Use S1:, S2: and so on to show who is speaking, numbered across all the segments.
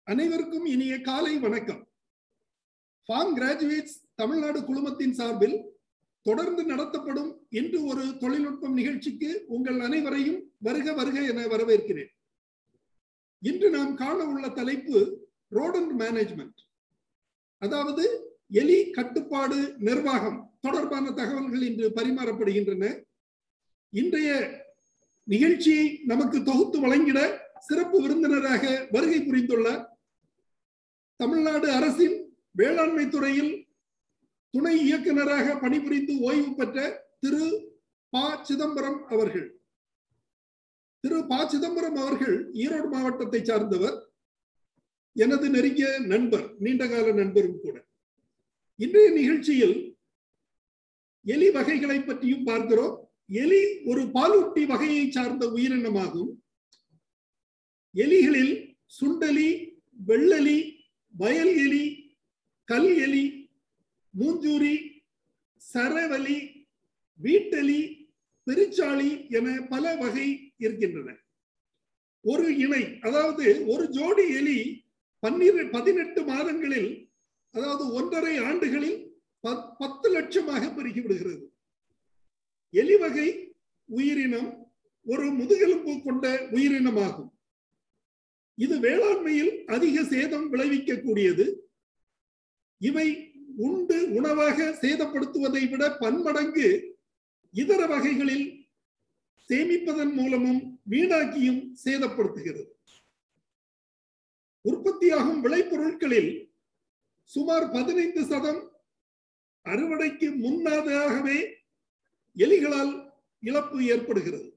S1: அனைவருக்கும் இனிய காலை வணக்கம் ஃபார்ம் கிராஜுவேட்ஸ் தமிழ்நாடு குழுமத்தின் சார்பில் தொடர்ந்து நடத்தப்படும் இன்று ஒரு தொழில்நுட்பம் நிகழ்ச்சிக்கு உங்கள் அனைவரையும் வருக வருக என வரவேற்கிறேன் இன்று நாம் காண உள்ள தலைப்பு ரோடன்ட் மேனேஜ்மெண்ட் அதாவது எலி கட்டுப்பாடு நிர்வாகம் தொடர்பான தகவல்கள் இன்று பரிமாறப்படுகின்றன இன்றைய நிகழ்ச்சியை நமக்கு தொகுத்து வழங்கிட சிறப்பு விருந்தினராக வருகை புரிந்துள்ள தமிழ்நாடு அரசின் வேளாண்மை துறையில் துணை இயக்குநராக பணிபுரிந்து ஓய்வு பெற்ற திரு ப சிதம்பரம் அவர்கள் திரு ப சிதம்பரம் அவர்கள் ஈரோடு மாவட்டத்தை சார்ந்தவர் எனது நெருங்கிய நண்பர் நீண்டகால நண்பரும் கூட இன்றைய நிகழ்ச்சியில் எலி வகைகளை பற்றியும் பார்க்கிறோம் எலி ஒரு பாலூட்டி வகையை சார்ந்த உயிரினமாகும் எலிகளில் சுண்டலி வெள்ளலி வயல் எலி கல் எலி மூஞ்சூரி சரவலி வீட்டலி பெருச்சாளி என பல வகை இருக்கின்றன ஒரு இணை அதாவது ஒரு ஜோடி எலி பன்னிரு பதினெட்டு மாதங்களில் அதாவது ஒன்றரை ஆண்டுகளில் பத்து லட்சமாக பெருகி விடுகிறது எலி வகை உயிரினம் ஒரு முதுகெலும்பு கொண்ட உயிரினமாகும் இது வேளாண்மையில் அதிக சேதம் விளைவிக்கக்கூடியது இவை உண்டு உணவாக சேதப்படுத்துவதை விட பன்மடங்கு இதர வகைகளில் சேமிப்பதன் மூலமும் வீணாக்கியும் சேதப்படுத்துகிறது உற்பத்தியாகும் விளைபொருட்களில் சுமார் பதினைந்து சதம் அறுவடைக்கு முன்னதாகவே எலிகளால் இழப்பு ஏற்படுகிறது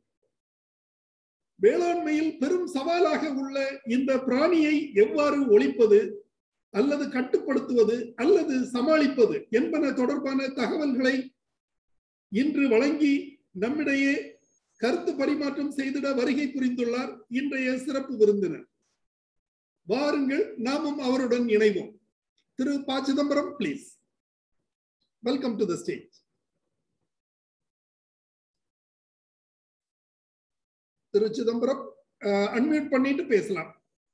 S1: வேளாண்மையில் பெரும் சவாலாக உள்ள இந்த பிராணியை எவ்வாறு ஒழிப்பது அல்லது கட்டுப்படுத்துவது அல்லது சமாளிப்பது என்பன தொடர்பான தகவல்களை இன்று வழங்கி நம்மிடையே கருத்து பரிமாற்றம் செய்திட வருகை புரிந்துள்ளார் இன்றைய சிறப்பு விருந்தினர் வாருங்கள் நாமும் அவருடன் இணைவோம் திரு P Chidambaram please welcome to the stage திரு சிதம்பரம் அன்மியூட் பண்ணிட்டு பேசலாம்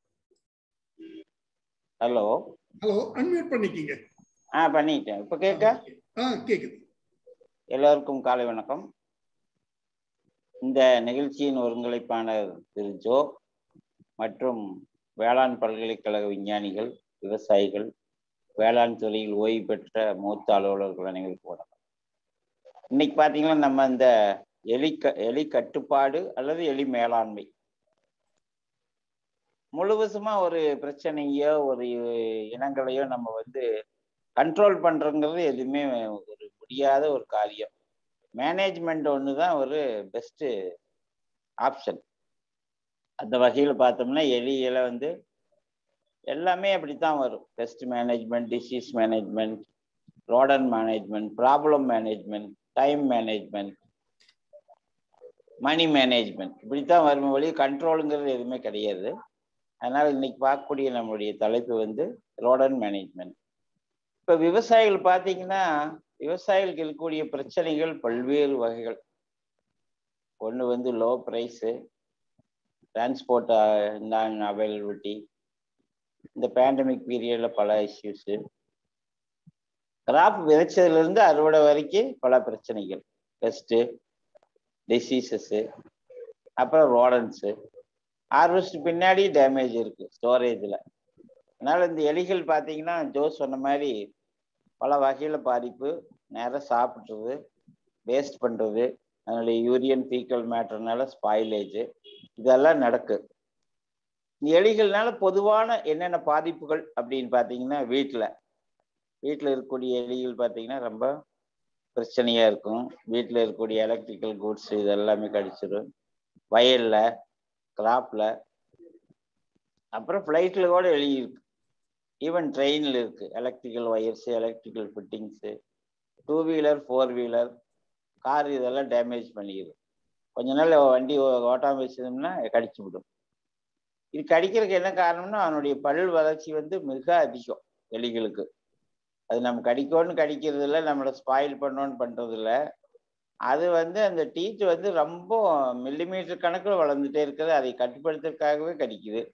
S2: ஹலோ
S1: ஹலோ அன்மியூட் பண்ணிக்கீங்க
S2: ஆ பண்ணிட்டேன் இப்போ கேட்க
S1: ஆ கேக்குது
S2: எல்லோருக்கும் காலை வணக்கம் இந்த நிகழ்ச்சியின் ஒருங்கிணைப்பாளர் திரு ஜோ மற்றும் வேளாண் பல்கலைக்கழக விஞ்ஞானிகள் விவசாயிகள் வேளாண் துறையில் ஓய்வு பெற்ற மூத்த அலுவலர்கள் அனைவருக்கும் வணக்கம் இன்னைக்கு பார்த்தீங்கன்னா நம்ம இந்த எலி க எலி கட்டுப்பாடு அல்லது எலி மேலாண்மை முழுவதுமா ஒரு பிரச்சனையோ ஒரு இனங்களையோ நம்ம வந்து கண்ட்ரோல் பண்றோங்கிறது எதுவுமே ஒரு முடியாத ஒரு காரியம் மேனேஜ்மெண்ட் ஒன்று தான் ஒரு பெஸ்ட்டு ஆப்ஷன் அந்த வகையில் பார்த்தோம்னா எலியில வந்து எல்லாமே அப்படித்தான் வரும் pest management disease management rodent management problem management time management money management இப்படித்தான் வரும் வழி கண்ட்ரோலுங்கிறது எதுவுமே கிடையாது அதனால் இன்னைக்கு பார்க்கக்கூடிய நம்மளுடைய தலைப்பு வந்து ரோடன் மேனேஜ்மெண்ட் இப்போ விவசாயிகள் பார்த்தீங்கன்னா விவசாயிகளுக்கு இருக்கக்கூடிய பிரச்சனைகள் பல்வேறு வகைகள் ஒன்று வந்து low price transport non availability இந்த பேண்டமிக் பீரியடில் பல இஷ்யூஸு கிராப் விதைச்சதுலேருந்து அறுவடை வரைக்கும் பல பிரச்சனைகள் பெஸ்ட்டு டிசீசஸ்ஸு அப்புறம் ரோடன்ஸு ஹார்வெஸ்ட் பின்னாடி டேமேஜ் இருக்கு ஸ்டோரேஜில் அதனால இந்த எலிகள் பார்த்தீங்கன்னா ஜோ சொன்ன மாதிரி பல வகையில் பாதிப்பு நேரம் சாப்பிட்றது வேஸ்ட் பண்ணுறது அதனுடைய யூரியன் ஃபீக்கல் மேட்டர்னால ஸ்பாயிலேஜ் இதெல்லாம் நடக்கு இந்த எலிகள்னால பொதுவான என்னென்ன பாதிப்புகள் அப்படின்னு பார்த்தீங்கன்னா வீட்டில் வீட்டில் இருக்கக்கூடிய எலிகள் பார்த்தீங்கன்னா ரொம்ப பிரச்சனையாக இருக்கும் வீட்டில் இருக்கக்கூடிய எலக்ட்ரிக்கல் குட்ஸ் இது எல்லாமே கடிச்சிடும் வயலில் கிராப்பில் அப்புறம் ஃப்ளைட்டில் கூட எழுதியிருக்கு ஈவன் ட்ரெயினில் இருக்குது electrical wires electrical fittings two wheeler four wheeler car இதெல்லாம் டேமேஜ் பண்ணிடுது கொஞ்ச நாள் வண்டி ஓட்டாமல் வச்சதுன்னா கடிச்சு விடும் இது கடிக்கிறதுக்கு என்ன காரணம்னா அவனுடைய பல் வளர்ச்சி வந்து மிக அதிகம் எலிகளுக்கு அது நம்ம கடிக்கோன்னு கடிக்கிறது இல்லை நம்மளை ஸ்பாயில் பண்ணோன்னு பண்ணுறது இல்லை அது வந்து அந்த டீத் வந்து ரொம்ப மில்லிமீட்டர் கணக்கில் வளர்ந்துட்டே இருக்குது அதை கட்டுப்படுத்துறதுக்காகவே கடிக்குது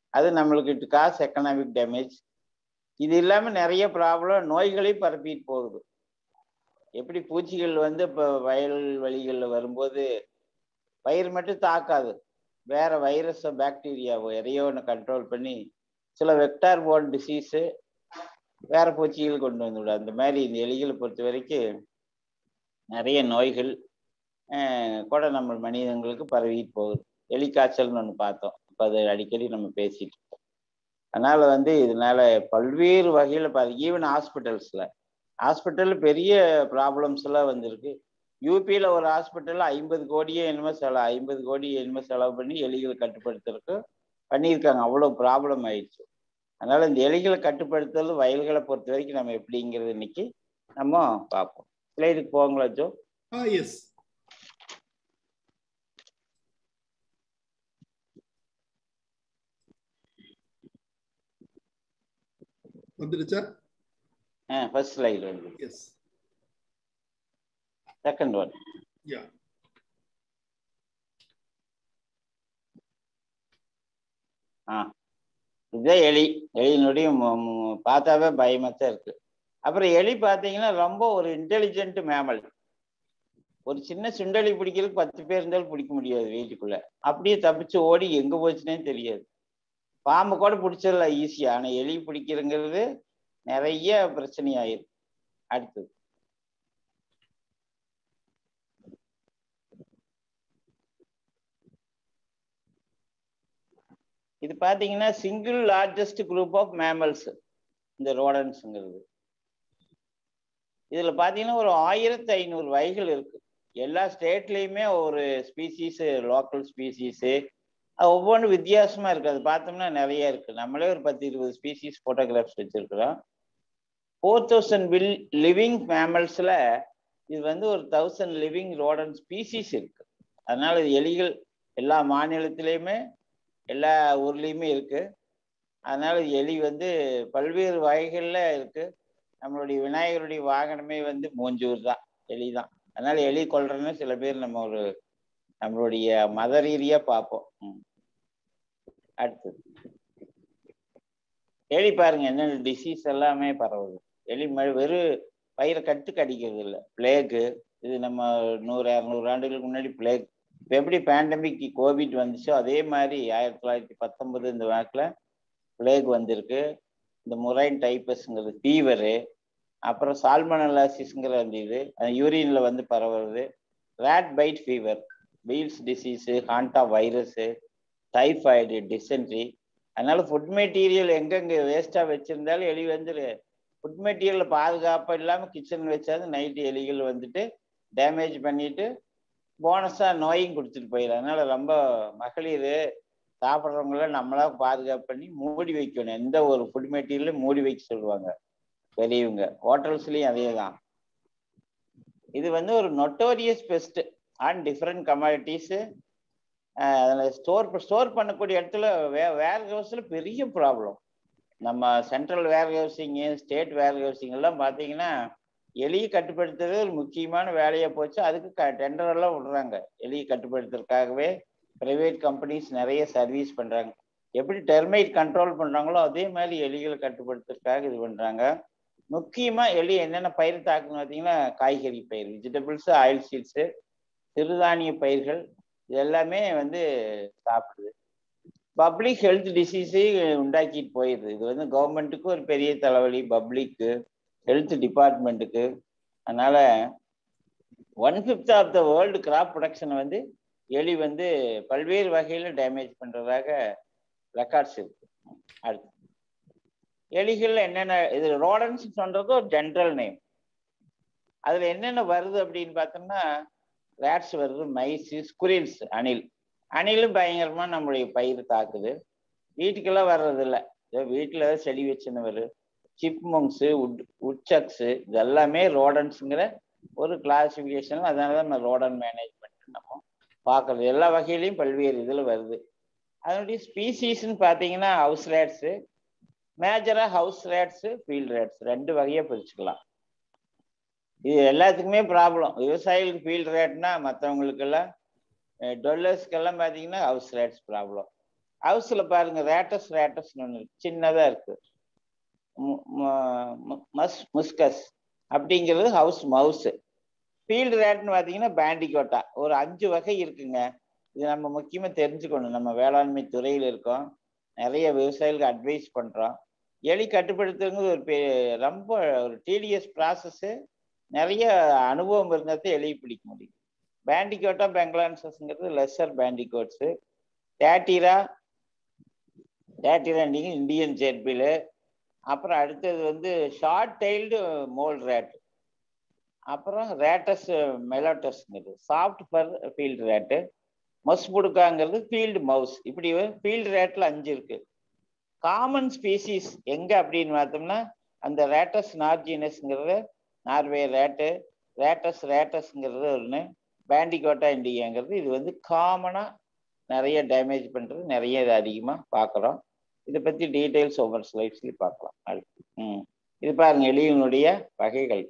S2: அது நம்மளுக்கு இட் காஸ் எக்கனாமிக் டேமேஜ் இது இல்லாமல் நிறைய ப்ராப்ளம் நோய்களையும் பரப்பிட்டு போகுது எப்படி பூச்சிகள் வந்து இப்போ வயல் வழிகளில் வரும்போது பயிர் மட்டும் தாக்காது வேற வைரஸோ பாக்டீரியாவோ எதையோ ஒன்று கண்ட்ரோல் பண்ணி சில வெக்டார் போன் டிசீஸு வேற பூச்சிகள் கொண்டு வந்துவிடும் அந்த மாதிரி இந்த எலிகளை பொறுத்த வரைக்கும் நிறைய நோய்கள் கூட நம்ம மனிதங்களுக்கு பரவிட்டு போகுது எலிக்காய்ச்சல்னு ஒன்று பார்த்தோம் இப்போ அது அடிக்கடி நம்ம பேசிட்டு இருக்கோம் அதனால வந்து இதனால பல்வேறு வகையில் ஈவன் ஹாஸ்பிட்டல்ஸில் ஹாஸ்பிட்டலில் பெரிய ப்ராப்ளம்ஸ் எல்லாம் வந்திருக்கு யூபியில் ஒரு ஹாஸ்பிட்டலில் ஐம்பது கோடியே என்னமோ செலவு ஐம்பது கோடி என்னமோ செலவு பண்ணி எலிகளை கட்டுப்படுத்துறதுக்கு பண்ணியிருக்காங்க அவ்வளோ ப்ராப்ளம் ஆயிடுச்சு அதனால இந்த எலிகளை கட்டுப்படுத்துறது வயல்களை பொறுத்த வரைக்கும் நம்ம எப்படிங்கிறது இன்னைக்கு நம்ம பார்ப்போம் ஸ்லைடுக்கு போங்களா ஜோ
S1: ஆ எஸ் வந்துடுச்சா
S2: ஆ ஃபர்ஸ்ட் ஸ்லைடு வந்து
S1: எஸ்
S2: செகண்ட் ஒன்
S1: யா
S2: ஆ இதுதான் எலி எலியினுடைய பார்த்தாவே பயமாத்தான் இருக்கு அப்புறம் எலி பார்த்தீங்கன்னா ரொம்ப ஒரு இன்டெலிஜென்ட் மேமல் ஒரு சின்ன சுண்டலி பிடிக்கிறதுக்கு பத்து பேர் இருந்தாலும் பிடிக்க முடியாது வீட்டுக்குள்ள அப்படியே தப்பிச்சு ஓடி எங்க போச்சுன்னே தெரியாது பாம்பு கூட பிடிச்சிடலாம் ஈஸியா ஆனா எலி பிடிக்கிறங்கிறது நிறைய பிரச்சனை ஆயிருக்கு அடுத்தது இது பார்த்தீங்கன்னா single largest group of mammals இந்த ரோடன்ஸுங்கிறது இதில் பார்த்தீங்கன்னா ஒரு ஆயிரத்தி ஐநூறு வகைகள் இருக்கு எல்லா ஸ்டேட்லேயுமே ஒரு ஸ்பீசிஸு லோக்கல் ஸ்பீசிஸு ஒவ்வொன்றும் வித்தியாசமா இருக்கு அது பார்த்தோம்னா நிறைய இருக்கு நம்மளே ஒரு பத்து இருபது ஸ்பீசிஸ் ஃபோட்டோகிராஃப்ஸ் வச்சிருக்கிறோம் ஃபோர் தௌசண்ட் வில் லிவிங் மேமல்ஸில் இது வந்து ஒரு தௌசண்ட் லிவிங் ரோடன் ஸ்பீசிஸ் இருக்கு அதனால இது எலிகள் எல்லா மாநிலத்திலையுமே எல்லா ஊர்லேயுமே இருக்கு அதனால எலி வந்து பல்வேறு வகைகளில் இருக்கு நம்மளுடைய விநாயகருடைய வாகனமே வந்து மூஞ்சூர் தான் எலி தான் அதனால எலி கொள்றன்னு சில பேர் நம்ம ஒரு நம்மளுடைய மத ரீதியா பார்ப்போம் அடுத்தது எலி பாருங்க என்னென்ன டிசீஸ் எல்லாமே பரவுது எலி வெறும் பயிரை கட்டு கடிக்கிறது இல்லை பிளேக்கு இது நம்ம நூறு இரநூறு ஆண்டுகளுக்கு முன்னாடி பிளேக் இப்போ எப்படி பேண்டமிக் கோவிட் வந்துச்சோ அதே மாதிரி ஆயிரத்தி தொள்ளாயிரத்தி பத்தொன்பது இந்த வாக்கில் பிளேக் வந்திருக்கு இந்த முரைன் டைப்பஸ்ங்கிறது ஃபீவரு அப்புறம் சால்மனலாசிஸ்ங்கிற அந்த இது யூரின்ல வந்து பரவுறது rat bite fever Weil's disease hanta virus typhoid dysentery அதனால ஃபுட் மெட்டீரியல் எங்கெங்க வேஸ்ட்டாக வச்சிருந்தாலும் எலி வந்து ஃபுட் மெட்டீரியல் பாதுகாப்பாக இல்லாமல் கிச்சன் வச்சாது நைட்டு எலிகள் வந்துட்டு டேமேஜ் பண்ணிட்டு போனஸாக நோயும் கொடுத்துட்டு போயிடும் அதனால ரொம்ப மகளிர் சாப்பிட்றவங்கள நம்மளா பாதுகாப்பு பண்ணி மூடி வைக்கணும் எந்த ஒரு ஃபுட் மெட்டீரியலும் மூடி வைக்க சொல்லுவாங்க பெரியவங்க ஹோட்டல்ஸ்லயும் அதே தான் இது வந்து ஒரு notorious pest on different commodities அதில் ஸ்டோர் ஸ்டோர் பண்ணக்கூடிய இடத்துல வே வேர் ஹவுஸில் பெரிய ப்ராப்ளம் நம்ம central warehousing state warehousing எல்லாம் பார்த்தீங்கன்னா எலியை கட்டுப்படுத்துறது ஒரு முக்கியமான வேலையாக போச்சு அதுக்கு க டெண்டர் எல்லாம் விடுறாங்க எலியை கட்டுப்படுத்துறதுக்காகவே ப்ரைவேட் கம்பெனிஸ் நிறைய சர்வீஸ் பண்ணுறாங்க எப்படி டெர்மைட் கண்ட்ரோல் பண்ணுறாங்களோ அதே மாதிரி எலிகளை கட்டுப்படுத்துறதுக்காக இது பண்ணுறாங்க முக்கியமாக எலி என்னென்ன பயிர் தாக்குன்னு பார்த்தீங்கன்னா காய்கறி பயிர் வெஜிடபிள்ஸு ஆயில் சீட்ஸு சிறுதானிய பயிர்கள் இது எல்லாமே வந்து சாப்பிடுது பப்ளிக் ஹெல்த் டிசீஸை உண்டாக்கிட்டு போயிடுது இது வந்து கவர்மெண்ட்டுக்கு ஒரு பெரிய தலைவலி பப்ளிக்கு ஹெல்த் டிபார்ட்மெண்ட்டுக்கு அதனால one fifth of the world crop ப்ரொடக்ஷனை வந்து எலி வந்து பல்வேறு வகையில் டேமேஜ் பண்ணுறதாக ரெக்கார்ட்ஸ் இருக்கு அடுத்து எலிகள் என்னென்ன இது ரோடன்ஸ் சொல்றது ஒரு ஜென்ரல் நேம் அதுல என்னென்ன வருது அப்படின்னு பார்த்தோம்னா ரேட்ஸ் வருது மைஸ் ஸ்குரில்ஸ் அணில் அணிலும் பயங்கரமா நம்மளுடைய பயிர் தாக்குது வீட்டுக்கெல்லாம் வர்றது இல்லை வீட்டில் செடி வச்சுன்னு வரும் சிப்மங்ஸு உட் உட்சக்ஸு இதெல்லாமே ரோடன்ஸுங்கிற ஒரு கிளாசிஃபிகேஷன் அதனால தான் நம்ம ரோடன் மேனேஜ்மெண்ட் நம்ம பார்க்கறது எல்லா வகையிலையும் பல்வேறு இதில் வருது அதனுடைய ஸ்பீசிஸ்ன்னு பார்த்தீங்கன்னா ஹவுஸ் ரேட்ஸு மேஜராக ஹவுஸ் ரேட்ஸு ஃபீல்ட் ரேட்ஸ் ரெண்டு வகையாக பிரிச்சுக்கலாம் இது எல்லாத்துக்குமே ப்ராப்ளம் விவசாயிகளுக்கு ஃபீல்ட் ரேட்னா மற்றவங்களுக்கெல்லாம் டொல்லர்ஸ்க்கெல்லாம் பார்த்தீங்கன்னா ஹவுஸ் ரேட்ஸ் ப்ராப்ளம் ஹவுஸ்ல பாருங்க ரேட்டஸ் ரேட்டஸ்னு ஒன்று சின்னதா இருக்கு மஸ் முஸ்கஸ் அப்படிங்கிறது ஹவுஸ் மவுஸ் ஃபீல்டு ரேட்னு பார்த்தீங்கன்னா பேண்டிகோட்டா ஒரு அஞ்சு வகை இருக்குங்க இது நம்ம முக்கியமாக தெரிஞ்சுக்கணும் நம்ம வேளாண்மை துறையில் இருக்கோம் நிறைய விவசாயிகளுக்கு அட்வைஸ் பண்ணுறோம் எலி கட்டுப்படுத்துறது ஒரு பெ ரொம்ப ஒரு டிடிஎஸ் ப்ராசஸ்ஸு நிறைய அனுபவம் இருந்தால் தான் எலி பிடிக்க முடியும் பேண்டிகோட்டா பெங்கலான்சஸ்ங்கிறது லெஸ்ஸர் பேண்டிகோட்ஸு டேட்டிரா டேட்டிரா இந்தியன் ஜெர்பிலு அப்புறம் அடுத்தது வந்து ஷார்ட் டைல்டு மோல் ரேட் அப்புறம் ரேட்டஸ் மெலோட்டஸ்ங்கிறது soft fur field rat Mus புடுக்காங்கிறது ஃபீல்டு மவுஸ் இப்படி ஃபீல்டு ரேட்டில் அஞ்சு இருக்கு காமன் ஸ்பீசிஸ் எங்க அப்படின்னு பார்த்தோம்னா அந்த ரேட்டஸ் நார்ஜினஸ்ங்கிறது நார்வே ரேட்டு ரேட்டஸ் ரேட்டஸ்ங்கிறது ஒன்று பேண்டிகோட்டா இண்டியாங்கிறது இது வந்து காமனாக நிறைய டேமேஜ் பண்ணுறது நிறைய இது அதிகமாக பார்க்குறோம் இதை பற்றி டீட்டெயில்ஸ் ஒவ்வொரு ஸ்லைட்ஸ்லையும் பார்க்கலாம் அடுத்து ம் இது பாருங்க எலியினுடைய வகைகள்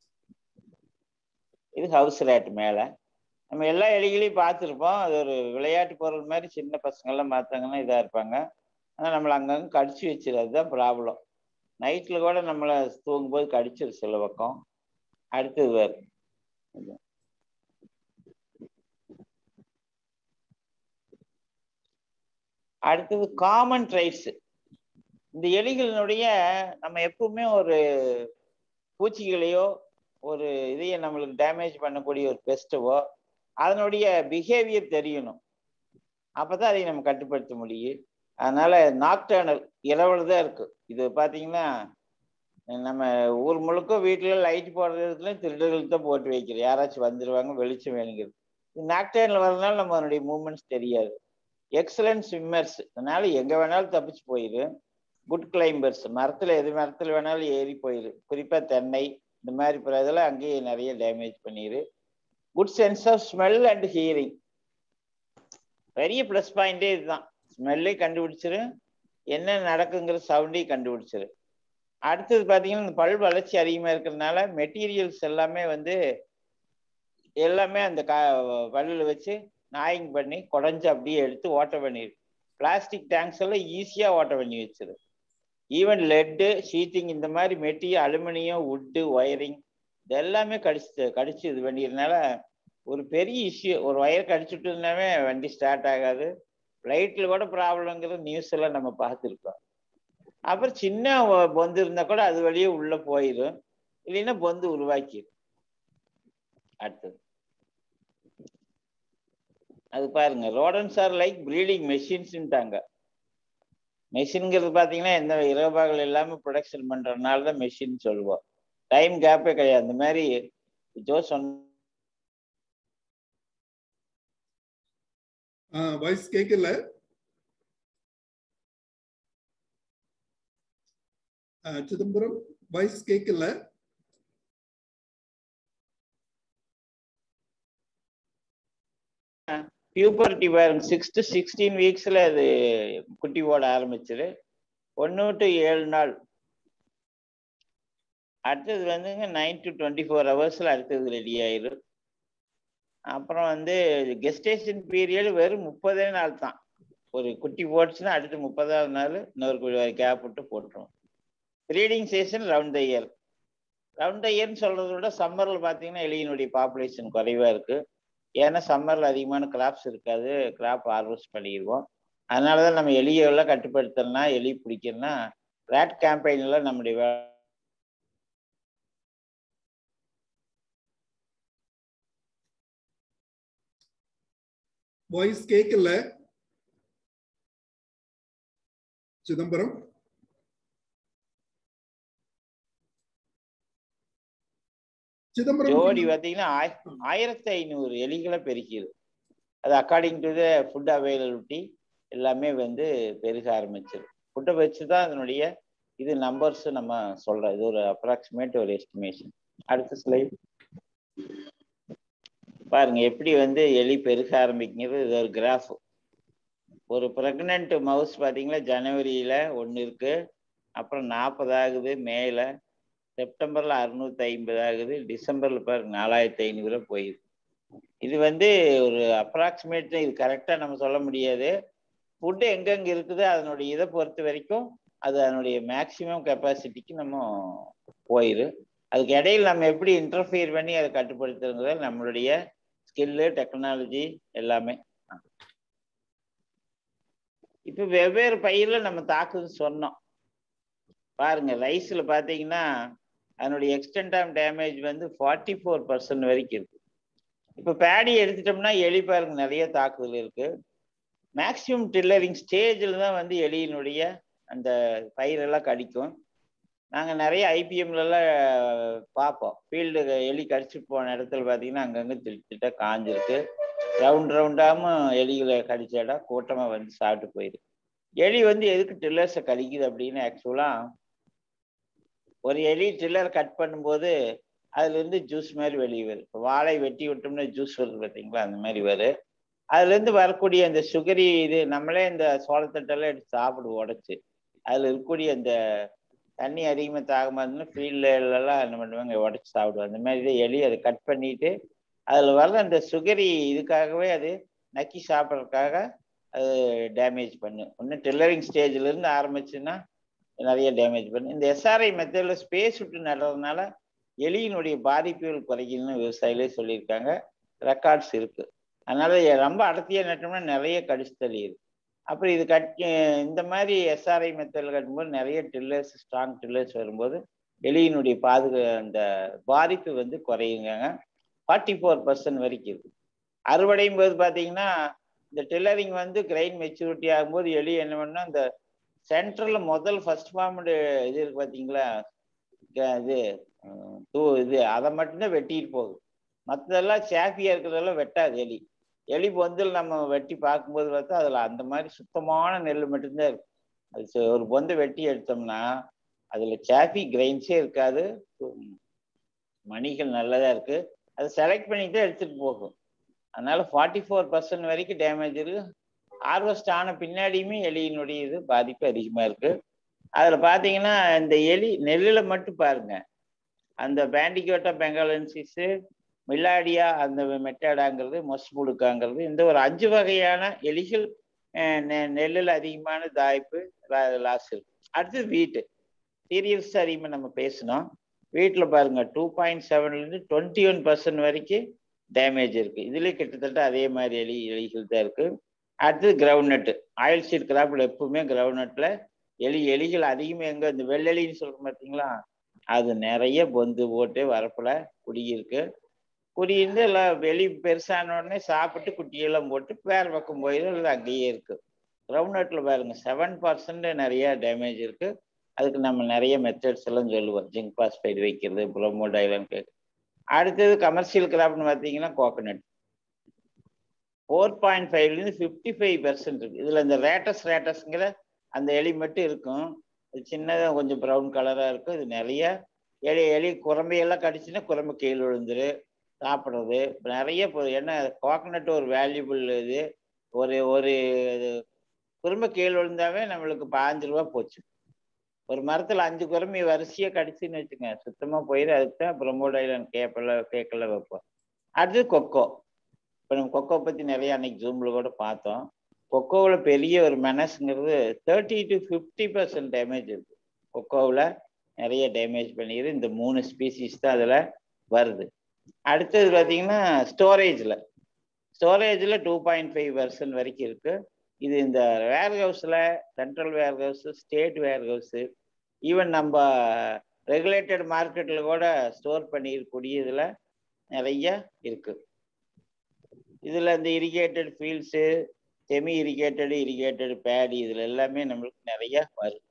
S2: இது ஹவுஸ் ரேட் மேலே நம்ம எல்லா எலிகளையும் பார்த்துருப்போம் அது ஒரு விளையாட்டு பொருள் மாதிரி சின்ன பசங்கள்லாம் பார்த்தாங்கன்னா இதாக இருப்பாங்க ஆனால் நம்மளை அங்கங்கே கடிச்சு வச்சிரு அதுதான் ப்ராப்ளம் நைட்டில் கூட நம்மளை தூங்கும்போது கடிச்சிரு சில பக்கம் அடுத்தது வேறு அடுத்தது காமன் ட்ரைட்ஸ் இந்த எலிகளினுடைய நம்ம எப்பவுமே ஒரு பூச்சிகளையோ ஒரு இதையை நம்மளுக்கு டேமேஜ் பண்ணக்கூடிய ஒரு பெஸ்ட்டவோ அதனுடைய பிஹேவியர் தெரியணும் அப்பதான் அதை நம்ம கட்டுப்படுத்த முடியும் அதனால நாக்டர்னல் இரவில் தான் இருக்கு இது பார்த்தீங்கன்னா நம்ம ஊர் முழுக்க வீட்டுல லைட் போடுறதுல திருடர்கள் தான் போட்டு வைக்கிறோம் யாராச்சும் வந்துருவாங்க வெளிச்சம் வேணுங்கிறது இது நாக்டர்னில் வரதுனால நம்ம அதனுடைய மூமெண்ட்ஸ் தெரியாது எக்ஸலன்ட் ஸ்விம்மர்ஸ் அதனால எங்க வேணாலும் தப்பிச்சு போயிரு குட் கிளைம்பர்ஸ் மரத்துல எது மரத்துல வேணாலும் ஏறி போயிரு குறிப்பா தென்னை இந்த மாதிரி இதெல்லாம் அங்கேயே நிறைய டேமேஜ் பண்ணிடு good sense of smell and hearing பெரிய ப்ளஸ் பாயிண்டே இதுதான் ஸ்மெல்லே கண்டுபிடிச்சிரு என்ன நடக்குங்கிற சவுண்டையும் கண்டுபிடிச்சிரு அடுத்தது பார்த்தீங்கன்னா இந்த பல் வளர்ச்சி அதிகமாக இருக்கிறதுனால மெட்டீரியல்ஸ் எல்லாமே வந்து எல்லாமே அந்த கா பல்லில் வச்சு நாயிங் பண்ணி குடஞ்சி அப்படியே எடுத்து ஓட்ட பண்ணிடு பிளாஸ்டிக் டேங்க்ஸ் எல்லாம் ஈஸியாக ஓட்ட பண்ணி வச்சிரு ஈவன் லெட்டு ஷீட்டிங் இந்த மாதிரி மெட்டீரியல் அலுமினியம் உட்டு ஒயரிங் இது எல்லாமே கடிச்சு கடிச்சு இது பண்ணிடுறதுனால ஒரு பெரிய இஷ்யூ ஒரு ஒயர் கடிச்சுட்டுனாவே வண்டி ஸ்டார்ட் ஆகாது ஃப்ளைட்டில் கூட ப்ராப்ளங்கிறது நியூஸ் எல்லாம் நம்ம பார்த்துருக்கோம் அப்புறம் சின்ன பொந்து இருந்தால் கூட அது வழியே உள்ளே போயிடும் இல்லைன்னா பொந்து உருவாக்கிடும் அடுத்தது அது பாருங்க ரோடன்ஸ் ஆர் லைக் ப்ரீடிங் மெஷின்ஸ்ன்ட்டாங்க மெஷின்ங்கிறது பார்த்தீங்கன்னா எந்த இரவுபாகல் இல்லாமல் ப்ரொடக்ஷன் பண்ணுறதுனால தான் மெஷின் சொல்லுவோம் டைம் கேப்பே கிடையாது அந்த மாதிரி ஜோ சொன்ன
S1: வாய்ஸ் கேட்கல சிதம்பரம் வாய்ஸ் கேட்கல
S2: பியூபர்ட்டி பாருங்க சிக்ஸ் டு சிக்ஸ்டீன் வீக்ஸ்ல அது குட்டி ஓட ஆரம்பிச்சிரு ஒன்று டு ஏழு நாள் அடுத்தது வந்துங்க நைன் டு டுவெண்ட்டி ஃபோர் ஹவர்ஸில் அடுத்தது ரெடி ஆயிரும் அப்புறம் வந்து கெஸ்டேஷன் பீரியட் வெறும் முப்பதே நாள் தான் ஒரு குட்டி போட்டுச்சுன்னா அடுத்து முப்பதாவது நாள் இன்னொரு கேப் விட்டு போட்டுரும் breeding season round the year round the இயர்னு சொல்கிறத விட சம்மரில் பார்த்தீங்கன்னா எலியினுடைய பாப்புலேஷன் குறைவாக இருக்குது ஏன்னா சம்மரில் அதிகமான கிராப்ஸ் இருக்காது கிராப் ஹார்வெஸ்ட் பண்ணிடுவோம் அதனால தான் நம்ம எலியெல்லாம் கட்டுப்படுத்தணும்னா எலி பிடிக்கணும்னா ரேட் கேம்பெயினில் நம்முடைய
S1: வாய்ஸ் கேட்கல சிதம்பரம் சிதம்பரம்
S2: ஜோடி பார்த்தீங்கன்னா ஆயிரத்தி ஐநூறு எலிகளை பெருக்கிது அது according to the food availability எல்லாமே வந்து பெருக ஆரம்பிச்சிரு ஃபுட்டை வச்சு தான் அதனுடைய இது நம்பர்ஸ் நம்ம சொல்றோம் இது ஒரு அப்ராக்சிமேட் ஒரு எஸ்டிமேஷன் அடுத்த ஸ்லைட் பாருங்க எப்படி வந்து எலி பெருக ஆரம்பிக்கிறது இது ஒரு கிராஃப் ஒரு ப்ரெக்னென்ட் மவுஸ் பார்த்தீங்களா ஜனவரியில் ஒன்று இருக்கு அப்புறம் நாற்பது ஆகுது மேல செப்டம்பரில் அறுநூத்தி ஐம்பது ஆகுது டிசம்பரில் பாருங்க நாலாயிரத்தி ஐநூறுல போயிடுது இது வந்து ஒரு அப்ராக்சிமேட் இது கரெக்டாக நம்ம சொல்ல முடியாது ஃபுட்டு எங்கெங்க இருக்குது அதனுடைய இதை பொறுத்த வரைக்கும் அது அதனுடைய மேக்சிமம் கெப்பாசிட்டிக்கு நம்ம போயிரு அதுக்கு இடையில் நம்ம எப்படி இன்டர்ஃபியர் பண்ணி அதை கட்டுப்படுத்துறதுங்கிறது நம்மளுடைய ஸ்கில்லு டெக்னாலஜி எல்லாமே இப்போ வெவ்வேறு பயிரில் நம்ம தாக்குதுன்னு சொன்னோம் பாருங்க ரைஸில் பார்த்தீங்கன்னா அதனுடைய எக்ஸ்டென்ட் ஆஃப் டேமேஜ் வந்து ஃபார்ட்டி ஃபோர் பர்சன்ட் வரைக்கும் இருக்கு இப்போ பேடி எடுத்துட்டோம்னா எலி பாருங்க நிறைய தாக்குதல் இருக்கு மேக்சிமம் டில்லரிங் ஸ்டேஜில் தான் வந்து எலியினுடைய அந்த பயிரெல்லாம் கடிக்கும் நாங்கள் நிறைய ஐபிஎம்லலாம் பார்ப்போம் ஃபீல்டு எலி கடிச்சிட்டு போன இடத்துல பார்த்தீங்கன்னா அங்கங்கே திட்ட காஞ்சிருக்கு ரவுண்ட் ரவுண்டாகவும் எலிகளை கடிச்ச இடம் கூட்டமாக வந்து சாப்பிட்டு போயிருக்கு எலி வந்து எதுக்கு டில்லர்ஸை கடிக்குது அப்படின்னு ஆக்சுவலாக ஒரு எலி டில்லர் கட் பண்ணும்போது அதுலேருந்து ஜூஸ் மாதிரி வெளியே வரும் இப்போ வாழை வெட்டி விட்டோம்னா ஜூஸ் வருது பார்த்தீங்களா அந்த மாதிரி வரும் அதுலேருந்து வரக்கூடிய அந்த சுகரி இது நம்மளே இந்த சோளத்தட்டெல்லாம் எடுத்து சாப்பிடுவோம் உடச்சி அதில் இருக்கக்கூடிய அந்த தண்ணி அதிகமாக தாகமாக இருந்ததுன்னா ஃபீல்டுலலாம் என்ன பண்ணுவாங்க உடச்சி சாப்பிடுவோம் அந்த மாதிரி தான் எலி அதை கட் பண்ணிட்டு அதில் வர்ற அந்த சுகரி இதுக்காகவே அது நக்கி சாப்பிட்றதுக்காக அது டேமேஜ் பண்ணு ஒன்று டில்லரிங் ஸ்டேஜ்லேருந்து ஆரம்பிச்சுன்னா நிறைய டேமேஜ் பண்ணு இந்த எஸ்ஆர்ஐ மெத்தடில் ஸ்பேஸ் விட்டு நடுறதுனால எலியினுடைய பாதிப்புகள் குறைக்கணும்னு விவசாயிகளே சொல்லியிருக்காங்க ரெக்கார்ட்ஸ் இருக்குது அதனால ரொம்ப அடர்த்தியாக நட்டோம்னா நிறைய கடிச்சு தள்ளிடுது அப்புறம் இது கட் இந்த மாதிரி எஸ்ஆர்ஐ மெத்தடில் கட்டும்போது நிறைய டில்லர்ஸ் ஸ்ட்ராங் டில்லர்ஸ் வரும்போது எலியினுடைய பாதுகா அந்த பாதிப்பு வந்து குறையுங்க ஃபார்ட்டி ஃபோர் பர்சன்ட் வரைக்கும் இருக்கு அறுவடையும் போது பார்த்தீங்கன்னா இந்த டில்லரிங் வந்து கிரைன் மெச்சூரிட்டி ஆகும்போது எலி என்ன பண்ணால் இந்த சென்ட்ரலில் முதல் ஃபர்ஸ்ட் ஃபார்ம்டு இது இருக்கு பார்த்தீங்களா இது தூ இது அதை மட்டும்தான் வெட்டிட்டு போகுது மற்றதெல்லாம் சேஃபியாக இருக்கிறதெல்லாம் வெட்டாது எலி எலி பொந்தில் நம்ம வெட்டி பார்க்கும்போது பார்த்தா அதில் அந்த மாதிரி சுத்தமான நெல் மட்டும்தான் இருக்கு அது ஒரு பொந்தை வெட்டி எடுத்தோம்னா அதில் சாஃபி கிரைன்ஸே இருக்காது மணிகள் நல்லதாக இருக்கு அதை செலக்ட் பண்ணிட்டு எடுத்துட்டு போகும் அதனால ஃபார்ட்டி ஃபோர் பர்சன்ட் வரைக்கும் டேமேஜ் இருக்கு ஹார்வெஸ்ட் ஆன பின்னாடியுமே எலியினுடைய இது பாதிப்பு அதிகமாக இருக்கு அதில் பார்த்தீங்கன்னா இந்த எலி நெல்லில் மட்டும் பாருங்க அந்த பேண்டிகோட்டா பெங்காலன்சிஸு மில்லாடியா அந்த மெட்டாடாங்கிறது மொஸ்புடுக்காங்கிறது இந்த ஒரு அஞ்சு வகையான எலிகள் நெல்லில் அதிகமான தாய்ப்பு லாஸ் இருக்கு அடுத்தது வீட்டு சீரியல்ஸ் அதிகமாக நம்ம பேசினோம் வீட்டில் பாருங்க டூ பாயிண்ட் செவன்லேருந்து டுவெண்ட்டி ஒன் பர்சன்ட் வரைக்கும் டேமேஜ் இருக்கு இதுலேயே கிட்டத்தட்ட அதே மாதிரி எலி எலிகள் தான் இருக்கு அடுத்தது கிரவுண்ட் நட்டு ஆயில் சீட் கிராப்பில் எப்பவுமே கிரவுண்ட் நட்டில் எலி எலிகள் அதிகமாக எங்கே இந்த வெள்ளெலின்னு சொல்கிறோம் பார்த்தீங்களா அது நிறைய பொந்து போட்டு வரப்பில் குடியிருக்கு குடியிருந்து எல்லாம் வெளி பெருசான உடனே சாப்பிட்டு குட்டியெல்லாம் போட்டு வேறு பக்கம் போயிடும் இல்லை அங்கேயே இருக்கு கிரவுண்ட் நட்டில் பாருங்க செவன் பர்சன்ட் நிறைய டேமேஜ் இருக்கு அதுக்கு நம்ம நிறைய மெத்தட்ஸ் எல்லாம் சொல்லுவோம் ஜிங்க் பாஸ்பைடு வைக்கிறது புரோமோடைலன் கேக்கு அடுத்தது கமர்ஷியல் கிராப்னு பார்த்தீங்கன்னா கோகனட் ஃபோர் பாயிண்ட் ஃபைவ்லேருந்து ஃபிஃப்டி ஃபைவ் பெர்சன்ட் இருக்கு இதில் இந்த ரேட்டஸ் ரேட்டஸ்ங்கிற அந்த எலி மட்டும் இருக்கும் அது சின்னதாக கொஞ்சம் ப்ரௌன் கலராக இருக்கும் இது நிறைய எலி எலி குரம்பையெல்லாம் கடிச்சுன்னா குரம்பு கீழே விழுந்துரு சாப்பிட்றது நிறைய என்ன கோகனட் ஒரு வேல்யூபிள் இது ஒரு ஒரு குறும்பு கீழே விழுந்தாவே நம்மளுக்கு பாஞ்சு ரூபா போச்சு ஒரு மரத்தில் அஞ்சு குரம்பி வரிசையாக கடிச்சுன்னு வச்சுங்க சுத்தமாக போயிடு அதுக்கு தான் ப்ரொமோடைலன் கேப்பில் கேக்கில் வைப்போம் அடுத்து கொக்கோ இப்போ நம்ம கொக்கோ பற்றி நிறைய அன்னைக்கு ஜூமில் கூட பார்த்தோம் கொக்கோவில் பெரிய ஒரு மெனஸ்ங்கிறது thirty to fifty percent damage இருக்குது கொக்கோவில் நிறைய டேமேஜ் பண்ணிடுது இந்த மூணு ஸ்பீசிஸ் தான் அதில் வருது அடுத்தது பார்த்தீங்கன்னா ஸ்டோரேஜில் ஸ்டோரேஜில் டூ பாயிண்ட் ஃபைவ் பர்சன்ட் வரைக்கும் இருக்குது இது இந்த வேர் ஹவுஸில் central warehouse state warehouse even நம்ம ரெகுலேட்டட் மார்க்கெட்டில் கூட ஸ்டோர் பண்ணியிருக்கக்கூடிய இதில் நிறைய இருக்குது இதில் இந்த irrigated fields semi irrigated irrigated paddy இதில் எல்லாமே நம்மளுக்கு நிறைய வரும்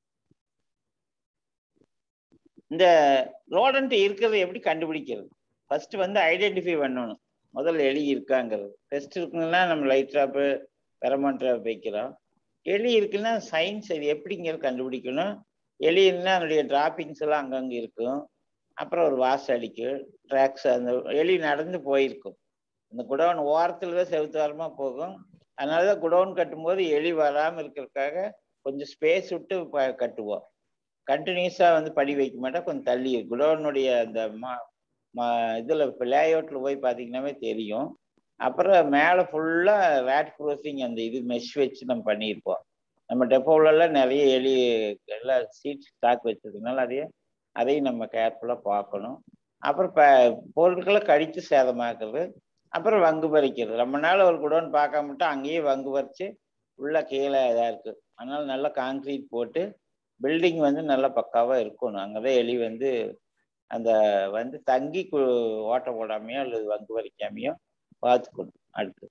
S2: இந்த ரோடன்ட் இருக்கிறத எப்படி கண்டுபிடிக்கிறது ஃபர்ஸ்ட் வந்து ஐடென்டிஃபை பண்ணணும் முதல்ல எலி இருக்காங்கிறது டெஸ்ட் இருக்குன்னா நம்ம லைட் ட்ராப்பு பெரமான் ட்ராப் வைக்கிறோம் எலி இருக்குன்னா சயின்ஸ் இது எப்படிங்கிறது கண்டுபிடிக்கணும் எலி இருந்தால் அதனுடைய டிராப்பிங்ஸ் எல்லாம் அங்கங்கே இருக்கும் அப்புறம் ஒரு வாச அடிக்கும் ட்ராக்ஸ் அந்த எலி நடந்து போயிருக்கும் இந்த குடோன் ஓரத்தில் தான் செவுத்து வாரமாக போகும் அதனால தான் குடோன் கட்டும்போது எலி வராமல் இருக்கிறதுக்காக கொஞ்சம் ஸ்பேஸ் விட்டு கட்டுவோம் கண்டினியூஸாக வந்து படி வைக்க மாட்டோம் கொஞ்சம் தள்ளி குடோனுடைய அந்த மா மா இதில் இப்போ லேஅவுட்டில் போய் பார்த்தீங்கன்னாவே தெரியும் அப்புறம் மேலே ஃபுல்லாக ரேட் க்ரோசிங் அந்த இது மெஷ் வச்சு நம்ம பண்ணியிருப்போம் நம்ம டெப்போவிலலாம் நிறைய எலி எல்லாம் சீட் ஸ்டாக் வச்சிருக்கனால அதையே அதையும் நம்ம கேர்ஃபுல்லாக பார்க்கணும் அப்புறம் ப பொருட்களை கடித்து சேதமாக்குறது அப்புறம் வங்கு பறிக்கிறது ரொம்ப நாள் ஒரு குடோன் பார்க்க மட்டும் அங்கேயே வங்கு பறித்து உள்ள கீழே இதாக இருக்குது அதனால நல்லா காங்க்ரீட் போட்டு பில்டிங் வந்து நல்லா பக்காவாக இருக்கணும் அங்கே தான் எலி வந்து அந்த வந்து தங்கி ஓட்ட போடாமையோ அல்லது வங்கு பறிக்காமையோ பார்த்துக்கணும் அடுத்து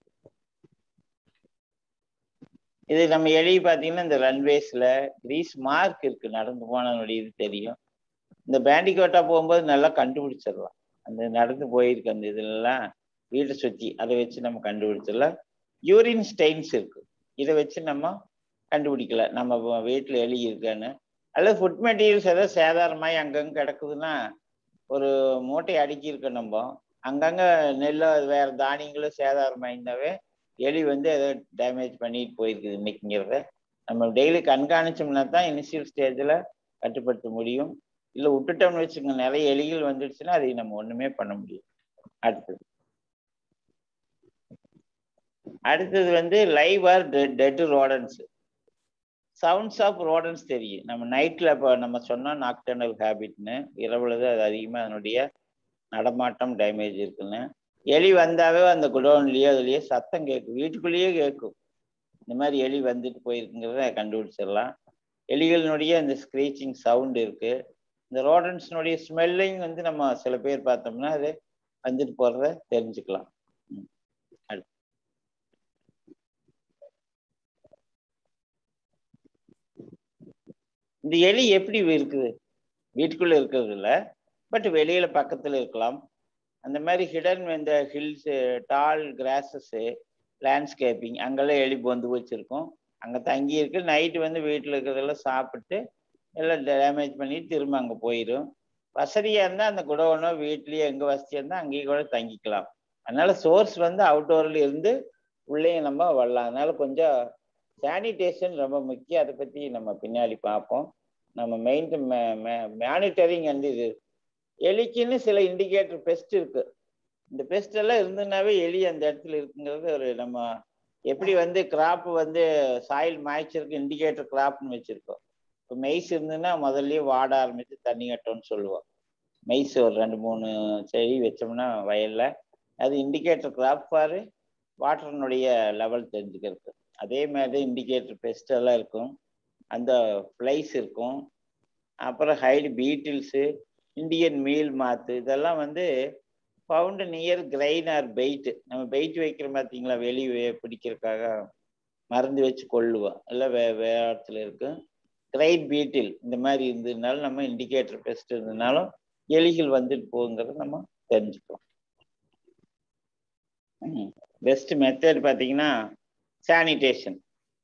S2: இது நம்ம எலி பார்த்தீங்கன்னா இந்த ரன்வேஸில் கிரீஸ் மார்க் இருக்கு நடந்து போனதனுடைய இது தெரியும் இந்த பேண்டிகோட்டா போகும்போது நல்லா கண்டுபிடிச்சிடலாம் அந்த நடந்து போயிருக்கு அந்த இதுலலாம் வீட்டை சுற்றி அதை வச்சு நம்ம கண்டுபிடிச்சிடலாம் யூரின் ஸ்டெயின்ஸ் இருக்கு இதை வச்சு நம்ம கண்டுபிடிக்கல நம்ம வீட்டில் எலி இருக்கான்னு அல்லது ஃபுட் மெட்டீரியல்ஸ் ஏதாவது சேதாரமாகி அங்கங்கே கிடக்குதுன்னா ஒரு மூட்டை அடுக்கி இருக்க நம்ம அங்கங்கே நெல்லை வேற தானியங்களும் சேதாரமாயிருந்தாவே எலி வந்து ஏதோ டேமேஜ் பண்ணிட்டு போயிருக்குது இன்னைக்குங்கிறத நம்ம டெய்லி கண்காணிச்சோம்னா தான் இனிஷியல் ஸ்டேஜில் கட்டுப்படுத்த முடியும் இல்லை விட்டுட்டோம்னு வச்சுக்கோங்க நிறைய எலிகள் வந்துடுச்சுன்னா அதை நம்ம ஒன்றுமே பண்ண முடியும் அடுத்தது அடுத்தது வந்து live or dead rodents sounds of rodents தெரியும் நம்ம நைட்டில் இப்போ நம்ம சொன்னோம் நாக்டர்னல் ஹேபிட்னு இரவுல தான் அது அதிகமாக அதனுடைய நடமாட்டம் டேமேஜ் இருக்குன்னு எலி வந்தாவே அந்த குடோன்லேயோ அதுலேயோ சத்தம் கேட்கும் வீட்டுக்குள்ளேயே கேட்கும் இந்த மாதிரி எலி வந்துட்டு போயிருக்குங்கிறத கண்டுபிடிச்சிடலாம் எலிகளினுடைய இந்த ஸ்க்ரீச்சிங் சவுண்ட் இருக்கு இந்த ரோடன்ஸ்னுடைய ஸ்மெல்லிங் வந்து நம்ம சில பேர் பார்த்தோம்னா அது வந்துட்டு போகிறத தெரிஞ்சுக்கலாம் இந்த எலி எப்படி இருக்குது வீட்டுக்குள்ள இருக்கிறது இல்லை பட் வெளியில பக்கத்துல இருக்கலாம் அந்த மாதிரி ஹிடன் இந்த ஹில்ஸ் டால் கிராசஸ்ஸு லேண்ட்ஸ்கேப்பிங் அங்கெல்லாம் எலி பொந்து வச்சிருக்கோம் அங்கே தங்கி இருக்கு நைட்டு வந்து வீட்டில் இருக்கிறதெல்லாம் சாப்பிட்டு எல்லாம் டேமேஜ் பண்ணி திரும்ப அங்கே போயிடும் வசதியாக இருந்தால் அந்த குடோனோ வீட்லேயோ எங்கே வசதியாக இருந்தால் அங்கேயே கூட தங்கிக்கலாம் அதனால சோர்ஸ் வந்து அவுட்டோரில் இருந்து உள்ளேயும் நம்ம வரலாம் அதனால கொஞ்சம் சானிடேஷன் ரொம்ப முக்கியம் அதை பற்றி நம்ம பின்னாடி பார்ப்போம் நம்ம மெயின் மேனிட்டரிங் வந்து இது எலிக்குன்னு சில இண்டிகேட்டர் பெஸ்ட் இருக்கு இந்த பெஸ்ட் எல்லாம் இருந்ததுனாவே எலி அந்த இடத்துல இருக்குங்கிறது ஒரு நம்ம எப்படி வந்து கிராப் வந்து சாயில் மாய்ச்சருக்கு இண்டிகேட்டர் கிராப்னு வச்சிருக்கோம் இப்போ மெய்ஸ் இருந்ததுன்னா முதல்லயே வாட ஆரம்பித்து தண்ணி கட்டோம்னு சொல்லுவோம் மெய்ஸ் ஒரு ரெண்டு மூணு செடி வச்சோம்னா வயல்ல அது இண்டிகேட்டர் கிராப் ஃபார் வாட்டர்னுடைய லெவல் தெரிஞ்சுக்கிறது அதே மாதிரி இண்டிகேட்டர் பெஸ்ட் எல்லாம் இருக்கும் அந்த ஃப்ளைஸ் இருக்கும் அப்புறம் ஹைடு பீட்டில்ஸு இந்தியன் மீல் மாத்து இதெல்லாம் வந்து found near grain or bait நம்ம பெயிட் வைக்கிறோம் பார்த்தீங்களா வெளி பிடிக்கிறதுக்காக மருந்து வச்சு கொள்ளுவோம் இல்லை வே வேற இடத்துல இருக்கு கிரைட் பீட்டில் இந்த மாதிரி இருந்ததுனாலும் நம்ம இண்டிகேட்டர் பெஸ்ட் இருந்ததுனாலும் எலிகள் வந்துட்டு போகுங்கிறத நம்ம தெரிஞ்சுக்கலாம் பெஸ்ட் மெத்தட் பார்த்தீங்கன்னா sanitation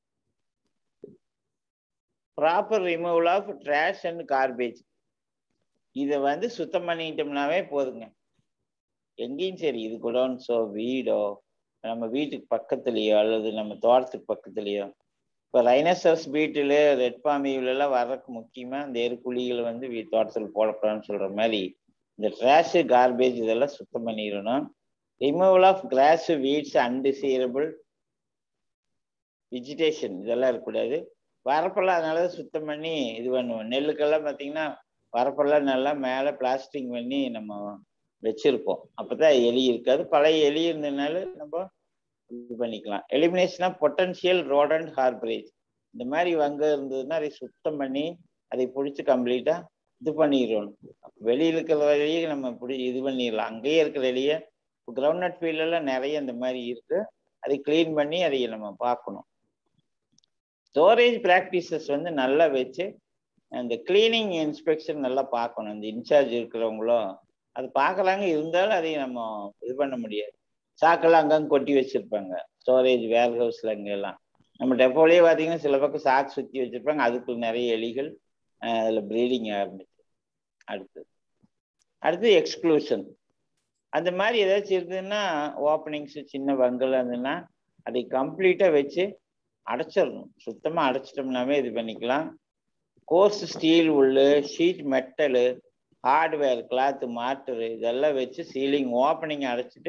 S2: proper removal of trash and garbage இதை வந்து சுத்தம் பண்ணிட்டோம்னாவே போதுங்க எங்கேயும் சரி இது குடோன்ஸோ வீடோ நம்ம வீட்டுக்கு பக்கத்துலேயோ அல்லது நம்ம தோட்டத்துக்கு பக்கத்துலேயோ இப்போ ரைனசர்ஸ் வீட்டில் ரெட் பாமியிலெல்லாம் வர்றதுக்கு முக்கியமாக இந்த எருக்குழிகளை வந்து வீ தோட்டத்தில் போடக்கூடாதுன்னு சொல்கிற மாதிரி இந்த ட்ராஷு கார்பேஜ் இதெல்லாம் சுத்தம் பண்ணிடணும் removal of grass weeds undesirable vegetation இதெல்லாம் இருக்கக்கூடாது வரப்பெல்லாம் அதனால சுத்தம் பண்ணி இது பண்ணுவோம் நெல்லுக்கெல்லாம் பார்த்தீங்கன்னா வரப்பெல்லாம் நல்லா மேலே பிளாஸ்டிக் பண்ணி நம்ம வச்சிருப்போம் அப்பதான் எலி இருக்காது பழைய எலி இருந்ததுனால நம்ம இது பண்ணிக்கலாம் elimination of potential rodent harbourage இந்த மாதிரி வங்க இருந்ததுன்னா அதை சுத்தம் பண்ணி அதை பிடிச்சி கம்ப்ளீட்டா இது பண்ணிடணும் வெளியில் இருக்கிற வழியே நம்ம பிடி இது பண்ணிடலாம் அங்கேயே இருக்கிற எலியை இப்போ கிரவுண்ட் நட் ஃபீல்டெல்லாம் நிறைய இந்த மாதிரி இருக்கு அதை கிளீன் பண்ணி அதை நம்ம பார்க்கணும் ஸ்டோரேஜ் ப்ராக்டிசஸ் வந்து நல்லா வச்சு அந்த கிளீனிங் இன்ஸ்பெக்ஷன் நல்லா பார்க்கணும் இந்த இன்சார்ஜ் இருக்கிறவங்களும் அது பார்க்கலாங்க இருந்தாலும் அதை நம்ம இது பண்ண முடியாது சாக்கெல்லாம் அங்கங்கே கொட்டி வச்சிருப்பாங்க ஸ்டோரேஜ் வேர் ஹவுஸ்ல அங்கெல்லாம் நம்ம டெப்போலேயே பார்த்தீங்கன்னா சில பக்கம் சாக்கு சுற்றி வச்சிருப்பாங்க அதுக்குள்ள நிறைய எலிகள் அதில் ப்ரீடிங் ஆரம்பிச்சு அடுத்து அடுத்து எக்ஸ்க்ளூஷன் அந்த மாதிரி ஏதாச்சும் இருந்ததுன்னா ஓப்பனிங்ஸ் சின்ன வங்கல் இருந்ததுன்னா அதை கம்ப்ளீட்டாக வச்சு அடைச்சிடணும் சுத்தமாக அடைச்சிட்டோம்னாவே இது பண்ணிக்கலாம் coarse steel wool sheet metal hardware cloth mortar இதெல்லாம் வச்சு சீலிங் ஓப்பனிங் அடைச்சிட்டு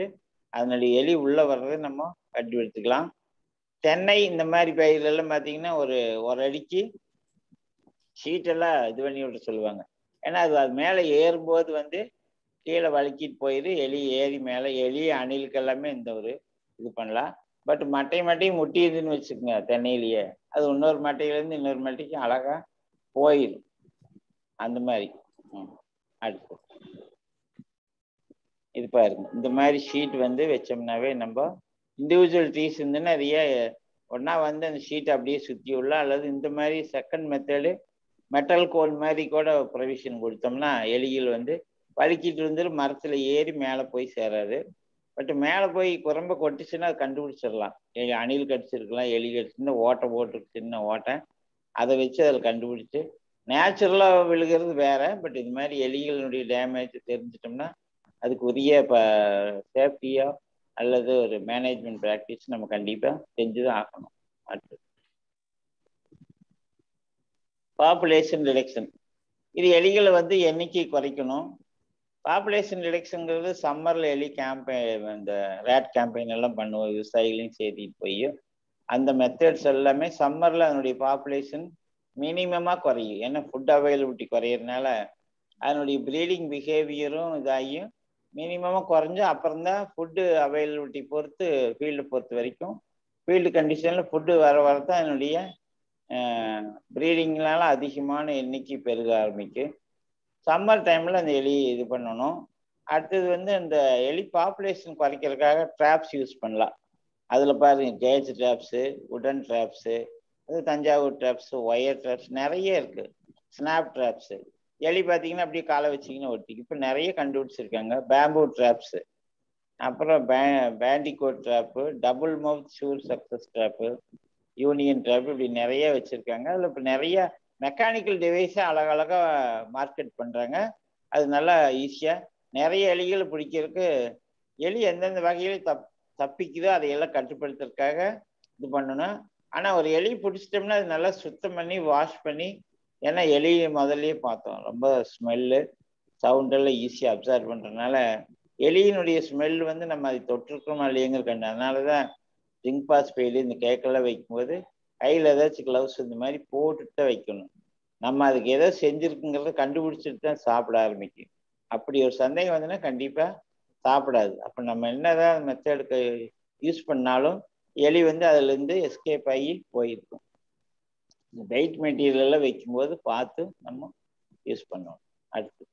S2: அதனுடைய எலி உள்ள வர்றதை நம்ம கட்டுப்படுத்திக்கலாம் தென்னை இந்த மாதிரி பயிரெல்லாம் பார்த்தீங்கன்னா ஒரு ஒரு அடிக்கு ஷீட்டெல்லாம் இது பண்ணி விட சொல்லுவாங்க ஏன்னா அது அது மேலே ஏறும்போது வந்து கீழே வழுக்கிட்டு போயிடு எலி ஏறி மேலே எலி அணிலுக்கு எல்லாமே இந்த ஒரு இது பண்ணலாம் பட் மட்டை மட்டையும் முட்டியுதுன்னு வச்சுக்கோங்க தென்னையிலேயே அது இன்னொரு மட்டையிலேருந்து இன்னொரு மட்டைக்கு அழகா போயிடும் அந்த மாதிரி ம் அடுத்து இது பாருங்க இந்த மாதிரி ஷீட் வந்து வச்சோம்னாவே நம்ம இண்டிவிஜுவல் ட்ரீஸ் இருந்துன்னா நிறைய ஒன்றா வந்து அந்த ஷீட் அப்படியே சுற்றி உள்ள அல்லது இந்த மாதிரி செகண்ட் மெத்தடு மெட்டல் கோல் மாதிரி கூட ப்ரொவிஷன் கொடுத்தோம்னா எலிகள் வந்து வலிக்கிட்டு இருந்துட்டு மரத்தில் ஏறி மேலே போய் சேராது பட் மேலே போய் குரம்ப கொட்டுச்சுன்னா அது கண்டுபிடிச்சிடலாம் எலி அணில் கடிச்சிருக்கலாம் எலி கடிச்சுன்னா ஓட்டை போட்டிருக்கு சின்ன ஓட்டை அதை வச்சு அதில் கண்டுபிடிச்சு நேச்சுரலாக விழுகிறது வேற பட் இது மாதிரி எலிகளினுடைய டேமேஜ் தெரிஞ்சிட்டோம்னா அதுக்கு உரிய இப்போ சேஃப்டியோ அல்லது ஒரு மேனேஜ்மெண்ட் ப்ராக்டிஸ் நம்ம கண்டிப்பாக செஞ்சு தான் ஆகணும் அடுத்து பாப்புலேஷன் ரிடக்ஷன் இது எலிகளை வந்து எண்ணிக்கை குறைக்கணும் பாப்புலேஷன் ரிடக்ஷனுங்கிறது சம்மரில் எலி கேம்பெயின் இந்த ரேட் கேம்பெயின் எல்லாம் பண்ணுவோம் விவசாயிகளையும் சேர்த்திட்டு போய் அந்த மெத்தட்ஸ் எல்லாமே சம்மரில் அதனுடைய பாப்புலேஷன் மினிமமாக குறையும் ஏன்னா ஃபுட் அவைலபிலிட்டி குறையிறதுனால அதனுடைய ப்ரீடிங் பிஹேவியரும் இதாகியும் மினிமமாக குறைஞ்சு அப்புறம் தான் ஃபுட்டு அவைலபிலிட்டி பொறுத்து ஃபீல்டு பொறுத்த வரைக்கும் ஃபீல்டு கண்டிஷனில் ஃபுட்டு வர வரதான் அதனுடைய ப்ரீடிங்னால அதிகமான எண்ணிக்கை பெருக ஆரம்பிக்கும் சம்மர் டைமில் அந்த எலி இது பண்ணணும் அடுத்தது வந்து அந்த எலி பாப்புலேஷன் குறைக்கிறதுக்காக ட்ராப்ஸ் யூஸ் பண்ணலாம் அதில் பாருங்க கேஜ் ட்ராப்ஸு உடன் ட்ராப்ஸு அது தஞ்சாவூர் ட்ராப்ஸு ஒயர் ட்ராப்ஸ் நிறைய இருக்குது ஸ்னாப் ட்ராப்ஸு எலி பார்த்தீங்கன்னா அப்படியே காலை வச்சிங்கன்னா ஒட்டிக்கு இப்போ நிறைய கண்டுபிடிச்சிருக்காங்க பேம்பூ ட்ராப்ஸு அப்புறம் பே bandicoot trap double mouth sure success trap union trap இப்படி நிறைய வச்சுருக்காங்க அதில் இப்போ நிறைய மெக்கானிக்கல் டிவைஸை அழகழகாக மார்க்கெட் பண்ணுறாங்க அது நல்லா ஈஸியாக நிறைய எலிகளை பிடிக்கிறதுக்கு எலி எந்தெந்த வகையில் தப் தப்பிக்குதோ அதையெல்லாம் கட்டுப்படுத்துறதுக்காக இது பண்ணணும் ஆனால் ஒரு எலி பிடிச்சிட்டோம்னா அது நல்லா சுத்தம் பண்ணி வாஷ் பண்ணி ஏன்னா எலி முதல்லயே பார்த்தோம் ரொம்ப ஸ்மெல்லு சவுண்டெல்லாம் ஈஸியாக அப்சர்வ் பண்ணுறதுனால எலியினுடைய ஸ்மெல் வந்து நம்ம அதை தொற்றுக்கிறோமா இல்லையங்கிற கண்டு அதனால தான் ஜிங்க் பாஸ் பெயிலு இந்த கேக்கெல்லாம் வைக்கும்போது கையில் ஏதாச்சும் க்ளவுஸ் இந்த மாதிரி போட்டுட்டு தான் வைக்கணும் நம்ம அதுக்கு ஏதோ செஞ்சுருக்குங்கிறத கண்டுபிடிச்சிட்டு தான் சாப்பிட ஆரம்பிக்கும் அப்படி ஒரு சந்தேகம் வந்துன்னா கண்டிப்பாக சாப்பிடாது அப்போ நம்ம என்னதான் மெத்தடுக்கு யூஸ் பண்ணாலும் எலி வந்து அதுலேருந்து எஸ்கேப் ஆகி போயிருக்கும் இந்த வெயிட் மெட்டீரியல் எல்லாம் வைக்கும்போது பார்த்து நம்ம யூஸ் பண்ணணும் அடுத்து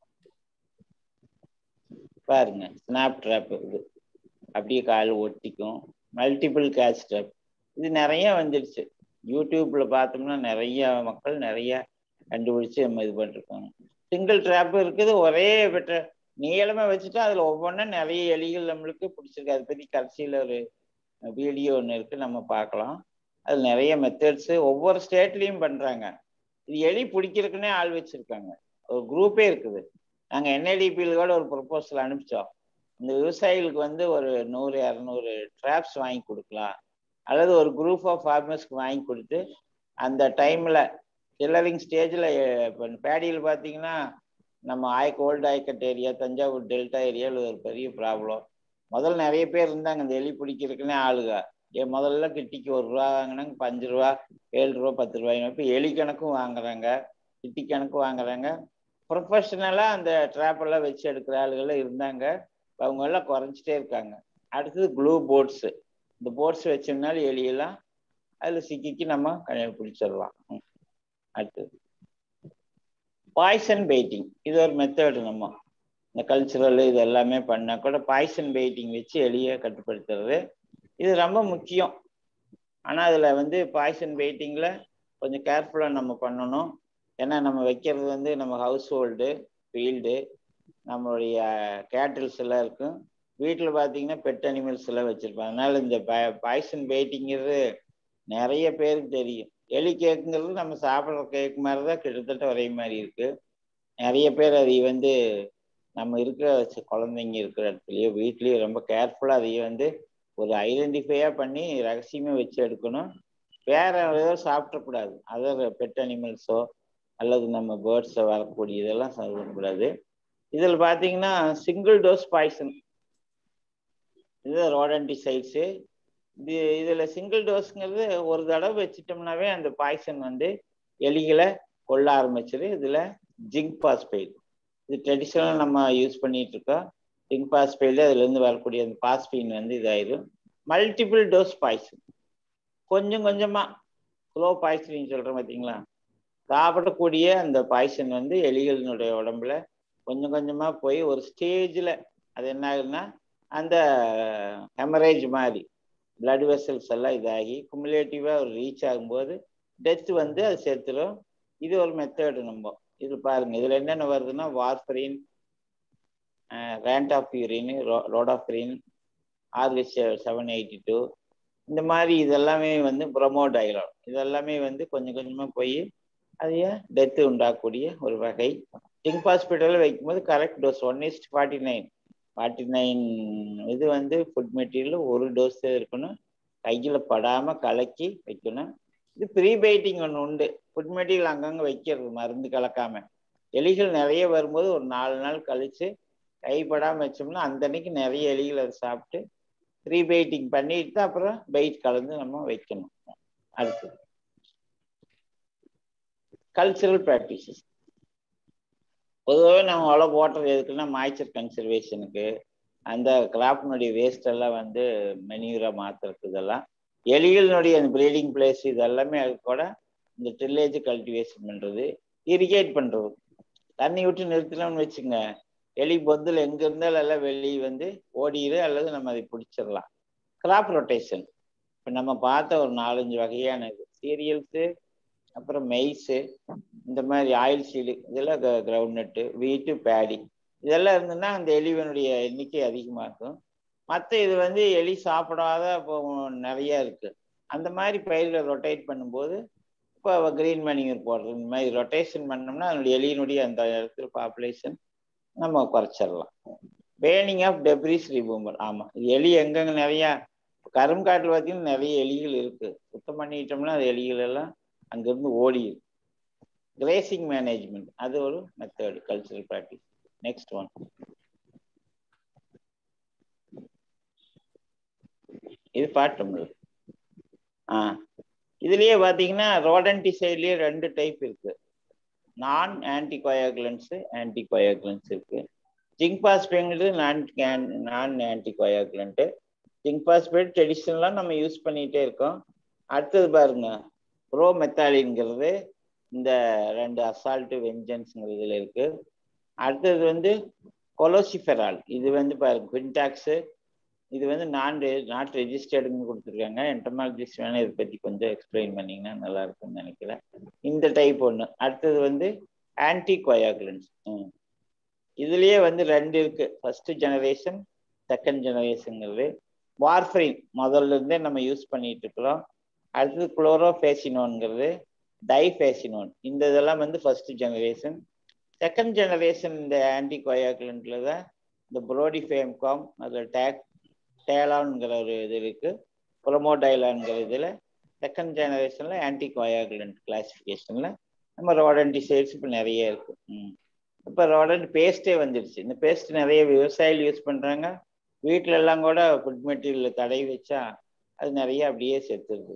S2: பாருங்க ஸ்னாப் ட்ராப் இது அப்படியே கால் ஒட்டிக்கும் மல்டிபிள் கேட்ச் ட்ராப் இது நிறைய வந்துடுச்சு யூடியூப்ல பார்த்தோம்னா நிறைய மக்கள் நிறைய கண்டுபிடிச்சு நம்ம இது பண்ணிருக்காங்க சிங்கிள் ட்ராப் இருக்குது ஒரே பெற்ற நீளமா வச்சுட்டா அதுல ஒவ்வொன்றும் நிறைய எலிகள் நம்மளுக்கு பிடிச்சிருக்கு அதை பத்தி கடைசியில ஒரு வீடியோ ஒன்று இருக்கு நம்ம பார்க்கலாம் அது நிறைய மெத்தட்ஸு ஒவ்வொரு ஸ்டேட்லேயும் பண்ணுறாங்க இது எலி பிடிக்கிறதுக்குன்னே ஆள் வச்சுருக்காங்க ஒரு குரூப்பே இருக்குது நாங்கள் என்ஐடிபியில் கூட ஒரு ப்ரொப்போசல் அனுப்பிச்சோம் இந்த விவசாயிகளுக்கு வந்து ஒரு நூறு இரநூறு ட்ராப்ஸ் வாங்கி கொடுக்கலாம் அல்லது ஒரு குரூப் ஆஃப் ஃபார்மர்ஸ்க்கு வாங்கி கொடுத்து அந்த டைமில் டில்லரிங் ஸ்டேஜில் இப்போ பேடியில் பார்த்தீங்கன்னா நம்ம ஆய்க்கு old ayacut area Thanjavur delta ஏரியாவில் ஒரு பெரிய ப்ராப்ளம் முதல்ல நிறைய பேர் இருந்தாங்க இந்த எலி பிடிக்கிறதுக்குன்னே ஆளுங்க ஏன் முதல்ல கிட்டிக்கு ஒரு ரூபா வாங்கினாங்க இப்போ அஞ்சு ரூபா ஏழு ரூபா பத்து ரூபாய் இப்போ எலி கணக்கும் வாங்குறாங்க கிட்டி கணக்கு வாங்குறாங்க ப்ரொஃபஷனலாக அந்த ட்ராப்பெல்லாம் வச்சு எடுக்கிற ஆளுகள்லாம் இருந்தாங்க அவங்க எல்லாம் குறைஞ்சிட்டே இருக்காங்க அடுத்தது க்ளூ போட்ஸு இந்த போட்ஸ் வச்சோம்னாலும் எலியெல்லாம் அதில் சிக்கிக்கு நம்ம பிடிச்சிடலாம் அடுத்தது பாய்சன் பெயிட்டிங் இது ஒரு மெத்தடு நம்ம இந்த கல்ச்சுரல் இது எல்லாமே பண்ணால் கூட பாய்சன் பெயிட்டிங் வச்சு எலியை கட்டுப்படுத்துறது இது ரொம்ப முக்கியம் ஆனால் அதில் வந்து பாய்சன் வெயிட்டிங்கில் கொஞ்சம் கேர்ஃபுல்லாக நம்ம பண்ணணும் ஏன்னா நம்ம வைக்கிறது வந்து நம்ம ஹவுஸ் ஹோல்டு ஃபீல்டு நம்மளுடைய கேட்டில்ஸ் எல்லாம் இருக்கும் வீட்டில் பார்த்தீங்கன்னா பெட் அனிமல்ஸ் எல்லாம் வச்சுருப்போம் அதனால இந்த பாய்சன் வெயிட்டிங்கிறது நிறைய பேருக்கு தெரியும் எலி கேக்குங்கிறது நம்ம சாப்பிட்ற கேக் மாதிரி தான் கிட்டத்தட்ட ஒரே மாதிரி இருக்குது நிறைய பேர் அதை வந்து நம்ம இருக்கிற குழந்தைங்க இருக்கிற இடத்துலையோ வீட்லேயோ ரொம்ப கேர்ஃபுல்லாக அதையே வந்து ஒரு ஐடென்டிஃபையாக பண்ணி ரகசியமாக வச்சு எடுக்கணும் வேற ஏதோ சாப்பிடக்கூடாது அதர் பெட் அனிமல்ஸோ அல்லது நம்ம பேர்ட்ஸோ வரக்கூடிய இதெல்லாம் சாப்பிடக்கூடாது இதில் பார்த்தீங்கன்னா சிங்கிள் டோஸ் பாய்சன் இது ரோடன்டிசைட்ஸு இது இதில் சிங்கிள் டோஸுங்கிறது ஒரு தடவை வச்சிட்டோம்னாவே அந்த பாய்சன் வந்து எலிகளை கொள்ள ஆரம்பிச்சிரு இதில் ஜிங்க் பாஸ்பைட் இது ட்ரெடிஷ்னலாக நம்ம யூஸ் பண்ணிட்டு இருக்கோம் ஜிங்க் பாஸ்பைடு அதுலேருந்து வரக்கூடிய அந்த பாஸ்பீன் வந்து இதாயிரும் மல்டிபிள் டோஸ் பாய்சன் கொஞ்சம் கொஞ்சமாக ஸ்லோ பாய்சன் சொல்கிறோம் பார்த்தீங்களா சாப்பிடக்கூடிய அந்த பாய்சன் வந்து எலிகளினுடைய உடம்புல கொஞ்சம் கொஞ்சமாக போய் ஒரு ஸ்டேஜில் அது என்ன ஆகுதுன்னா அந்த ஹெமரேஜ் மாதிரி பிளட் வெசல்ஸ் எல்லாம் இதாகி குமுலேட்டிவாக ஒரு ரீச் ஆகும்போது டெத் வந்து அது சேர்த்துரும் இது ஒரு மெத்தடு நம்ம இது பாருங்க இதில் என்னென்ன வருதுன்னா வார்ஃபரின் ரேண்டாஃபியூரின் ரோடாஃபரின் ஆர்ஹெச் செவன் எயிட்டி டூ இந்த மாதிரி இதெல்லாமே வந்து ப்ரொமோடைலான் இதெல்லாமே வந்து கொஞ்சம் கொஞ்சமாக போய் அதைய டெத்து உண்டாக்கக்கூடிய ஒரு வகை ஜிங்க் ஹாஸ்பிட்டலில் வைக்கும்போது correct dose one இஸ்ட் forty nine forty nine இது வந்து ஃபுட் மெட்டீரியல் ஒரு டோஸ் இருக்கணும் கையில் படாமல் கலக்கி வைக்கணும் இது ப்ரீபைட்டிங் ஒன்று உண்டு ஃபுட் மெட்டீரியல் அங்கங்கே வைக்கிறது மருந்து கலக்காம எலிகள் நிறைய வரும்போது ஒரு நாலு நாள் கழித்து கைப்படாமல் வச்சோம்னா அந்த அன்னைக்கு நிறைய எலிகள் அதை சாப்பிட்டு ப்ரீபைட்டிங் பண்ணிட்டு தான் அப்புறம் பைட் கலந்து நம்ம வைக்கணும் அடுத்து கல்ச்சரல் ப்ராக்டிசஸ் பொதுவாகவே நம்ம உழவு போட்டுறது எதுக்குன்னா மாய்ச்சர் கன்சர்வேஷனுக்கு அந்த கிராப்னுடைய வேஸ்ட் எல்லாம் வந்து மெனியூராக மாற்றுறதுக்கு இதெல்லாம் எலிகளினுடைய அந்த ப்ரீடிங் பிளேஸ் இது எல்லாமே அது கூட இந்த டில்லேஜ் கல்டிவேஷன் பண்ணுறது இரிகேட் பண்ணுறது தண்ணி விட்டு நிறுத்தினோம்னு வச்சுங்க எலி பொந்தில் எங்கே இருந்தாலும் எல்லாம் வெளியே வந்து ஓடிடு அல்லது நம்ம அதை பிடிச்சிடலாம் கிராப் ரொட்டேஷன் இப்போ நம்ம பார்த்த ஒரு நாலஞ்சு வகையான இது சீரியல்ஸு அப்புறம் மெய்ஸு இந்த மாதிரி ஆயில் சீடு இதெல்லாம் கிரவுண்ட் நட்டு வீட்டு பேடி இதெல்லாம் இருந்ததுன்னா அந்த எலிவனுடைய எண்ணிக்கை அதிகமாக இருக்கும் மற்ற இது வந்து எலி சாப்பிடாத இப்போ நிறைய இருக்கு அந்த மாதிரி பயிர்களை ரொட்டேட் பண்ணும்போது இப்போ கிரீன் மணியூர் போடுறது இந்த மாதிரி ரொட்டேஷன் பண்ணோம்னா அதனுடைய எலியினுடைய அந்த இடத்துல பாப்புலேஷன் நம்ம குறைச்சிடலாம் பேனிங் ஆஃப் டெப்ரிஸ் ரிமூவல் ஆமாம் எலி எங்கெங்க நிறையா கரும்காட்டில் பார்த்தீங்கன்னா நிறைய எலிகள் இருக்கு சுத்தம் பண்ணிட்டோம்னா அது எலிகள் எல்லாம் அங்கேருந்து ஓடிடும் கிரேசிங் மேனேஜ்மெண்ட் அது ஒரு method cultural practice next one இது பாட்டோம்ல ஆ இதுலயே பார்த்தீங்கன்னா ரோடன்டிசைட்லயே ரெண்டு டைப் இருக்கு நான் ஆன்டிகோயாகுலன்ஸ் ஆன்டிகோயாகுலன்ஸ் இருக்கு ஜிங்க் பாஸ்பேங்கிறது நான் நான் ஆன்டிகோயாகுலன்ட்டு ஜிங்க் பாஸ்பேட் ட்ரெடிஷ்னலாக நம்ம யூஸ் பண்ணிகிட்டே இருக்கோம் அடுத்தது பாருங்க ப்ரோ மெத்தாலின்ங்கிறது இந்த ரெண்டு அசால்ட்டு வெஞ்சன்ஸுங்கிறதுல இருக்கு அடுத்தது வந்து கொலோசிஃபெரால் இது வந்து பாருங்க குவிண்டாக்ஸு இது வந்து நான் நாட் ரெஜிஸ்டர்டுன்னு கொடுத்துருக்காங்க என்டமாலஜிஸ்ட் வேணா இதை பற்றி கொஞ்சம் எக்ஸ்பிளைன் பண்ணிங்கன்னா நல்லா இருக்கும்னு நினைக்கிறேன் இந்த டைப் ஒன்று அடுத்தது வந்து ஆன்டி கொயாகுலன்ஸ் இதுலயே வந்து ரெண்டு இருக்கு ஃபர்ஸ்ட் ஜெனரேஷன் செகண்ட் ஜெனரேஷனுங்கிறது வார்ஃபரின் முதல்ல இருந்தே நம்ம யூஸ் பண்ணிட்டு இருக்கிறோம் அடுத்தது குளோரோஃபேசினோன்ங்கிறது டைஃபேசினோன் இந்த இதெல்லாம் வந்து ஃபர்ஸ்ட் ஜெனரேஷன் செகண்ட் ஜெனரேஷன் இந்த ஆன்டி கொயாகுலண்ட்ல தான் இந்த புரோடி ஃபேம்காம் அதில் டேக் டேலான்ங்கிற ஒரு இது இருக்கு ப்ரொமோடைலான்ங்கிற இதில் செகண்ட் ஜெனரேஷனில் ஆன்டி கொயாகுலண்ட் கிளாசிஃபிகேஷனில் நம்ம ரோடன்டிசைட்ஸ் இப்போ நிறைய இருக்கு ம் இப்போ ரோடன்ட் பேஸ்ட்டே வந்துடுச்சு இந்த பேஸ்ட் நிறைய விவசாயிகள் யூஸ் பண்ணுறாங்க வீட்டில எல்லாம் கூட ஃபுட் மெட்டீரியல் தடை வச்சா அது நிறைய அப்படியே செத்துருது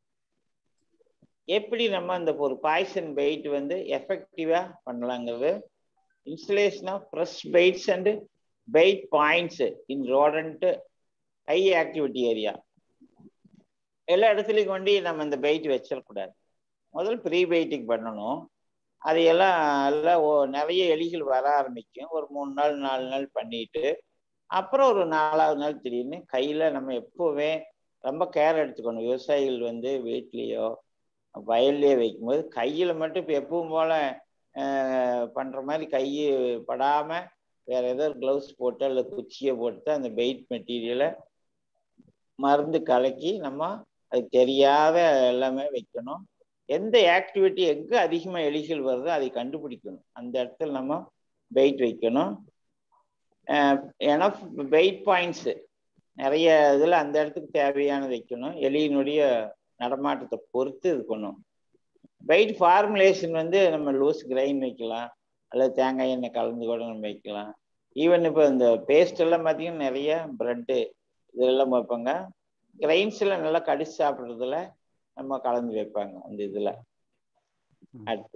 S2: எப்படி நம்ம அந்த ஒரு பாய்சன் பெயிட் வந்து எஃபெக்டிவா பண்ணலாங்கிறது installation of fresh baits and bait points in rodent high activity area எல்லா இடத்துலையும் கொண்டு நம்ம இந்த பெயிட் வச்சிடக்கூடாது முதல் ப்ரீ பெயிட்டிங் பண்ணணும் அதையெல்லாம் எல்லாம் நிறைய எலிகள் வர ஆரம்பிக்கும் ஒரு மூணு நாள் நாலு நாள் பண்ணிட்டு அப்புறம் ஒரு நாலாவது நாள் திடீர்னு கையில் நம்ம எப்போவுமே ரொம்ப கேர் எடுத்துக்கணும் விவசாயிகள் வந்து வீட்லேயோ வயல்லையே வைக்கும்போது கையில் மட்டும் இப்போ எப்பவும் போல் பண்ணுற மாதிரி கை படாமல் வேற ஏதோ க்ளவுஸ் போட்டு அல்லது குச்சியை போட்டு அந்த பெயிட் மெட்டீரியலை மருந்து கலக்கி நம்ம அது தெரியாத எல்லாமே வைக்கணும் எந்த ஆக்டிவிட்டி எங்கே அதிகமாக எலிகள் வருதோ அதை கண்டுபிடிக்கணும் அந்த இடத்துல நம்ம பெயிட் வைக்கணும் ஏன்னா வெயிட் பாயிண்ட்ஸு நிறைய இதில் அந்த இடத்துக்கு தேவையானது வைக்கணும் எலியினுடைய நடமாட்டத்தை பொறுத்து இது பண்ணும் வெயிட் ஃபார்முலேஷன் வந்து நம்ம லூஸ் கிரைன் வைக்கலாம் அல்லது தேங்காய் எண்ணெய் கலந்து கூட நம்ம வைக்கலாம் ஈவன் இப்போ இந்த பேஸ்ட் எல்லாம் பார்த்தீங்கன்னா நிறைய ப்ரெட்டு இதெல்லாம் வைப்பாங்க கிரைன்ஸ்ல நல்லா கடிச்சு சாப்பிட்றதுல நம்ம கலந்து வைப்பாங்க அந்த இதுல அடுத்து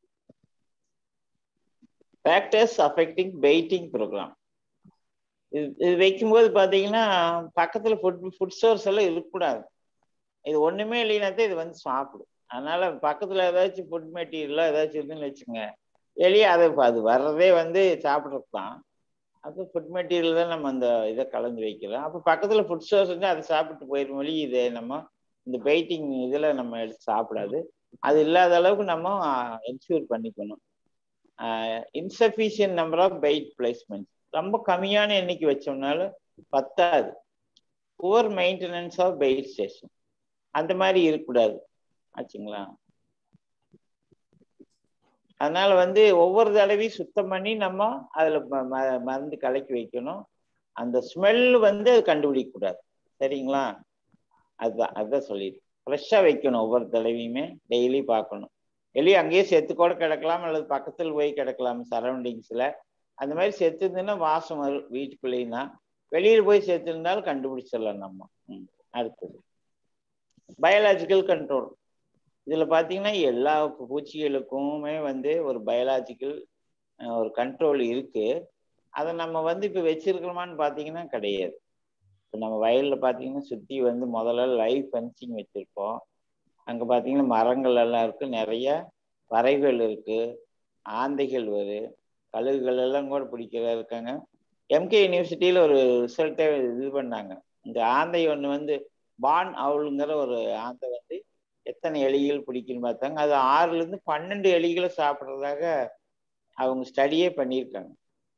S2: ஃபேக்டர்ஸ் அஃபெக்டிங் பெயிட்டிங் ப்ரோக்ராம் இது இது வைக்கும்போது பார்த்தீங்கன்னா பக்கத்தில் ஃபுட் ஃபுட் சோர்ஸ் எல்லாம் இருக்கக்கூடாது இது ஒன்றுமே இல்லைனாத்தான் இது வந்து சாப்பிடும் அதனால பக்கத்தில் ஏதாச்சும் ஃபுட் மெட்டீரியலோ ஏதாச்சும் இருந்துன்னு வச்சுங்க எளிய அதை அது வர்றதே வந்து சாப்பிட்றது தான் அது ஃபுட் மெட்டீரியல் தான் நம்ம அந்த இதை கலந்து வைக்கிறோம் அப்போ பக்கத்தில் ஃபுட் சோர்ஸ் வந்து அதை சாப்பிட்டு போயிடும் வழி இதை நம்ம இந்த பெயிட்டிங் இதில் நம்ம எடுத்து சாப்பிடாது அது இல்லாத அளவுக்கு நம்ம என்ஷூர் பண்ணிக்கணும் insufficient number of bait placement ரொம்ப கம்மியான எண்ணிக்கை வச்சோம்னாலும் பத்தாது poor maintenance of bait station அந்த மாதிரி இருக்கக்கூடாது ஆச்சுங்களா அதனால வந்து ஒவ்வொரு தடவையும் சுத்தம் பண்ணி நம்ம அதில் மருந்து கலக்கி வைக்கணும் அந்த ஸ்மெல் வந்து அது கண்டுபிடிக்க கூடாது சரிங்களா அதுதான் அதுதான் சொல்லிடு ஃப்ரெஷ்ஷாக வைக்கணும் ஒவ்வொரு தடவையுமே டெய்லி பார்க்கணும் வெளியே அங்கேயே செத்து கூட கிடக்கலாம் அல்லது பக்கத்தில் போய் கிடக்கலாம் சரௌண்டிங்ஸில் அந்த மாதிரி செத்து இருந்ததுன்னா வாசம் வரும் வீட்டுக்குள்ளேயும் தான் வெளியில் போய் செத்து இருந்தாலும் கண்டுபிடிச்சிடலாம் நம்ம ம் அடுத்தது பயாலாஜிக்கல் கண்ட்ரோல் இதில் பார்த்தீங்கன்னா எல்லா பூச்சிகளுக்குமே வந்து ஒரு பயாலாஜிக்கல் ஒரு கண்ட்ரோல் இருக்கு அதை நம்ம வந்து இப்போ வச்சிருக்கிறோமான்னு பார்த்தீங்கன்னா கிடையாது இப்போ நம்ம வயலில் பார்த்தீங்கன்னா சுற்றி வந்து முதல்ல லைவ் ஃபென்சிங் வச்சுருப்போம் அங்கே பார்த்தீங்கன்னா மரங்கள் எல்லாம் இருக்கு நிறைய வரைகள் இருக்கு ஆந்தைகள் வரும் கழுகுகள் எல்லாம் கூட பிடிக்கிறதா இருக்காங்க எம்கே யூனிவர்சிட்டியில் ஒரு ரிசல்ட்டே இது பண்ணாங்க இந்த ஆந்தை ஒன்று வந்து பான் அவுளுங்கிற ஒரு ஆந்தை வந்து எத்தனை எலிகள் பிடிக்குன்னு பார்த்தாங்க அது ஆறுலேருந்து பன்னெண்டு எலிகளை சாப்பிட்றதாக அவங்க ஸ்டடியே பண்ணியிருக்காங்க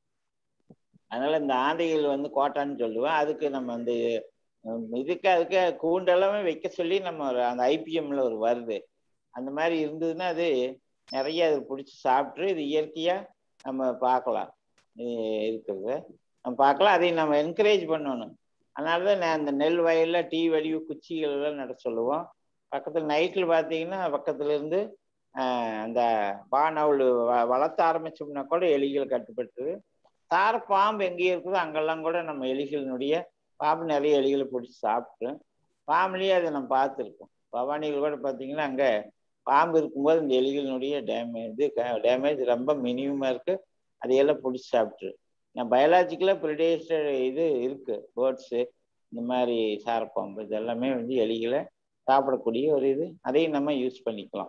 S2: அதனால இந்த ஆந்தைகள் வந்து கோட்டான்னு சொல்லுவேன் அதுக்கு நம்ம அந்த இதுக்கு அதுக்கு கூண்டெல்லாமே வைக்க சொல்லி நம்ம அந்த ஐபிஎம்ல ஒரு வருது அந்த மாதிரி இருந்ததுன்னா அது நிறைய அது பிடிச்சி சாப்பிட்டு இது இயற்கையா நம்ம பார்க்கலாம் இருக்கிறது நம்ம பார்க்கலாம் அதையும் நம்ம என்கரேஜ் பண்ணணும் அதனால தான் நான் அந்த நெல் வயல்ல டீ வடிவு குச்சிகள் எல்லாம் நட சொல்லுவோம் பக்கத்தில் நைட்டில் பார்த்தீங்கன்னா பக்கத்துல இருந்து அந்த பானவுள் வளர்த்த ஆரம்பிச்சோம்னா கூட எலிகள் கட்டுப்பட்டுது தார பாம்பு எங்கே இருக்குதோ அங்கெல்லாம் கூட நம்ம எலிகளினுடைய பாம்பு நிறைய எலிகளை பிடிச்சி சாப்பிட்டு பாம்புலேயே அதை நம்ம பார்த்துருக்கோம் பவானிகள் கூட பார்த்தீங்கன்னா அங்கே பாம்பு இருக்கும்போது இந்த எலிகளினுடைய டேமேஜ் இது டேமேஜ் ரொம்ப மினிமமாக இருக்குது அதையெல்லாம் பிடிச்சி சாப்பிட்ரு நான் பயாலாஜிக்கலாக ப்ரிடேஸ்டர் இது இருக்குது பேர்ட்ஸு இந்த மாதிரி சாரப்பாம்பு இது எல்லாமே வந்து எலிகளை சாப்பிடக்கூடிய ஒரு இது அதையும் நம்ம யூஸ் பண்ணிக்கலாம்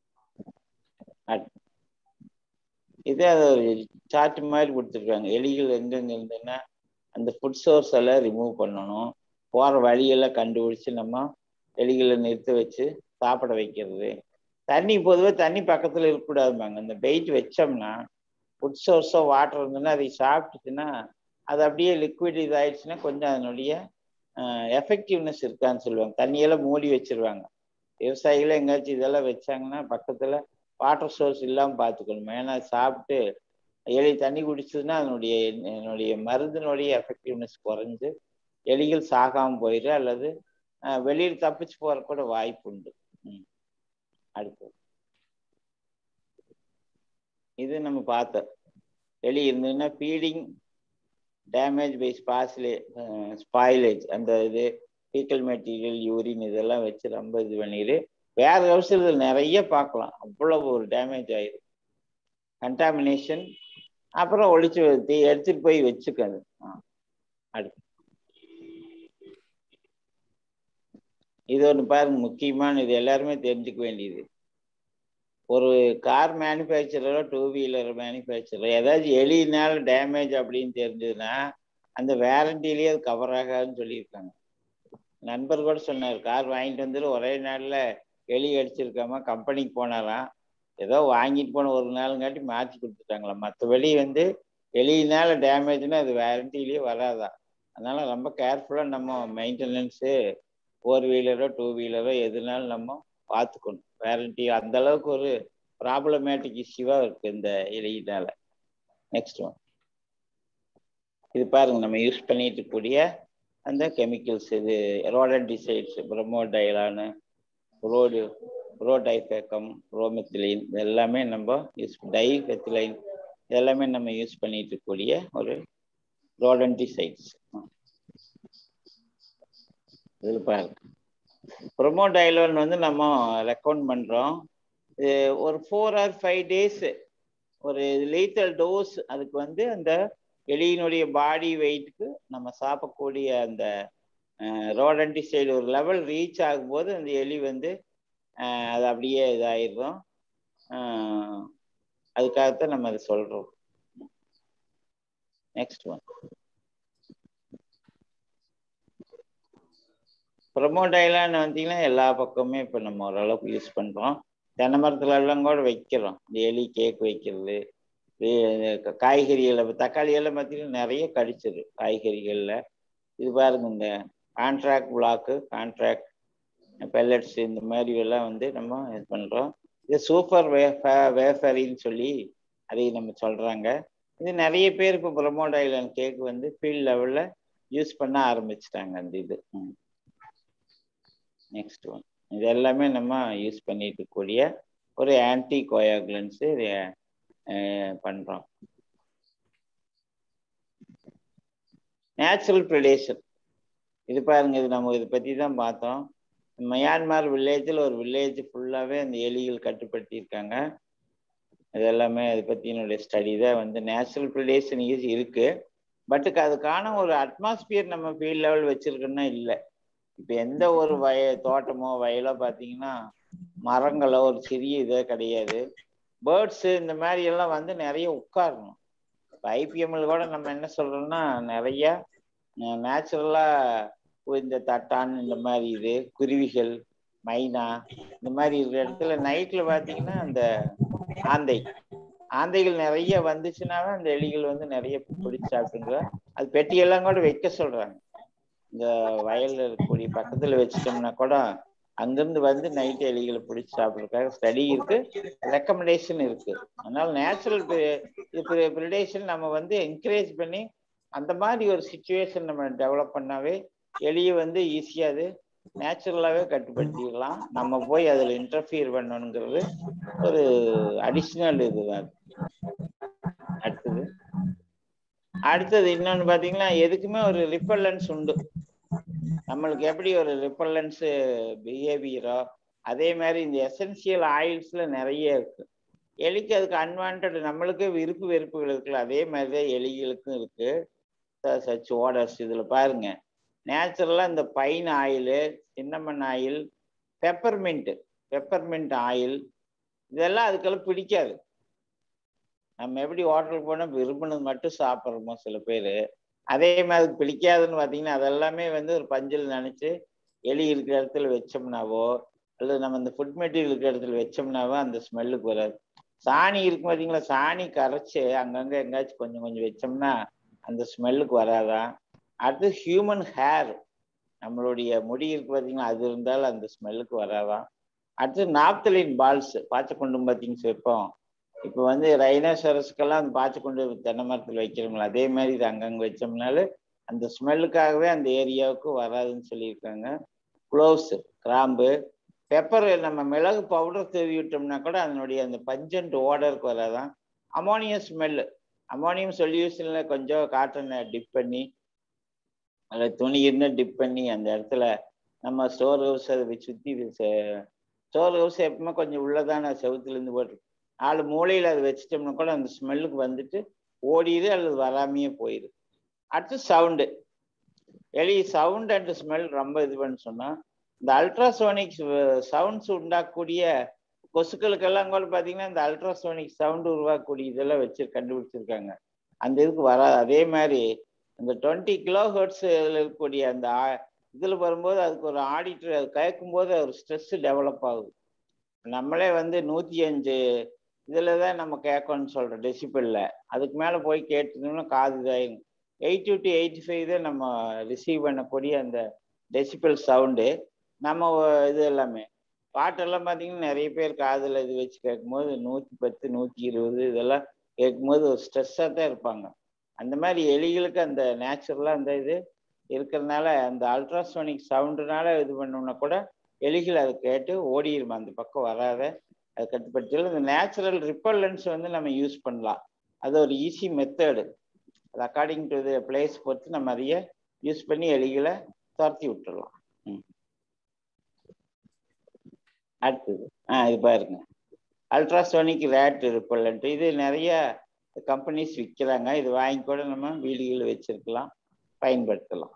S2: இது அது ஒரு சார்ட் மாதிரி கொடுத்துருக்காங்க எலிகள் எங்கெங்க இருந்துன்னா அந்த ஃபுட் சோர்ஸ் எல்லாம் ரிமூவ் பண்ணணும் போகிற வழியெல்லாம் கண்டுபிடிச்சு நம்ம எலிகளை நிறுத்த வச்சு சாப்பிட வைக்கிறது தண்ணி பொதுவாக தண்ணி பக்கத்தில் இருக்கக்கூடாதுமாங்க இந்த பெயிட் வச்சோம்னா ஃபுட் சோர்ஸோ வாட்டர் இருந்ததுன்னா அதை சாப்பிட்டுச்சுன்னா அது அப்படியே லிக்விட் இதாயிடுச்சுன்னா கொஞ்சம் அதனுடைய எஃபெக்டிவ்னஸ் இருக்கான்னு சொல்லுவாங்க தண்ணியெல்லாம் மூடி வச்சிருவாங்க விவசாயிகள் எங்கேயாச்சும் இதெல்லாம் வச்சாங்கன்னா பக்கத்தில் வாட்டர் சோர்ஸ் இல்லாமல் பார்த்துக்கணும் ஏன்னா சாப்பிட்டு எலி தண்ணி குடிச்சதுன்னா அதனுடைய என்னுடைய மருந்தினுடைய எஃபெக்டிவ்னஸ் குறைஞ்சு எலிகள் சாகாமல் போயிடு அல்லது வெளியில் தப்பிச்சு போகிற கூட வாய்ப்பு உண்டு ம் அடுத்து இது நம்ம பார்த்தோம் எலி இருந்ததுன்னா ஃபீடிங் டேமேஜ் பை ஸ்பாஸ்லே ஸ்பாயிலேஜ் அந்த இது ஃபீக்கல் மெட்டீரியல் யூரின் இதெல்லாம் வச்சு ரொம்ப இது பண்ணிடு வேற ஹவுஸில் நிறைய பார்க்கலாம் அவ்வளவு ஒரு டேமேஜ் ஆயிடும் கண்டாமினேஷன் அப்புறம் ஒழிச்சு எடுத்துட்டு போய் வச்சுக்கது அடுத்து இது ஒன்று பாருங்க முக்கியமான இது எல்லாருமே தெரிஞ்சுக்க வேண்டியது ஒரு கார் மேனுஃபேக்சரரோ டூ வீலர் மேனுஃபேக்சரோ ஏதாச்சும் எலினால டேமேஜ் அப்படின்னு தெரிஞ்சதுன்னா அந்த வேரண்டிலேயே அது கவர் ஆகாதுன்னு சொல்லியிருக்காங்க நண்பர் கூட சொன்னார் கார் வாங்கிட்டு வந்துட்டு ஒரே நாளில் எலி அடிச்சிருக்காம கம்பெனிக்கு போனாராம் ஏதோ வாங்கிட்டு போன ஒரு நாளுங்காட்டி மாற்றி கொடுத்துட்டாங்களாம் மற்றபடி வந்து எலியினால டேமேஜ்னா அது வேரண்டிலேயே வராதான் அதனால ரொம்ப கேர்ஃபுல்லாக நம்ம மெயின்டெனன்ஸு ஃபோர் வீலரோ டூ வீலரோ எதுனாலும் நம்ம பார்த்துக்கணும் வேரண்டி அந்த அளவுக்கு ஒரு ப்ராப்ளமேட்டிக் இஷ்யூவாக இருக்கு இந்த எலியினால நெக்ஸ்ட் ஒன் இது பாருங்க நம்ம யூஸ் பண்ணிட்டு இருக்கக்கூடிய அந்த கெமிக்கல்ஸ் இது ரோடன்டிசைட்ஸ் பிரமோடைலானு ரோடு ரோடைஃபேக்கம் ரோமெத்திலைன் இது எல்லாமே நம்ம யூஸ் டைஃபெத்திலைன் இதெல்லாமே நம்ம யூஸ் பண்ணிட்டு இருக்கக்கூடிய ஒரு ரோடன்டிசைட்ஸ் இதில் பாருங்க ப்ரொமோடைலோன் வந்து நம்ம ரெக்கமெண்ட் பண்ணுறோம் இது ஒரு ஃபோர் ஆர் ஃபைவ் டேஸ் ஒரு லீத்தல் டோஸ் அதுக்கு வந்து அந்த எலியினுடைய பாடி வெயிட்டுக்கு நம்ம சாப்பிடக்கூடிய அந்த ரோடன்டிசைடு ஒரு லெவல் ரீச் ஆகும்போது அந்த எலி வந்து அது அப்படியே இதாயிடும் அதுக்காகத்தான் நம்ம அதை சொல்றோம் நெக்ஸ்ட் ஒன் ப்ரொமோடைலான்னு வந்தீங்கன்னா எல்லா பக்கமுமே இப்போ நம்ம ஓரளவுக்கு யூஸ் பண்ணுறோம் தென்னை மரத்துல எல்லாம் கூட வைக்கிறோம் இந்த எலி கேக் வைக்கிறது காய்கறிகளை தக்காளி எல்லாம் பார்த்தீங்கன்னா நிறைய கடிச்சிரு காய்கறிகளில் இது பாருங்க இந்த கான்ட்ராக்ட் பிளாக்கு கான்ட்ராக்ட் பெல்லட்ஸ் இந்த மாதிரி எல்லாம் வந்து நம்ம இது பண்ணுறோம் இது சூப்பர் வேஃப வேஃபரின்னு சொல்லி அதை நம்ம சொல்கிறாங்க இது நிறைய பேர் இப்போ ப்ரமோட் ஐலாண்ட் கேக் வந்து ஃபீல்ட் லெவலில் யூஸ் பண்ண ஆரம்பிச்சிட்டாங்க அந்த இது நெக்ஸ்ட் ஒன் இது எல்லாமே நம்ம யூஸ் பண்ணிட்டு இருக்கக்கூடிய ஒரு ஆன்டி கோயாகுலன்ஸு பண்ணுறோம் நேச்சுரல் ப்ரிடேஷன் இது பாருங்க இது நம்ம இதை பற்றி தான் பார்த்தோம் மியான்மார் வில்லேஜில் ஒரு வில்லேஜ் ஃபுல்லாகவே அந்த எலிகள் கட்டுப்படுத்தியிருக்காங்க இது எல்லாமே அதை பற்றினுடைய ஸ்டடி தான் வந்து நேச்சுரல் ப்ரிடேஷன் இருக்கு பட்டுக்கு அதுக்கான ஒரு அட்மாஸ்பியர் நம்ம ஃபீல்ட் லெவல் வச்சிருக்கோன்னா இல்லை இப்போ எந்த ஒரு வய தோட்டமோ வயலோ பார்த்தீங்கன்னா மரங்களோ ஒரு சிறிய இதே கிடையாது பேர்ட்ஸு இந்த மாதிரி எல்லாம் வந்து நிறைய உட்காரணும் இப்போ ஐபிஎம்மில் கூட நம்ம என்ன சொல்றோம்னா நிறைய நேச்சுரலாக இந்த தட்டான் இந்த மாதிரி இது குருவிகள் மைனா இந்த மாதிரி இருக்கிற இடத்துல நைட்டில் பார்த்தீங்கன்னா அந்த ஆந்தை ஆந்தைகள் நிறைய வந்துச்சுனாவே அந்த எலிகள் வந்து நிறைய பிடிச்சி சாப்பிட்டுங்க அது பெட்டியெல்லாம் கூட வைக்க சொல்றாங்க இந்த வயல்ல இருக்கக்கூடிய பக்கத்துல வச்சுட்டோம்னா கூட அங்கிருந்து வந்து நைட் எலிகளை பிடிச்சி சாப்பிட்றதுக்காக ஸ்டடி இருக்கு ரெக்கமெண்டேஷன் இருக்கு அதனால நேச்சுரல் இது ப்ரிடேஷன் நம்ம வந்து என்கரேஜ் பண்ணி அந்த மாதிரி ஒரு சுச்சுவேஷன் நம்ம டெவலப் பண்ணாவே எலியை வந்து ஈஸியா அது நேச்சுரலாகவே கட்டுப்படுத்திடலாம் நம்ம போய் அதில் இன்டர்ஃபியர் பண்ணணுங்கிறது ஒரு அடிஷ்னல் இதுதான் அடுத்தது அடுத்தது இன்னொன்று பார்த்தீங்கன்னா எதுக்குமே ஒரு ரிப்பல்லன்ஸ் உண்டு நம்மளுக்கு எப்படி ஒரு ரிப்பல்லன்ஸ் பிஹேவியரோ அதே மாதிரி இந்த எசென்சியல் ஆயில்ஸ்ல நிறைய இருக்கு எலிக்கு அதுக்கு அன்வான்ட் நம்மளுக்கு விருப்பு வெறுப்புகள் இருக்குல்ல அதே மாதிரி தான் எலிகளுக்கும் இருக்கு சச் ஓடர்ஸ் இதில் பாருங்க நேச்சுரலாக இந்த pine oil cinnamon oil peppermint peppermint oil இதெல்லாம் அதுக்கெல்லாம் பிடிக்காது நம்ம எப்படி ஹோட்டலுக்கு போனால் விரும்பினது மட்டும் சாப்பிட்றோமோ சில பேர் அதே மாதிரி பிடிக்காதுன்னு பார்த்தீங்கன்னா அதெல்லாமே வந்து ஒரு பஞ்சில் நினச்சி எலி இருக்கிற இடத்துல வச்சோம்னாவோ அல்லது நம்ம இந்த ஃபுட் மெட்டீரியல் இருக்கிற இடத்துல வச்சோம்னாவோ அந்த ஸ்மெல்லுக்கு வராது சாணி இருக்கும் பார்த்தீங்களா சாணி கரைச்சி அங்கங்கே எங்கேயாச்சும் கொஞ்சம் கொஞ்சம் வச்சோம்னா அந்த ஸ்மெல்லுக்கு வராதான் அடுத்து ஹியூமன் ஹேர் நம்மளுடைய முடி இருக்கு பார்த்தீங்கன்னா அது இருந்தாலும் அந்த ஸ்மெல்லுக்கு வராதான் அடுத்து நாப்தலின் பால்ஸ் பாய்ச்ச கொண்டு பார்த்தீங்க வைப்போம் இப்போ வந்து ரைனோசரஸ்க்கெல்லாம் அந்த பாய்ச்ச கொண்டு தென்னை மரத்தில் வைக்கிறோங்களா அதே மாதிரி இது அங்கங்கே வச்சோம்னாலும் அந்த ஸ்மெல்லுக்காகவே அந்த ஏரியாவுக்கு வராதுன்னு சொல்லியிருக்காங்க க்ளோவ்ஸ் கிராம்பு பெப்பர் நம்ம மிளகு பவுடர் தூவி விட்டோம்னா கூட அதனுடைய அந்த பஞ்சன்ட் ஓடருக்கு வராதான் அமோனியம் ஸ்மெல்லு அமோனியம் சொல்யூஷனில் கொஞ்சம் காட்டனை டிப் பண்ணி அதில் துணி இருந்தால் டிப் பண்ணி அந்த இடத்துல நம்ம ஸ்டோர் ஹவுஸ் அதை சுற்றி ஸ்டோர் ஹவுஸ் எப்பவுமே கொஞ்சம் உள்ளதான செவுத்துலேருந்து போட்டு நாலு மூலையில் அதை வச்சிட்டோம்னா கூட அந்த ஸ்மெல்லுக்கு வந்துட்டு ஓடிடு அல்லது வராமையே போயிடு அடுத்து சவுண்டு எலி சவுண்ட் அண்ட் ஸ்மெல் ரொம்ப இது பண்ண சொன்னால் இந்த அல்ட்ராசோனிக் சவுண்ட்ஸ் உண்டாக்கக்கூடிய கொசுக்களுக்கெல்லாம் கூட பார்த்தீங்கன்னா இந்த அல்ட்ராசோனிக் சவுண்டு உருவாக்கக்கூடிய இதெல்லாம் வச்சு கண்டுபிடிச்சிருக்காங்க அந்த இதுக்கு வராது அதே மாதிரி இந்த டுவெண்ட்டி கிலோ ஹர்ட்ஸ் இதில் இருக்கக்கூடிய அந்த இதில் வரும்போது அதுக்கு ஒரு ஆடிட்டர் அது கேட்கும்போது ஒரு ஸ்ட்ரெஸ் டெவலப் ஆகுது நம்மளே வந்து நூற்றி அஞ்சு இதில் தான் நம்ம கேட்கணும்னு சொல்கிறோம் டெசிபிளில் அதுக்கு மேலே போய் கேட்டுனோம்னா காது இதாயிரும் எயிட்டி டு எயிட்டி ஃபைவ் தான் நம்ம ரிசீவ் பண்ணக்கூடிய அந்த டெசிபிள் சவுண்டு நம்ம இது எல்லாமே பாட்டெல்லாம் பார்த்தீங்கன்னா நிறைய பேர் காதில் இது வச்சு கேட்கும்போது நூற்றி பத்து நூற்றி இருபது இதெல்லாம் கேட்கும்போது ஒரு ஸ்ட்ரெஸ்ஸாக தான் இருப்பாங்க அந்த மாதிரி எலிகளுக்கு அந்த நேச்சுரலாக அந்த இது இருக்கிறதுனால அந்த அல்ட்ராசோனிக் சவுண்டுனால இது பண்ணோம்னா கூட எலிகள் அதை கேட்டு ஓடிடுமா அந்த பக்கம் வராத அது கட்டுப்படுத்தல இந்த நேச்சுரல் ரிப்பல்லன்ஸ் வந்து நம்ம யூஸ் பண்ணலாம் அது ஒரு ஈஸி மெத்தடு அது அக்கார்டிங் டு த பிளேஸ் பொறுத்து நம்ம அதையே யூஸ் பண்ணி எலிகளை துரத்தி விட்டுடலாம் அடுத்தது ஆ இது பாருங்க அல்ட்ராசோனிக் ரேட் ரிப்பல்லண்ட் இது நிறைய கம்பெனிஸ் விற்கிறாங்க இது வாங்கி கூட நம்ம வீடுகளில் வச்சிருக்கலாம் பயன்படுத்தலாம்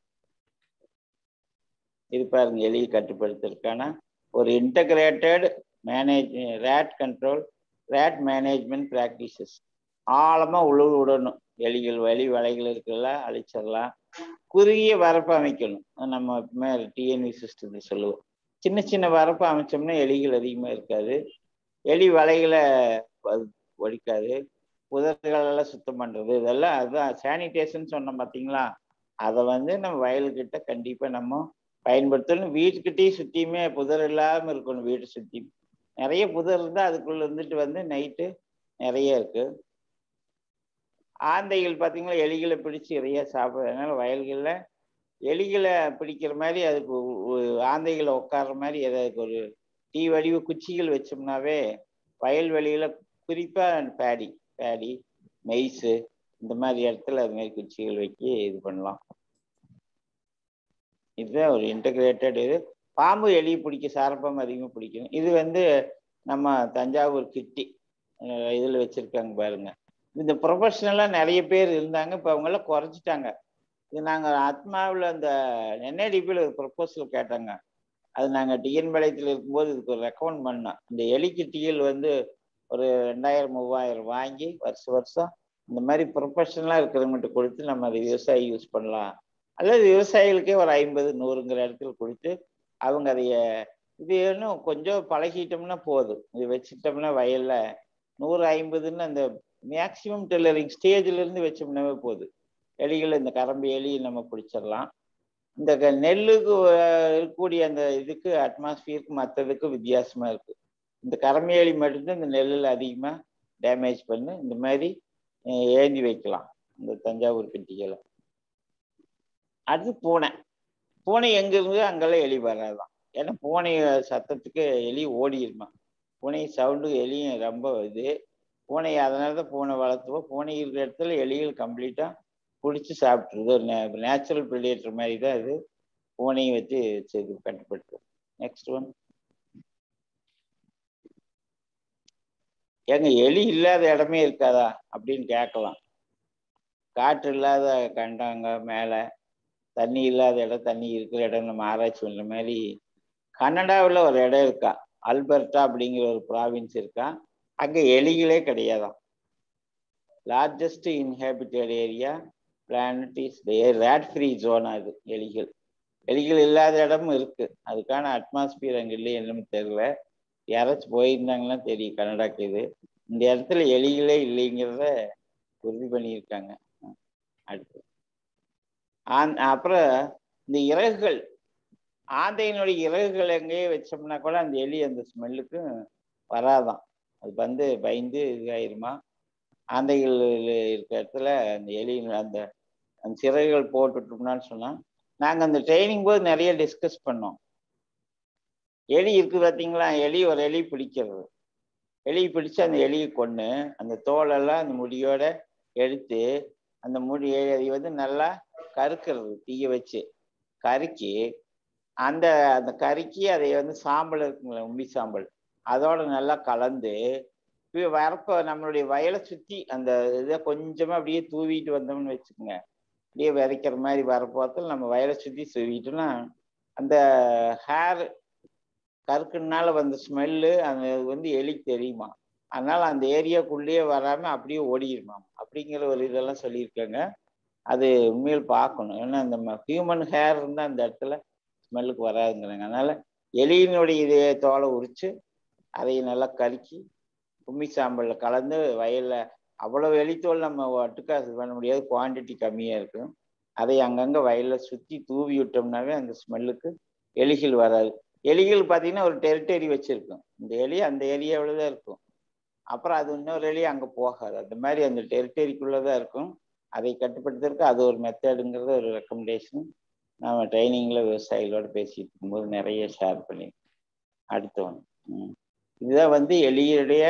S2: இது பாருங்க எலி கட்டுப்படுத்துறதுக்கான ஒரு integrated manage rat control rat management practices ஆழமாக உழுவு விடணும் எலிகள் வலி வலைகள் இருக்குல்ல அழிச்சிடலாம் குறுகிய வரப்பு அமைக்கணும் நம்ம மேலே டிஎன்வி சிஸ்டத்தில் சொல்லுவோம் சின்ன சின்ன வரப்பு அமைச்சோம்னா எலிகள் அதிகமாக இருக்காது எலி வலைகளை ஒழிக்காது புதர்களெல்லாம் சுத்தம் பண்ணுறது இதெல்லாம் அதுதான் சானிடேஷன் சொன்னோம் பார்த்தீங்களா அதை வந்து நம்ம வயலுக்கிட்ட கண்டிப்பாக நம்ம பயன்படுத்தணும் வீட்டுக்கிட்டேயும் சுற்றியுமே புதர் இல்லாமல் இருக்கணும் வீட்டை சுற்றி நிறைய புதர் இருந்தால் அதுக்குள்ளே இருந்துட்டு வந்து நைட்டு நிறைய இருக்கு ஆந்தைகள் பார்த்தீங்கன்னா எலிகளை பிடிச்சி நிறைய சாப்பிட்றதுனால வயல்களில் எலிகளை பிடிக்கிற மாதிரி அதுக்கு ஆந்தைகளை உட்கார்ற மாதிரி ஏதாவது ஒரு டீ வடிவு குச்சிகள் வச்சோம்னாவே வயல்வெளியில் குறிப்பாக பேடி பேடி மெய்ஸு இந்த மாதிரி இடத்துல அது மாதிரி குச்சிகள் வைக்கி இது பண்ணலாம் இதுதான் ஒரு இன்டகிரேட்டட் இது பாம்பு எலி பிடிக்க சாரப்பாம்பு அதிகமாக பிடிக்கணும் இது வந்து நம்ம தஞ்சாவூர் கிட்டி இதில் வச்சுருக்காங்க பாருங்க இந்த ப்ரொஃபஷனலாக நிறைய பேர் இருந்தாங்க இப்போ அவங்கெல்லாம் குறைச்சிட்டாங்க இது நாங்கள் ஆத்மாவில் அந்த என்ஐடிபியில் ஒரு ப்ரொப்போசல் கேட்டாங்க அது நாங்கள் டிஎன் பாளையத்தில் இருக்கும்போது இதுக்கு ஒரு ரெக்கமெண்ட் பண்ணோம் இந்த எலிக்கு டீல் வந்து ஒரு ரெண்டாயிரம் மூவாயிரம் வாங்கி வருஷம் வருஷம் இந்த மாதிரி ப்ரொஃபஷனலாக இருக்கிறவங்ககிட்ட கொடுத்து நம்ம அதை விவசாயி யூஸ் பண்ணலாம் அல்லது விவசாயிகளுக்கே ஒரு ஐம்பது நூறுங்கிற இடத்துல கொடுத்து அவங்க அதைய இது இன்னும் கொஞ்சம் பழகிட்டோம்னா போதும் இது வச்சுட்டோம்னா வயலில் நூறு ஐம்பதுன்னு அந்த மேக்சிமம் டெல்லரிங் ஸ்டேஜில் இருந்து வச்சோம்னாவே போதும் எலிகள் இந்த கரம்பு எலி நம்ம பிடிச்சிடலாம் இந்த நெல்லுக்கு இருக்கக்கூடிய அந்த இதுக்கு அட்மாஸ்பியருக்கு மற்றதுக்கு வித்தியாசமா இருக்கு இந்த கரம்பு எலி மட்டும்தான் இந்த நெல்லில் அதிகமாக டேமேஜ் பண்ணு இந்த மாதிரி ஏந்தி வைக்கலாம் இந்த தஞ்சாவூர் பெட்டிகளை அடுத்து பூனை பூனை எங்க இருந்து அங்கெல்லாம் எலி வராதான் ஏன்னா பூனை சத்தத்துக்கு எலி ஓடிடுமா பூனை சவுண்டு எலியும் ரொம்ப இது பூனை அதனால தான் பூனை வளர்த்துவோம் பூனை இருக்கிற இடத்துல எலிகள் கம்ப்ளீட்டாக பிடிச்சி சாப்பிட்ருது ஒரு நேச்சுரல் ப்ரிடேட்டர் மாதிரி தான் இது பூனையும் வச்சு செய்து கட்டுப்படுத்து நெக்ஸ்ட் ஒன் ஏங்க எலி இல்லாத இடமே இருக்காதா அப்படின்னு கேட்கலாம் காற்று இல்லாத கண்டாங்க மேலே தண்ணி இல்லாத இடம் தண்ணி இருக்கிற இடம் நம்ம ஆராய்ச்சி பண்ணுற மாதிரி கனடாவில் ஒரு இடம் இருக்கா அல்பர்டா அப்படிங்கிற ஒரு ப்ராவின்ஸ் இருக்கா அங்கே எலிகளே கிடையாதான் largest inhabited area planet is rat free zone அது எலிகள் எலிகள் இல்லாத இடமும் இருக்கு அதுக்கான அட்மாஸ்பியர் அங்கே இல்லையே என்னன்னு தெரியல யாராச்சும் போயிருந்தாங்கன்னா தெரியும் கனடாக்கு இது இந்த இடத்துல எலிகளே இல்லைங்கிறத உறுதி பண்ணியிருக்காங்க அடுத்து அப்புறம் இந்த இறகுகள் ஆந்தையினுடைய இறகுகள் எங்கேயே வச்சோம்னா கூட அந்த எலி அந்த ஸ்மெல்லுக்கு வராதான் அது வந்து பயந்து இதாயிருமா ஆந்தைகள் இருக்கிற இடத்துல அந்த எலி அந்த அந்த சிறகுகள் போட்டுட்டோம்னான்னு சொன்னால் நாங்கள் அந்த ட்ரைனிங் போது நிறைய டிஸ்கஸ் பண்ணோம் எலி இருக்கு பார்த்தீங்களா எலி ஒரு எலி பிடிக்கிறது எலி பிடிச்சு அந்த எலியை கொண்டு அந்த தோலெல்லாம் அந்த முடியோட எடுத்து அந்த முடி அதை வந்து நல்லா கருக்கிறது தீய வச்சு கருக்கி அந்த அந்த கருக்கி அதை வந்து சாம்பல் இருக்குங்களா உம்பி சாம்பல் அதோட நல்லா கலந்து வரப்ப நம்மளுடைய வயலை சுற்றி அந்த இதை கொஞ்சமாக அப்படியே தூவிட்டு வந்தோம்னு வச்சுக்கோங்க அப்படியே விதைக்கிற மாதிரி வரப்போத்தில் நம்ம வயலை சுற்றி தூவிட்டோம்னா அந்த ஹேர் கருக்குனால வந்த ஸ்மெல்லு அந்த வந்து எலிக்கு தெரியுமா அதனால அந்த ஏரியாக்குள்ளேயே வராமல் அப்படியே ஓடிடுமா அப்படிங்கிற ஒரு இதெல்லாம் சொல்லியிருக்காங்க அது உண்மையில் பார்க்கணும் ஏன்னா அந்த ஹியூமன் ஹேர் இருந்தால் அந்த இடத்துல ஸ்மெல்லுக்கு வராதுங்கிறாங்க அதனால எலியினுடைய இதே தோலை உரித்து அதை நல்லா கருக்கி கும்மி சாம்பலில் கலந்து வயலில் அவ்வளோ வெளித்தோல் நம்ம ஒட்டுக்காசு பண்ண முடியாது குவான்டிட்டி கம்மியாக இருக்கும் அதை அங்கங்கே வயலில் சுற்றி தூவி விட்டோம்னாவே அந்த ஸ்மெல்லுக்கு எலிகள் வராது எலிகள் பார்த்தீங்கன்னா ஒரு டெரிட்டரி வச்சுருக்கும் இந்த எலி அந்த ஏரியாவில் தான் இருக்கும் அப்புறம் அது இன்னொரு எலி அங்கே போகாது அந்த மாதிரி அந்த டெரிட்டரிக்குள்ளே தான் இருக்கும் அதை கட்டுப்படுத்துறதுக்கு அது ஒரு மெத்தடுங்கிறது ஒரு ரெக்கமெண்டேஷன் நம்ம ட்ரைனிங்கில் விவசாயிகளோடு பேசிட்டு இருக்கும்போது நிறைய ஷேர் பண்ணி அடுத்த ஒன்று இதுதான் வந்து எலியுடைய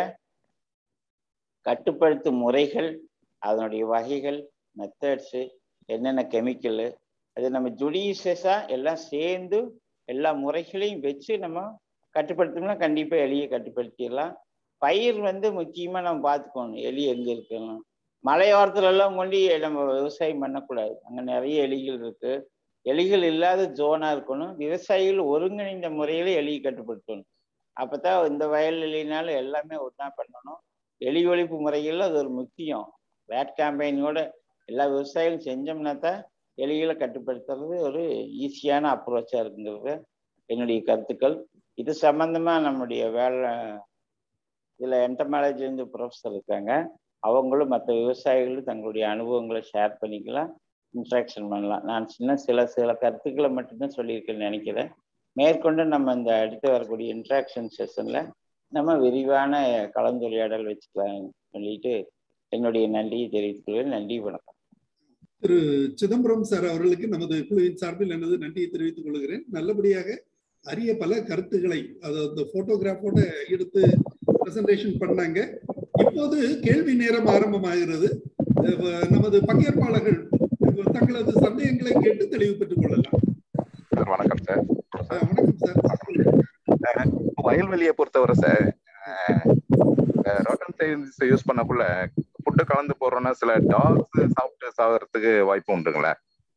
S2: கட்டுப்படுத்தும் முறைகள் அதனுடைய வகைகள் மெத்தட்ஸு என்னென்ன கெமிக்கலு அது நம்ம ஜுடிஷியஸா எல்லாம் சேர்ந்து எல்லா முறைகளையும் வச்சு நம்ம கட்டுப்படுத்தோம்னா கண்டிப்பா எலியை கட்டுப்படுத்திடலாம் பயிர் வந்து முக்கியமா நம்ம பார்த்துக்கணும் எலி எங்க இருக்கணும் மலையோரத்துல எல்லாம் கொண்டு நம்ம விவசாயம் பண்ணக்கூடாது அங்க நிறைய எலிகள் இருக்கு எலிகள் இல்லாத ஜோனா இருக்கணும் விவசாயிகள் ஒருங்கிணைந்த முறையில எலியை கட்டுப்படுத்தணும் அப்பதான் இந்த வயல் எலினாலும் எல்லாமே ஒன்றா பண்ணணும் எலி ஒழிப்பு முறைகள்ல அது ஒரு முக்கியம் வேட் கேம்பெயினோட எல்லா விவசாயிகளும் செஞ்சோம்னா தான் எலிகளை கட்டுப்படுத்துறது ஒரு ஈஸியான அப்ரோச்சா இருக்குங்கிறது என்னுடைய கருத்துக்கள் இது சம்பந்தமா நம்முடைய வேலை இதுல என்டமாலஜி இருந்து ப்ரொஃபஸர் இருக்காங்க அவங்களும் மற்ற விவசாயிகளும் தங்களுடைய அனுபவங்களை ஷேர் பண்ணிக்கலாம் இன்ட்ராக்ஷன் பண்ணலாம் நான் சின்ன சில சில கருத்துக்களை மட்டும்தான் சொல்லியிருக்கேன்னு நினைக்கிறேன் மேற்கொண்டு நம்ம இந்த அடுத்து வரக்கூடிய இன்ட்ராக்ஷன் செஷன்ல நம்ம விரிவான கலந்துரையாடல் வச்சுக்கலாம் சொல்லிட்டு என்னுடைய நன்றியை தெரிவித்துக் கொள்வேன் நன்றி வணக்கம்
S1: திரு சிதம்பரம் சார் அவர்களுக்கு நமது குழுவின் சார்பில் எனது நன்றியை தெரிவித்துக் கொள்கிறேன் நல்லபடியாக அரிய பல கருத்துக்களை அதாவது போட்டோகிராஃபோட எடுத்து பிரசன்டேஷன் பண்ணாங்க இப்போது கேள்வி நேரம் ஆரம்பமாகிறது அஹ் நமது பங்கேற்பாளர்கள் தங்களது சந்தேகங்களை கேட்டு தெளிவு பெற்றுக் கொள்ளலாம்
S3: சார் வணக்கம் சார்
S1: அஹ் வணக்கம் சார்
S3: வயல்வெளியை பொறுத்தவரை சார் ரோட்டன் சயின்ஸ் யூஸ் பண்ணக்குள்ள ஃபுட்டு கலந்து போடுறோம்னா சில டாக்ஸ் சாப்பிட்டு சாகிறதுக்கு வாய்ப்பு உண்டுங்களா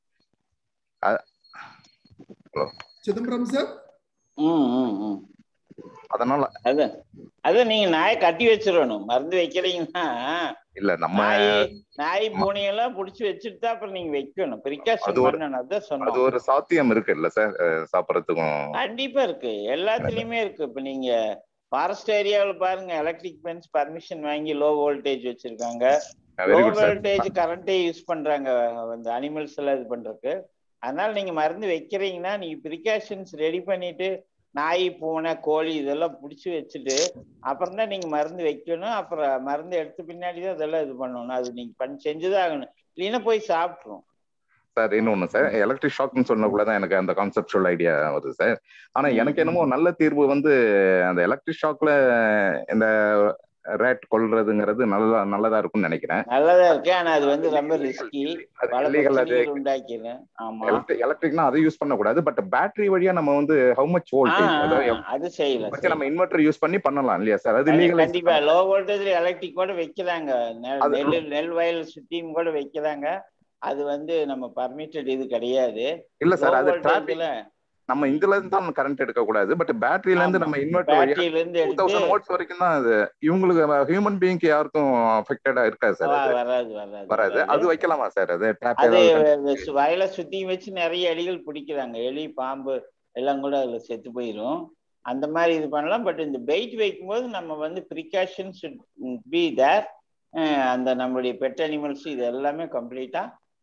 S1: சிதம்பரம் சார்
S2: ம் ம் ம்
S3: அதனால
S2: அது அது நீங்க நாயை கட்டி வச்சிடணும் மருந்து வைக்கிறீங்கன்னா
S3: இல்ல நம்ம
S2: நாய் நாய் பூனையெல்லாம் புடிச்சு வச்சுட்டு தான் அப்புறம் நீங்க வைக்கணும் பிரிகாஷன்
S3: அது ஒரு-
S2: பண்ணணும் அதான்
S3: அது
S2: சொன்னோம்
S3: ஒரு சாத்தியம் இருக்கு இல்ல சார் சாப்பிடறதுக்கும்
S2: கண்டிப்பா இருக்கு எல்லாத்துலயுமே இருக்கு இப்ப நீங்க ஃபாரஸ்ட் ஏரியாவில் பாருங்க எலக்ட்ரிக் பென்ஸ் பர்மிஷன் வாங்கி லோ வோல்டேஜ் வச்சிருக்காங்க low
S3: very good sir
S2: voltage கரண்டே யூஸ் பண்றாங்க அந்த அனிமல்ஸ் எல்லாம் இது பண்றதுக்கு அதனால நீங்க மருந்து வைக்கிறீங்கன்னா நீங்க ப்ரிகாஷன்ஸ் ரெடி பண்ணிட்டு நாய் பூனை கோழி இதெல்லாம் பிடிச்சி வச்சுட்டு அப்புறம் தான் நீங்க மருந்து வைக்கணும் அப்புறம் மருந்து எடுத்த பின்னாடி தான் இதெல்லாம் இது பண்ணணும் அது நீங்க பண்ணி செஞ்சுதான் ஆகணும் இல்லைன்னா போய் சாப்பிட்ரும்
S3: சார் இன்னொன்னு சார் எலக்ட்ரிக் ஷாக்னு சொன்னக்குள்ளதான் எனக்கு அந்த கான்செப்டுவல் ஐடியா வருது சார் ஆனா எனக்கு என்னமோ நல்ல தீர்வு வந்து அந்த எலக்ட்ரிக் ஷாக்ல இந்த ரேட் கொள்றதுங்கிறது நல்லதா நல்லதா இருக்கும்னு நினைக்கிறேன்
S2: நல்லதா இருக்கு ஆனா அது வந்து ரொம்ப ரிஸ்கி
S3: அது
S2: பல
S3: illegal அது
S2: பிரச்சனைகள் உண்டாக்கிறேன் ஆமா
S3: எலக்ட்ரிக்னா அதை யூஸ் பண்ணக்கூடாது பட் பேட்டரி வழியா நம்ம வந்து how much
S2: ah,
S3: voltage
S2: ah,
S3: அதாவது
S2: அது செய்யலாம்
S3: வச்சு நம்ம இன்வெர்டர் யூஸ் பண்ணி பண்ணலாம் இல்லையா சார் அது லீகல்
S2: கண்டிப்பா லோ வோல்டேஜ்ல எலக்ட்ரிக் கூட வைக்கிறாங்க நெ-
S3: அது-
S2: நெல் நெல் வயல் சுத்தியும் கூட வைக்கிறாங்க அது வந்து நம்ம பர்மிட்டட் இது கிடையாது
S3: இல்ல
S2: லோ
S3: சார் அது டிராபிக்
S2: வோல்டேஜ்ல
S3: நம்ம இதுல இருந்து தான் கரண்ட் எடுக்க கூடாது பட் பேட்டரியில இருந்து
S2: ஆமா.
S3: நம்ம இன்வெர்டர் வழியா
S2: பேட்டரியில இருந்து
S3: டூ
S2: எடுத்து
S3: தௌசண்ட் வோல்ட்ஸ் வரைக்கும் தான் அது இவங்களுக்கு ஹியூமன் பீயிங்க்கு யாருக்கும் அஃபெக்டடா இருக்காது சார்
S2: வ-
S3: அது
S2: வராது வராது
S3: வராது அது வைக்கலாமா சார் அது ட்ராப்
S2: அது
S3: ஏதாவது
S2: சு- வயலை சுத்தி வச்சு நிறைய எலிகள் பிடிக்கிறாங்க எலி பாம்பு எல்லாம் கூட அதுல செத்து போயிடும் அந்த மாதிரி இது பண்ணலாம் பட் இந்த பெயிட் வைக்கும்போது நம்ம வந்து ப்ரிகாஷன் should பி தேர் அந்த நம்மளுடைய பெட் அனிமல்ஸ் இது எல்லாமே கம்ப்ளீட்டா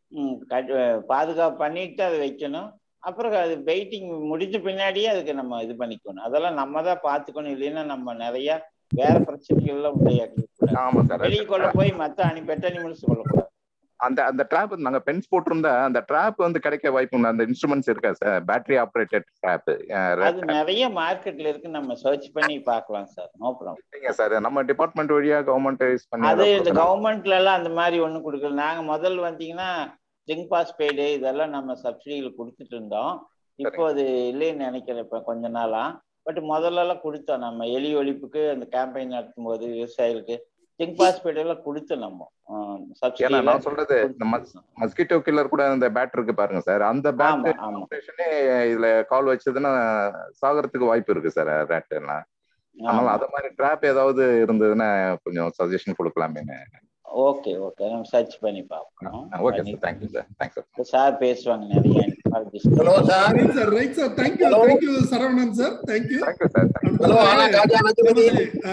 S2: பாதுகாப்பு பண்ணிட்டு அதை வைக்கணும் அப்புறம் அது பெயிட்டிங் முடிஞ்ச பின்னாடியே அதுக்கு நம்ம இது பண்ணிக்கணும் அதெல்லாம் நம்ம தான் பார்த்துக்கணும் இல்லைன்னா நம்ம நிறைய வேற பிரச்சனைகள்லாம் உண்டாக்கி
S3: ஆமா சார்
S2: வெளியே கொள்ள போய் மற்ற அனி பெட் அனிமல்ஸ் கொள்ளக்கூடாது
S3: அந்த அந்த ட்ராப் நாங்க பென்ஸ் போட்டிருந்தா அந்த ட்ராப் வந்து கிடைக்க வாய்ப்பு உண்டு அந்த இன்ஸ்ட்ருமெண்ட்ஸ் இருக்கா சார் பேட்டரி ஆப்ரேட்டட் ட்ராப்
S2: அது நிறைய மார்க்கெட்ல இருக்கு நம்ம சர்ச் பண்ணி பார்க்கலாம் சார் நோ ப்ராப்ளம்
S3: இல்லைங்க சார் நம்ம டிபார்ட்மெண்ட் வழியா கவர்மெண்ட் யூஸ் பண்ணி
S2: அது
S3: அதை
S2: இந்த
S3: கொடுக்கணும்.
S2: கவர்மெண்ட்ல எல்லாம் அந்த மாதிரி ஒண்ணு கொடுக்கல நாங்க முதல்ல வந்தீங்கன்னா ஜிங்க் பாஸ்பேடு இதெல்லாம் நம்ம சப்சிடியில் கொடுத்துட்டு இருந்தோம் இப்போ அது இல்லைன்னு நினைக்கிறேன் இப்ப கொஞ்ச நாளா பட் முதல்ல எல்லாம் கொடுத்தோம் நம்ம எலி ஒழிப்புக்கு அந்த கேம்பெயின் நடத்தும் போது விவசாயிகளுக்கு ஜிங்க் பாஸ்பேட் எல்லாம் கொடுத்தோம் நம்ம
S3: ஏன்னா நான் சொல்றது இந்த மஸ்கிட்டோ கில்லர் கூட அந்த பேட் இருக்கு பாருங்க சார் அந்த
S2: ஆமா
S3: பேட்
S2: ஆமா
S3: ஆப்ரேஷனே இதுல கால் வச்சதுன்னா சாகறதுக்கு வாய்ப்பு இருக்கு சார் ரேட் எல்லாம் அதனால
S2: ஆமா
S3: அத மாதிரி ட்ராப் ஏதாவது இருந்ததுன்னா கொஞ்சம் சஜஷன் கொடுக்கலாமே
S2: ஓகே ஓகே நம்ம சர்ச் பண்ணி பார்ப்போம்
S3: okay sir thank you sir thanks sir
S2: sir பேசுவாங்க நிறைய
S4: hello sir
S1: right sir right sir thank you
S4: Hello.
S1: Thank you Saravanan sir thank you
S3: thank you sir
S4: hello ஆனா காஜா நச்சுமதி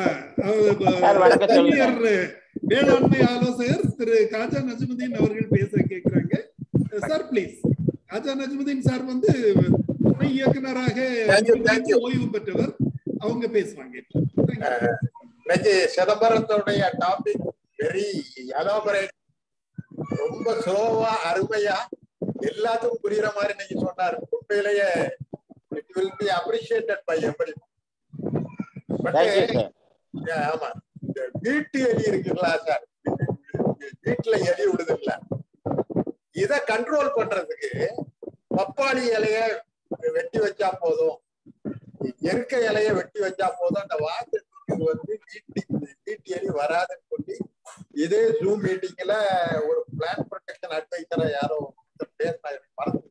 S2: சார், வணக்கம் சொல்லுங்க.
S1: வேளாண்மை ஆலோசகர் திரு காஜா நஜ்முதீன் அவர்கள் பேச கேக்குறாங்க sir please Khaja Najmudeen sir வந்து துணை இயக்குனராக
S4: Thank you, thank you.
S1: ஓய்வு பெற்றவர் அவங்க பேசுவாங்க Thank you.
S4: இன்னைக்கு சிதம்பரத்தோடைய டாபிக் வெரி எலாபரேட் ரொம்ப ஸ்லோவா அருமையா எல்லாத்துக்கும் புரியுற மாதிரி இன்னைக்கு சொன்னாரு உண்மையிலேயே it will be appreciated by every
S2: thank you
S4: but
S2: sir
S4: ஆமா இந்த வீட்டு எலி இருக்குங்களா சார் வீட்டுல எலி விடுதுங்களா இத கண்ட்ரோல் பண்றதுக்கு பப்பாளி இலைய வெட்டி வச்சா போதும் எருக்க இலைய வெட்டி வச்சா போதும் அந்த வாசத்துக்கு வந்து வீட்டு வீட்டு எலி வராதுன்னு சொல்லி இதே ஜூம் மீட்டிங்ல ஒரு பிளான் ப்ரொடெக்ஷன் அட்வைசரா யாரோ ஒருத்தர் பேசினாரு எனக்கு மறந்து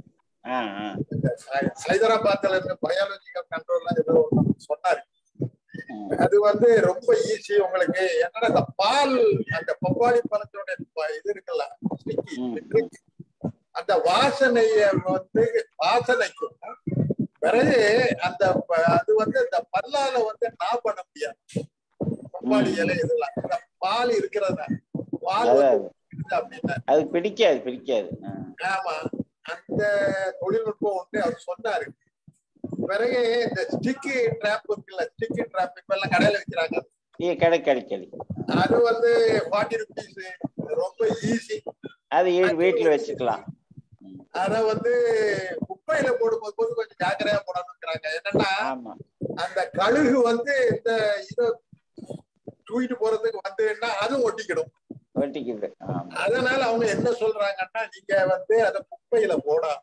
S2: ஆ ஆ
S4: ஹை- ஹைதராபாத்ல இருந்து பயாலஜிக்கல் கண்ட்ரோல்ல ஏதோ ஒருத்தர் சொன்னாரு
S2: ம்.
S4: அது வந்து ரொம்ப ஈஸி உங்களுக்கு என்னன்னா இந்த பால் அந்த பப்பாளி பழத்தோட ப- இது இருக்குல்ல sticky,
S2: ம்.
S4: drink. அந்த வாசனைய வந்து வாசனைக்கும் பிறகு அந்த ப- அது வந்து இந்த பல்லால வந்து நான் பண்ண முடியாது பப்பாளி
S2: ம்.
S4: இலை இதெல்லாம் இந்த பால் இருக்கிறதா பால் வந்து
S2: அதான்
S4: இருக்குது அப்படின்னா
S2: அது பிடிக்காது பிடிக்காது ஆ.
S4: ஆமா அந்த தொழில்நுட்பம் ஒன்று அவர் சொன்னாரு பிறகு இந்த ஸ்டிக்கி ட்ராப் இருக்குல்ல ஸ்டிக்கி ட்ராப் இப்ப எல்லாம் கடையில விற்கிறாங்க
S2: ஏ கிடை கிடை கிடை
S4: அது வந்து ஃபார்ட்டி ருபீஸ் ரொம்ப ஈஸி
S2: அது வீ- வீட்டுல வச்சுக்கலாம் ம்.
S4: அத வந்து குப்பையில போடும்போது போது கொஞ்சம் ஜாக்கிரதையா போடணுங்கிறாங்க என்னன்னா
S2: ஆமா
S4: அந்த கழுகு வந்து இந்த இதை தூக்கிட்டு போறதுக்கு வந்துன்னா அதுவும் ஒட்டிக்கிடும்
S2: வெட்டிக்குது ஆமா
S4: அதனால அவங்க என்ன சொல்றாங்கன்னா நீங்க வந்து அத குப்பையில போடாம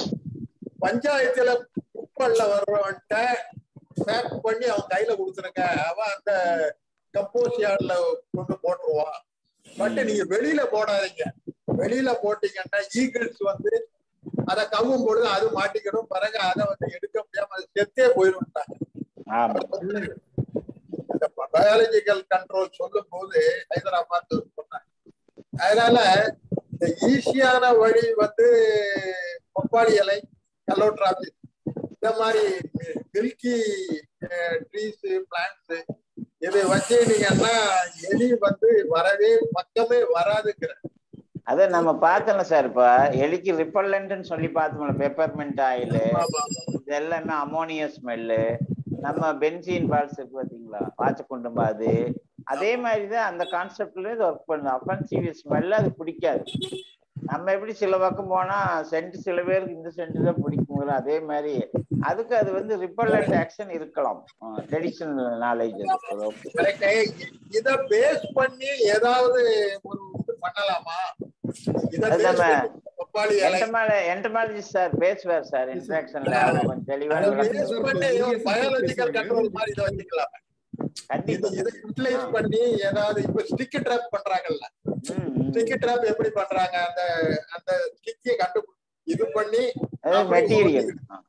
S4: பஞ்சாயத்துல குப்பைல வர்றவன்ட்ட பேக் பண்ணி அவன் கையில கொடுத்துருங்க அவன் அந்த கம்போஸ் யார்ட்ல கொண்டு போட்டுருவான் பட் நீங்க வெளியில போடாதீங்க வெளியில போட்டீங்கன்னா ஈகிள்ஸ் வந்து அதை கவ்வும் பொழுது அது மாட்டிக்கிடும் பிறகு அதை வந்து எடுக்க முடியாம அது செத்தே போயிருந்தாங்க
S2: ஆமா
S4: இந்த பயாலஜிக்கல் கண்ட்ரோல் சொல்லும் போது ஹைதராபாத் சொன்னாங்க அதனால இந்த ஈஸியான வழி வந்து பப்பாளி இலை கல்லோட்ராபி இந்த மாதிரி மில்கி ட்ரீஸ் பிளான்ட்ஸ் இதை வச்சுட்டீங்கன்னா எலி வந்து வரவே பக்கமே வராதுங்கிற
S2: அத நம்ம பார்த்தோம்ல சார் இப்ப எலிக்கு ரிப்பல்லண்ட்னு சொல்லி பார்த்தோம்ல பெப்பர்மெண்ட் ஆயில்
S4: ஆமா,
S2: இது எல்லாமே அமோனியா ஸ்மெல்லு நம்ம பென்சீன் பால்ஸ் இருக்கு பாத்தீங்களா வாச்சக்குண்டும்பா அது அதே மாதிரிதான் அந்த கான்செப்ட்ல இது ஒர்க் பண்ணுது அஃபென்சிவ் ஸ்மெல் அது பிடிக்காது நம்ம எப்படி சில பக்கம் போனா சென்ட் சில பேருக்கு இந்த சென்ட் தான் பிடிக்கும் அதே மாதிரி அதுக்கு அது வந்து ரிப்பல்லண்ட் ஆக்ஷன் இருக்கலாம் ட்ரெடிஷனல் நாலேஜ் அது ஓகே
S4: correct. இத பேஸ் பண்ணி ஏதாவது ஒரு இது பண்ணலாமா இத
S2: அது
S4: base
S2: நம்ம
S4: பண்ணி பப்பாளி இலை
S2: என்டமாலஜிஸ்ட் சார் பேசுவார் சார் இன்ட்ராக்ஷன்ல அவர் கொஞ்சம் தெளிவான
S4: அதை
S2: விளக்கம்
S4: base பண்ணி பயாலஜிக்கல் கண்ட்ரோல் மாதிரி இதை வச்சுக்கலாம் இது
S2: கண்டிப்பா
S4: இதை யூட்டிலைஸ் பண்ணி ஏதாவது இப்ப ஸ்டிக் ட்ராப் பண்றாங்கல்ல
S2: ம், ம்.
S4: ஸ்டிக் ட்ராப் எப்படி பண்றாங்க அந்த அந்த ஸ்டிக்கை கண்டு இது பண்ணி
S2: அது மெட்டீரியல்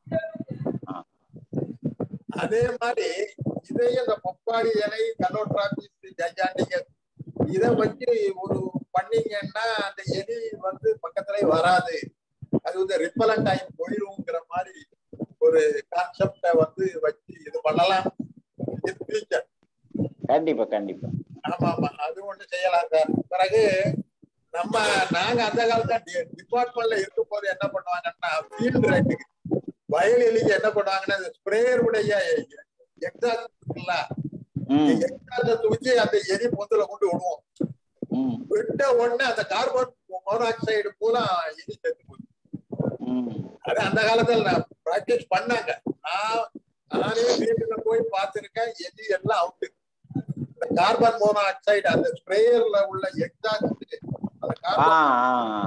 S4: அதே மாதிரி இதையும் இந்த பப்பாளி இலை கலோட்ராபிஸ் ஜைஜாண்டிங்க இத வச்சு ஒரு பண்ணீங்கன்னா அந்த எலி வந்து பக்கத்துலயே வராது அது வந்து ரிப்பலண்ட் ஆகி போயிருங்கிற மாதிரி ஒரு கான்செப்ட வந்து வச்சு இது பண்ணலாம் இது ஃபியூச்சர்
S2: கண்டிப்பா கண்டிப்பா
S4: ஆமா ஆமா அது ஒண்ணு செய்யலாம் சார் பிறகு நம்ம நாங்க அந்த காலத்துல டிபார்ட்மெண்ட்ல இருக்கும் போது என்ன பண்ணுவாங்கன்னா ஃபீல்டு ரைட்டுக்கு வயல் எலிக்கு என்ன பண்ணுவாங்கன்னா இந்த ஸ்ப்ரேயருடைய எக்ஸாஸ்ட் இருக்குல்ல
S2: ம்
S4: எக்ஸாஸ்ட தூக்கி அந்த எரி பொந்துல கொண்டு விடுவோம்
S2: ம்
S4: விட்ட உடனே அந்த கார்பன் மோனாக்சைடு பூரா எரி செத்து போகுது
S2: ம்
S4: அது அந்த காலத்துல நான் பிராக்டிஸ் பண்ணாங்க நான் நானே வீட்டுல போய் பார்த்திருக்கேன் எலி எல்லாம் அவுட்டு இந்த கார்பன் மோனாக்சைடு அந்த ஸ்ப்ரேயர்ல உள்ள எக்ஸாஸ்ட் அந்த
S2: ஆ
S4: கார்பன்
S2: ஆ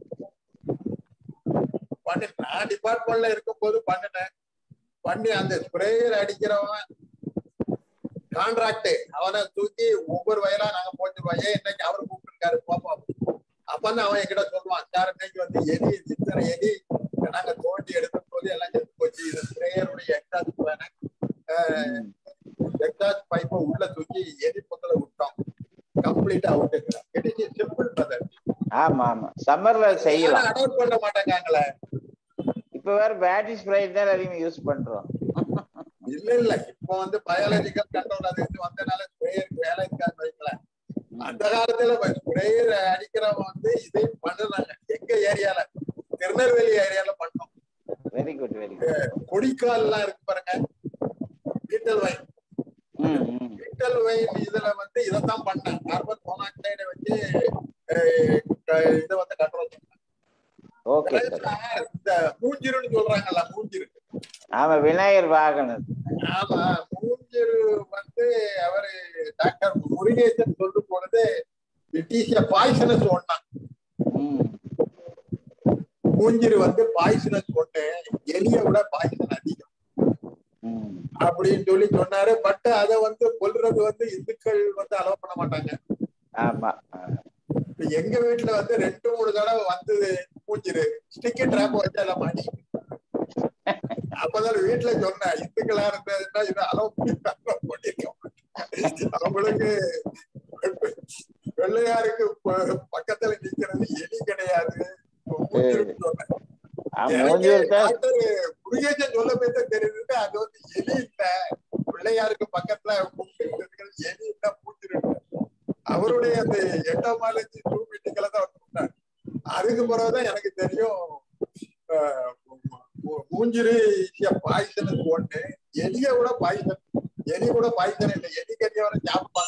S4: பண்ணி நான் டிபார்ட்மெண்ட்ல இருக்கும் போது பண்ணினேன் பண்ணி அந்த ஸ்ப்ரேயர் அடிக்கிறவன் கான்ட்ராக்ட் அவனை தூக்கி ஒவ்வொரு வயலா நாங்க போட்டுருவோம் ஏன் இன்னைக்கு அவரு கூப்பிட்டுருக்காரு பாப்போம் அப்பதான் அவன் என்கிட்ட சொல்லுவான் சார் இன்னைக்கு வந்து எலி இத்தனை எலி நாங்க தோண்டி எடுக்கும் போது எல்லாம் செத்து போச்சு இது ஸ்ப்ரேயருடைய எக்ஸாஸ்ட் வேணா
S2: ம்.
S4: எக்ஸாஸ்ட் பைப்பை உள்ள தூக்கி எலி பொங்கல விட்டோம் கம்ப்ளீட்டா out it is simple method
S2: ஆமா ஆமா சம்மர்ல செய்யலாம்
S4: அடவுட் பண்ண மாட்டேங்காங்களே
S2: இப்ப வேற பேட்டரி ஸ்ப்ரே தான் அதிகமா யூஸ் பண்றோம்
S4: இல்ல இல்ல இப்ப வந்து பயாலஜிக்கல் கண்ட்ரோல் அது இது வந்தனால ஸ்ப்ரேயர் வேலை இருக்காது வைங்களேன் அந்த காலத்துல ஸ்ப்ரேயர் அடிக்கிறவங்க வந்து இதையும் பண்ணுனாங்க எங்க ஏரியால திருநெல்வேலி ஏரியால பண்ணோம்
S2: வெரி குட் வெரி குட்
S4: கொடிக்கால் எல்லாம் இருக்கு பாருங்க பீட்டல் வைன்
S2: ம் ம்
S4: பீட்டல் வைன் இதுல வந்து இதைத்தான் பண்ணேன் கார்பன் மோனாக்சைடை வச்சு அஹ், க- இதை வந்து கண்ட்ரோல் பண்ணேன்
S2: ஓகே சார்
S4: இந்த மூஞ்சிருன்னு சொல்றாங்கல்ல மூஞ்சிரு
S2: ஆமா விநாயகர் வாகனம்
S4: ஆமா மூஞ்சிரு வந்து அவரு டாக்டர் முருகேசன் சொல்லும் பொழுது இட் இஸ் எ பாய்சனஸ் ஒன்னா
S2: ம்
S4: மூஞ்சிரு வந்து பாய்சனஸ் கொண்டு எலியை விட பாய்சன் அதிகம்
S2: ம்.
S4: அப்படின்னு சொல்லி சொன்னாரு பட் அதை வந்து கொல்றது வந்து இந்துக்கள் வந்து அலோவ் பண்ண மாட்டாங்க
S2: ஆமா ஆ.
S4: இப்ப எங்க வீட்டுல வந்து ரெண்டு மூணு தடவை வந்தது மூஞ்சிரு ஸ்டிக்கி ட்ராப் வச்சா எல்லாம் மாட்டி அப்பதான் வீட்டுல சொன்னேன் இந்துக்களா இருந்ததுன்னா இதை அலோவ் பண்ணிருக்க மாட்டேன். அவங்களுக்கு வெள்ளையாருக்கு ப- பக்கத்துல நிக்கிறது எலி கிடையாது மூஞ்சிருன்னு சொன்னேன்
S2: ஆ,
S4: எனக்கு
S2: மூஞ்சூர் தான்
S4: டாக்டர் முருகேசன் சொல்ல போய் தான் தெரியுது அது வந்து எலி இல்ல பிள்ளையாருக்கு பக்கத்துல கூப்பிட்டு இருக்கிறது எலி இல்ல பூச்சிருக்கு அவருடைய அந்த எட்டமாலஜி டூ மீட்டிங்ல தான் வந்து சொன்னார். அதுக்கு பிறகுதான் எனக்கு தெரியும் ஆஹ், மூ- மூஞ்சிரு பாய்சன் ஒண்ணு எலிய கூட பாய்சன் எலி கூட பாய்சன் இல்லை எலி கறிய வர சாப்பிடுவாங்க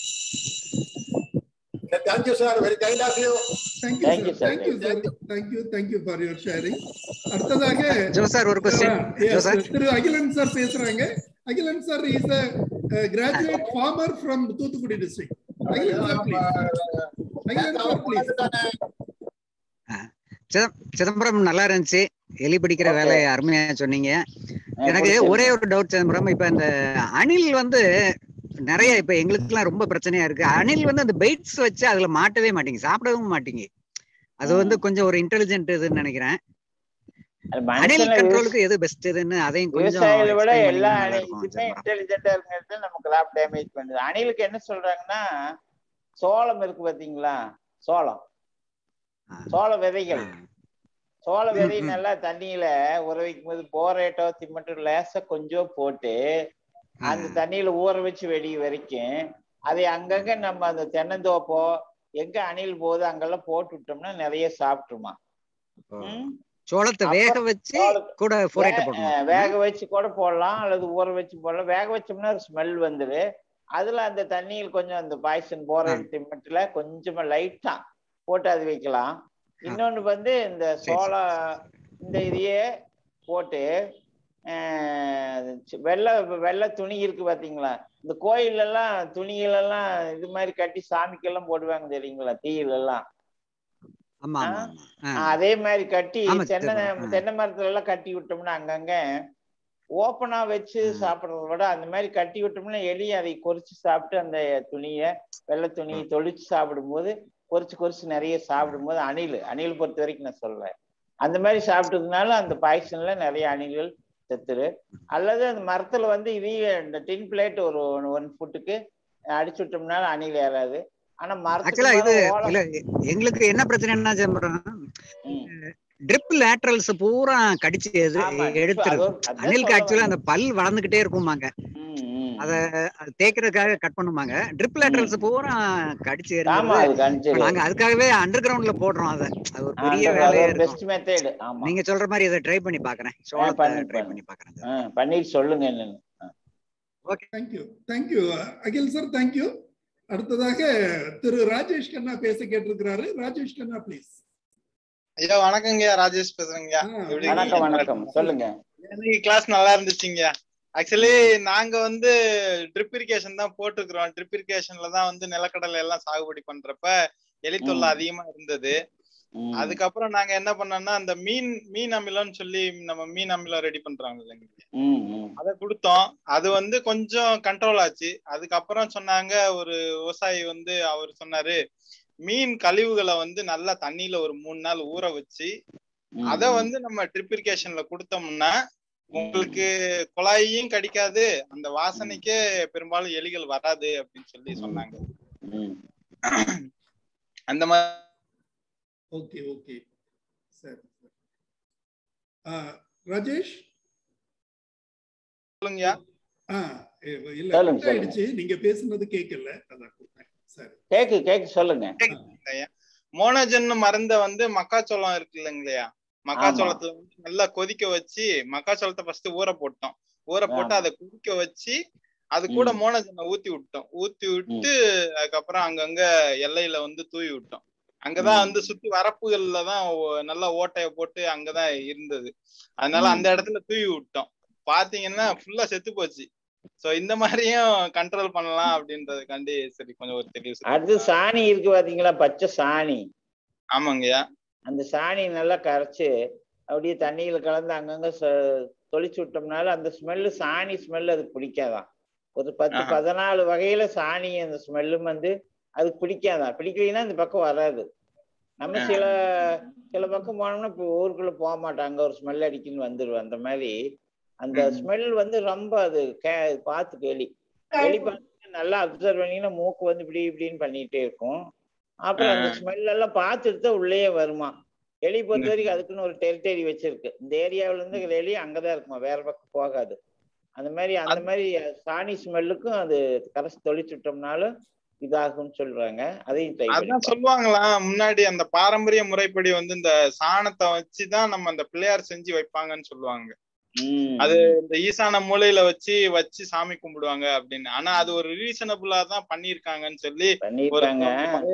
S4: thank you sir very kind of you
S1: Thank
S2: Thank
S1: you,
S2: you,
S1: sir.
S2: sir.
S1: Thank you, sir. Thank you, thank you for your sharing. அடுத்ததாக
S5: ஜோ சார் ஒரு கொஸ்டின்
S1: Yes,
S5: ஜோ சார்
S1: திரு அகிலன் சார் பேசுறாங்க Akilan sir is a graduate farmer from Thoothukudi district Akilan sir please Akilan sir please
S5: சிதம்- சிதம்பரம் நல்லா இருந்துச்சு எலி பிடிக்கிற
S2: Okay.
S5: வேலையை அருமையா சொன்னீங்க
S2: ஆ,
S5: எனக்கு
S2: பிடிச்சிருக்கு.
S5: ஒரே ஒரு டவுட் சிதம்பரம் இப்ப இந்த அணில் வந்து நிறைய இப்ப எங்களுக்குலாம் ரொம்ப பிரச்சனையா இருக்கு அணில் வந்து அந்த பெயிட்ஸ் வச்சு அதுல மாட்டவே மாட்டீங்க சாப்பிடவும் மாட்டீங்க அது வந்து கொஞ்சம் ஒரு இன்டெலிஜென்ட் இதுன்னு நினைக்கிறேன்
S2: அது
S5: அணில்
S2: மனுஷனை
S5: கண்ட்ரோலுக்கு எது பெஸ்ட் இதுன்னு அதையும் கொஞ்சம்
S2: விவசாயிகளை விட
S5: explain
S2: எல்லா
S5: பண்ணீங்கன்னா நல்லா
S2: அணி-
S5: இருக்கும்
S2: இதுமே
S5: சிதம்பரம்.
S2: இன்டெலிஜென்டா இருக்கிறது நமக்கு லேப் டேமேஜ் பண்ணுது அணிலுக்கு என்ன சொல்றாங்கன்னா சோளம் இருக்கு பாத்தீங்களா சோளம்
S5: ஆ.
S2: சோள விதைகள்
S5: ஆ.
S2: சோள
S5: ம்,
S2: விதை
S5: ம்.
S2: நல்லா தண்ணியில ஊற வைக்கும் போது போரேட்டோ சிமெண்ட் லேசா கொஞ்சம் போட்டு அந்த
S5: ஆ.
S2: தண்ணியில ஊற வச்சு வெடிய வரைக்கும் அதை அங்கங்க நம்ம அந்த தென்னந்தோப்போ எங்க அணில் போகுது அங்கெல்லாம் போட்டு விட்டோம்னா நிறைய சாப்பிட்டுருமா
S5: ஓ.
S2: ம்?
S5: சோளத்தை
S2: அப்ப
S5: வேக வச்சு
S2: சோள-
S5: கூட ஃபோரேட்
S2: வே-
S5: போடணும்
S2: அஹ் வேக வச்சு கூட போடலாம் அல்லது ஊற வச்சு போடலாம் வேக வச்சோம்னா ஸ்மெல் வந்துரு அதுல அந்த தண்ணியில் கொஞ்சம் அந்த பாய்சன் போற திம்மட்டுல கொஞ்சமா லைட்டா போட்டு அது வைக்கலாம் இன்னொன்னு வந்து இந்த
S5: சரி,
S2: சோள
S5: சரி,
S2: இந்த இதையே போட்டு அஹ், வெள்ளை வெள்ளை துணி இருக்கு பாத்தீங்களா இந்த கோயில் எல்லாம் துணிகள் எல்லாம் இது மாதிரி கட்டி சாமிக்கெல்லாம் போடுவாங்க தெரியுங்களா தீயில எல்லாம்
S5: ஆமா ஆமா
S2: ஆ?
S5: ஆமா ஆ.
S2: அதே மாதிரி கட்டி
S5: ஆமா,
S2: தென்னை
S5: தெரியும். ஆ.
S2: தென்னை மரத்துல எல்லாம் கட்டி விட்டோம்னா அங்கங்க ஓப்பனா வச்சு
S5: ஆ.
S2: சாப்பிடுறத விட அந்த மாதிரி கட்டி விட்டோம்னா எலி அதை கொறிச்சு சாப்பிட்டு அந்த துணியை வெள்ளை துணியை தொளிச்சு சாப்பிடும்போது கொறிச்சு கொறிச்சு நிறைய சாப்பிடும்போது அணில் அணில் பொறுத்த வரைக்கும் நான் சொல்றேன் அந்த மாதிரி சாப்பிட்டதுனால அந்த பாய்சன்ல நிறைய அணில்கள் செத்துரு அல்லது அந்த மரத்துல வந்து இதையே இந்த டின் பிளேட் ஒரு ஒன் ஃபுட்டுக்கு அடிச்சு விட்டோம்னால அணில் ஏறாது ஆனா
S5: ஆக்சுவலா இது
S2: மரத்துக்கு மேல
S5: இல்ல
S2: ஓலை-
S5: எங்களுக்கு என்ன பிரச்சனைன்னா சிதம்பரம்
S2: ம்.
S5: ட்ரிப் லேட்ரல்ஸ் பூரா கடிச்சு எது
S2: ஆமா, drip
S5: எடுத்துரும்
S2: அது ஒரு- அதான்
S5: அணிலுக்கு
S2: சொல்ல
S5: ஆக்சுவலா
S2: வந்தேன்.
S5: அந்த பல் வளர்ந்துகிட்டே இருக்குமாங்க
S2: ம், ம்,
S5: அத அது தேய்க்கிறதுக்காக கட் பண்ணுமாங்க ட்ரிப் லேட்ரல்ஸ் பூரா கடிச்சு
S2: ஆமா
S5: எறிஞ்சிருது
S2: அது
S5: இப்ப
S2: கணிச்சிரு
S5: நாங்க அதுக்காகவே அண்டர் கிரவுண்ட்ல போடுறோம் அத அது ஒரு பெரிய
S2: அந்த
S5: வேலையா
S2: அது
S5: இருக்கும்
S2: பெஸ்ட் மெத்தட் ஆமா
S5: நீங்க சொல்ற மாதிரி இதை ட்ரை பண்ணி பாக்குறேன் சோளத்தை
S2: பண்ணு,
S5: ட்ரை
S2: பண்ணு.
S5: பண்ணி பாக்குறேன்
S2: ஆ, பண்ணிட்டு சொல்லுங்க என்னன்னு
S1: thank you thank you Akil sir thank you அடுத்ததாக திரு ராஜேஷ் கண்ணா பேச கேட்டிருக்கிறாரு ராஜேஷ் கண்ணா ப்ளீஸ்
S6: ஐயா வணக்கங்க ராஜேஷ் பேசுறேங்க எப்படி
S2: வணக்கம்
S6: இருக்கீங்க?
S2: வணக்கம் சொல்லுங்க
S6: இன்னைக்கு கிளாஸ் நல்லா இருந்துச்சுங்க ஆக்சுவலி நாங்க வந்து ட்ரிப் இரிகேஷன் தான் போட்டுக்கிறோம் ட்ரிப் இரிகேஷன்ல தான் வந்து நிலக்கடலை எல்லாம் சாகுபடி பண்றப்ப எலித்தொல்லை
S2: ம்.
S6: அதிகமா இருந்தது
S2: ம்,
S6: அதுக்கப்புறம் நாங்க என்ன பண்ணோம்னா அந்த மீன் மீன் அமிலம்னு சொல்லி நம்ம மீன் அமிலம் ரெடி பண்றாங்க இல்லைங்க
S2: ம், ம்,
S6: அதை கொடுத்தோம் அது வந்து கொஞ்சம் கண்ட்ரோல் ஆச்சு அதுக்கப்புறம் சொன்னாங்க ஒரு விவசாயி வந்து அவர் சொன்னாரு மீன் கழிவுகளை வந்து நல்லா தண்ணியில ஒரு மூணு நாள் ஊற வச்சு
S2: ம்,
S6: அத வந்து நம்ம ட்ரிப் இரிகேஷன்ல கொடுத்தோம்னா உங்களுக்கு குழாயையும் கடிக்காது அந்த வாசனைக்கே பெரும்பாலும் எலிகள் வராது அப்படின்னு சொல்லி சொன்னாங்க
S2: ம்.
S6: அந்த மாதிரி
S1: ஓகே ஓகே சரி சரி. ஆ, ராஜேஷ்
S6: சொல்லுங்கய்யா
S1: ஆ இல்ல
S2: சொல்லுங்க,
S1: cut
S2: சொல்லுங்க.
S1: ஆயிடுச்சு நீங்க பேசுனது கேட்கல அதான் கூப்பிட்டேன். சரி
S2: கேக்கு கேக்கு சொல்லுங்க
S6: மோனோஜன் மருந்த வந்து மக்காச்சோளம் இருக்கு இல்லைங்களையா மக்காச்சோளத்துல வந்து நல்லா கொதிக்க வச்சு மக்காச்சோளத்தை ஃபர்ஸ்ட் ஊற போட்டோம் ஊற போட்டு
S2: ஆமா.
S6: அதை கொதிக்க வச்சு அது கூட
S2: ம்.
S6: மோனோஜனை ஊத்தி விட்டோம் ஊத்தி விட்டு அதுக்கப்புறம் அங்கங்க எல்லையில வந்து தூவி விட்டோம் அங்கதான்
S2: ம்.
S6: வந்து சுத்தி வரப்புகள்ல தான் ஓ- நல்லா ஓட்டைய போட்டு அங்கதான் இருந்தது அதனால
S2: ம்.
S6: அந்த இடத்துல தூவி விட்டோம் பாத்தீங்கன்னா ஃபுல்லா செத்து போச்சு சோ இந்த மாதிரியும் கண்ட்ரோல் பண்ணலாம் அப்படின்றதுக்காண்டி சரி கொஞ்சம் ஒரு தெளிவு சொல்லுங்க.
S2: அடுத்து சாணி இருக்கு பாத்தீங்களா பச்சை சாணி
S6: ஆமாங்கய்யா
S2: அந்த சாணி நல்லா கரைச்சு அப்படியே தண்ணியில கலந்து அங்கங்க சொ- தொளிச்சு விட்டோம்னால அந்த ஸ்மெல்லு சாணி ஸ்மெல் அதுக்கு பிடிக்காதான் ஒரு பத்து
S6: ஆஹா.
S2: பதினாலு வகையில சாணி அந்த ஸ்மெல்லும் வந்து அதுக்கு பிடிக்காதான் பிடிக்கலைன்னா இந்த பக்கம் வராது நம்ம
S6: ஆ.
S2: சில சில பக்கம் போனோம்னா இப்போ ஊருக்குள்ள போக மாட்டோம் அங்க ஒரு ஸ்மெல் அடிக்குன்னு வந்துடும் அந்த மாதிரி அந்த
S6: ம்.
S2: ஸ்மெல் வந்து ரொம்ப அது கே பார்த்து கேலி எலி பார்த்து நல்லா அப்சர்வ் பண்ணீங்கன்னா மூக்கு வந்து இப்படி இப்படின்னு பண்ணிட்டே இருக்கும் அப்புறம் அந்த
S6: ஆ.
S2: ஸ்மெல் எல்லாம் பார்த்துட்டு தான் உள்ளேயே வருமா எலி பொறுத்த வரைக்கும் அதுக்குன்னு ஒரு டெரிட்டரி வச்சிருக்கு இந்த ஏரியாவுல இருந்து எலி அங்கதான் இருக்குமா வேற பக்கம் போகாது அந்த மாதிரி அந்த மாதிரி சாணி ஸ்மெல்லுக்கும் அது கரைச்சி தொளிச்சுட்டோம்னாலும் இதாகும்னு சொல்றாங்க அதையும் ட்ரை
S6: அதான் சொல்லுவாங்களா முன்னாடி அந்த பாரம்பரிய முறைப்படி வந்து இந்த சாணத்தை வச்சுதான் நம்ம அந்த பிள்ளையார் செஞ்சு வைப்பாங்கன்னு சொல்லுவாங்க அது இந்த ஈசான மூலையில வச்சு வச்சு சாமி கும்பிடுவாங்க அப்படின்னு ஆனா அது ஒரு ரீசனபிளா தான் பண்ணிருக்காங்கன்னு சொல்லி ஒரு
S2: பண்ணிருக்காங்க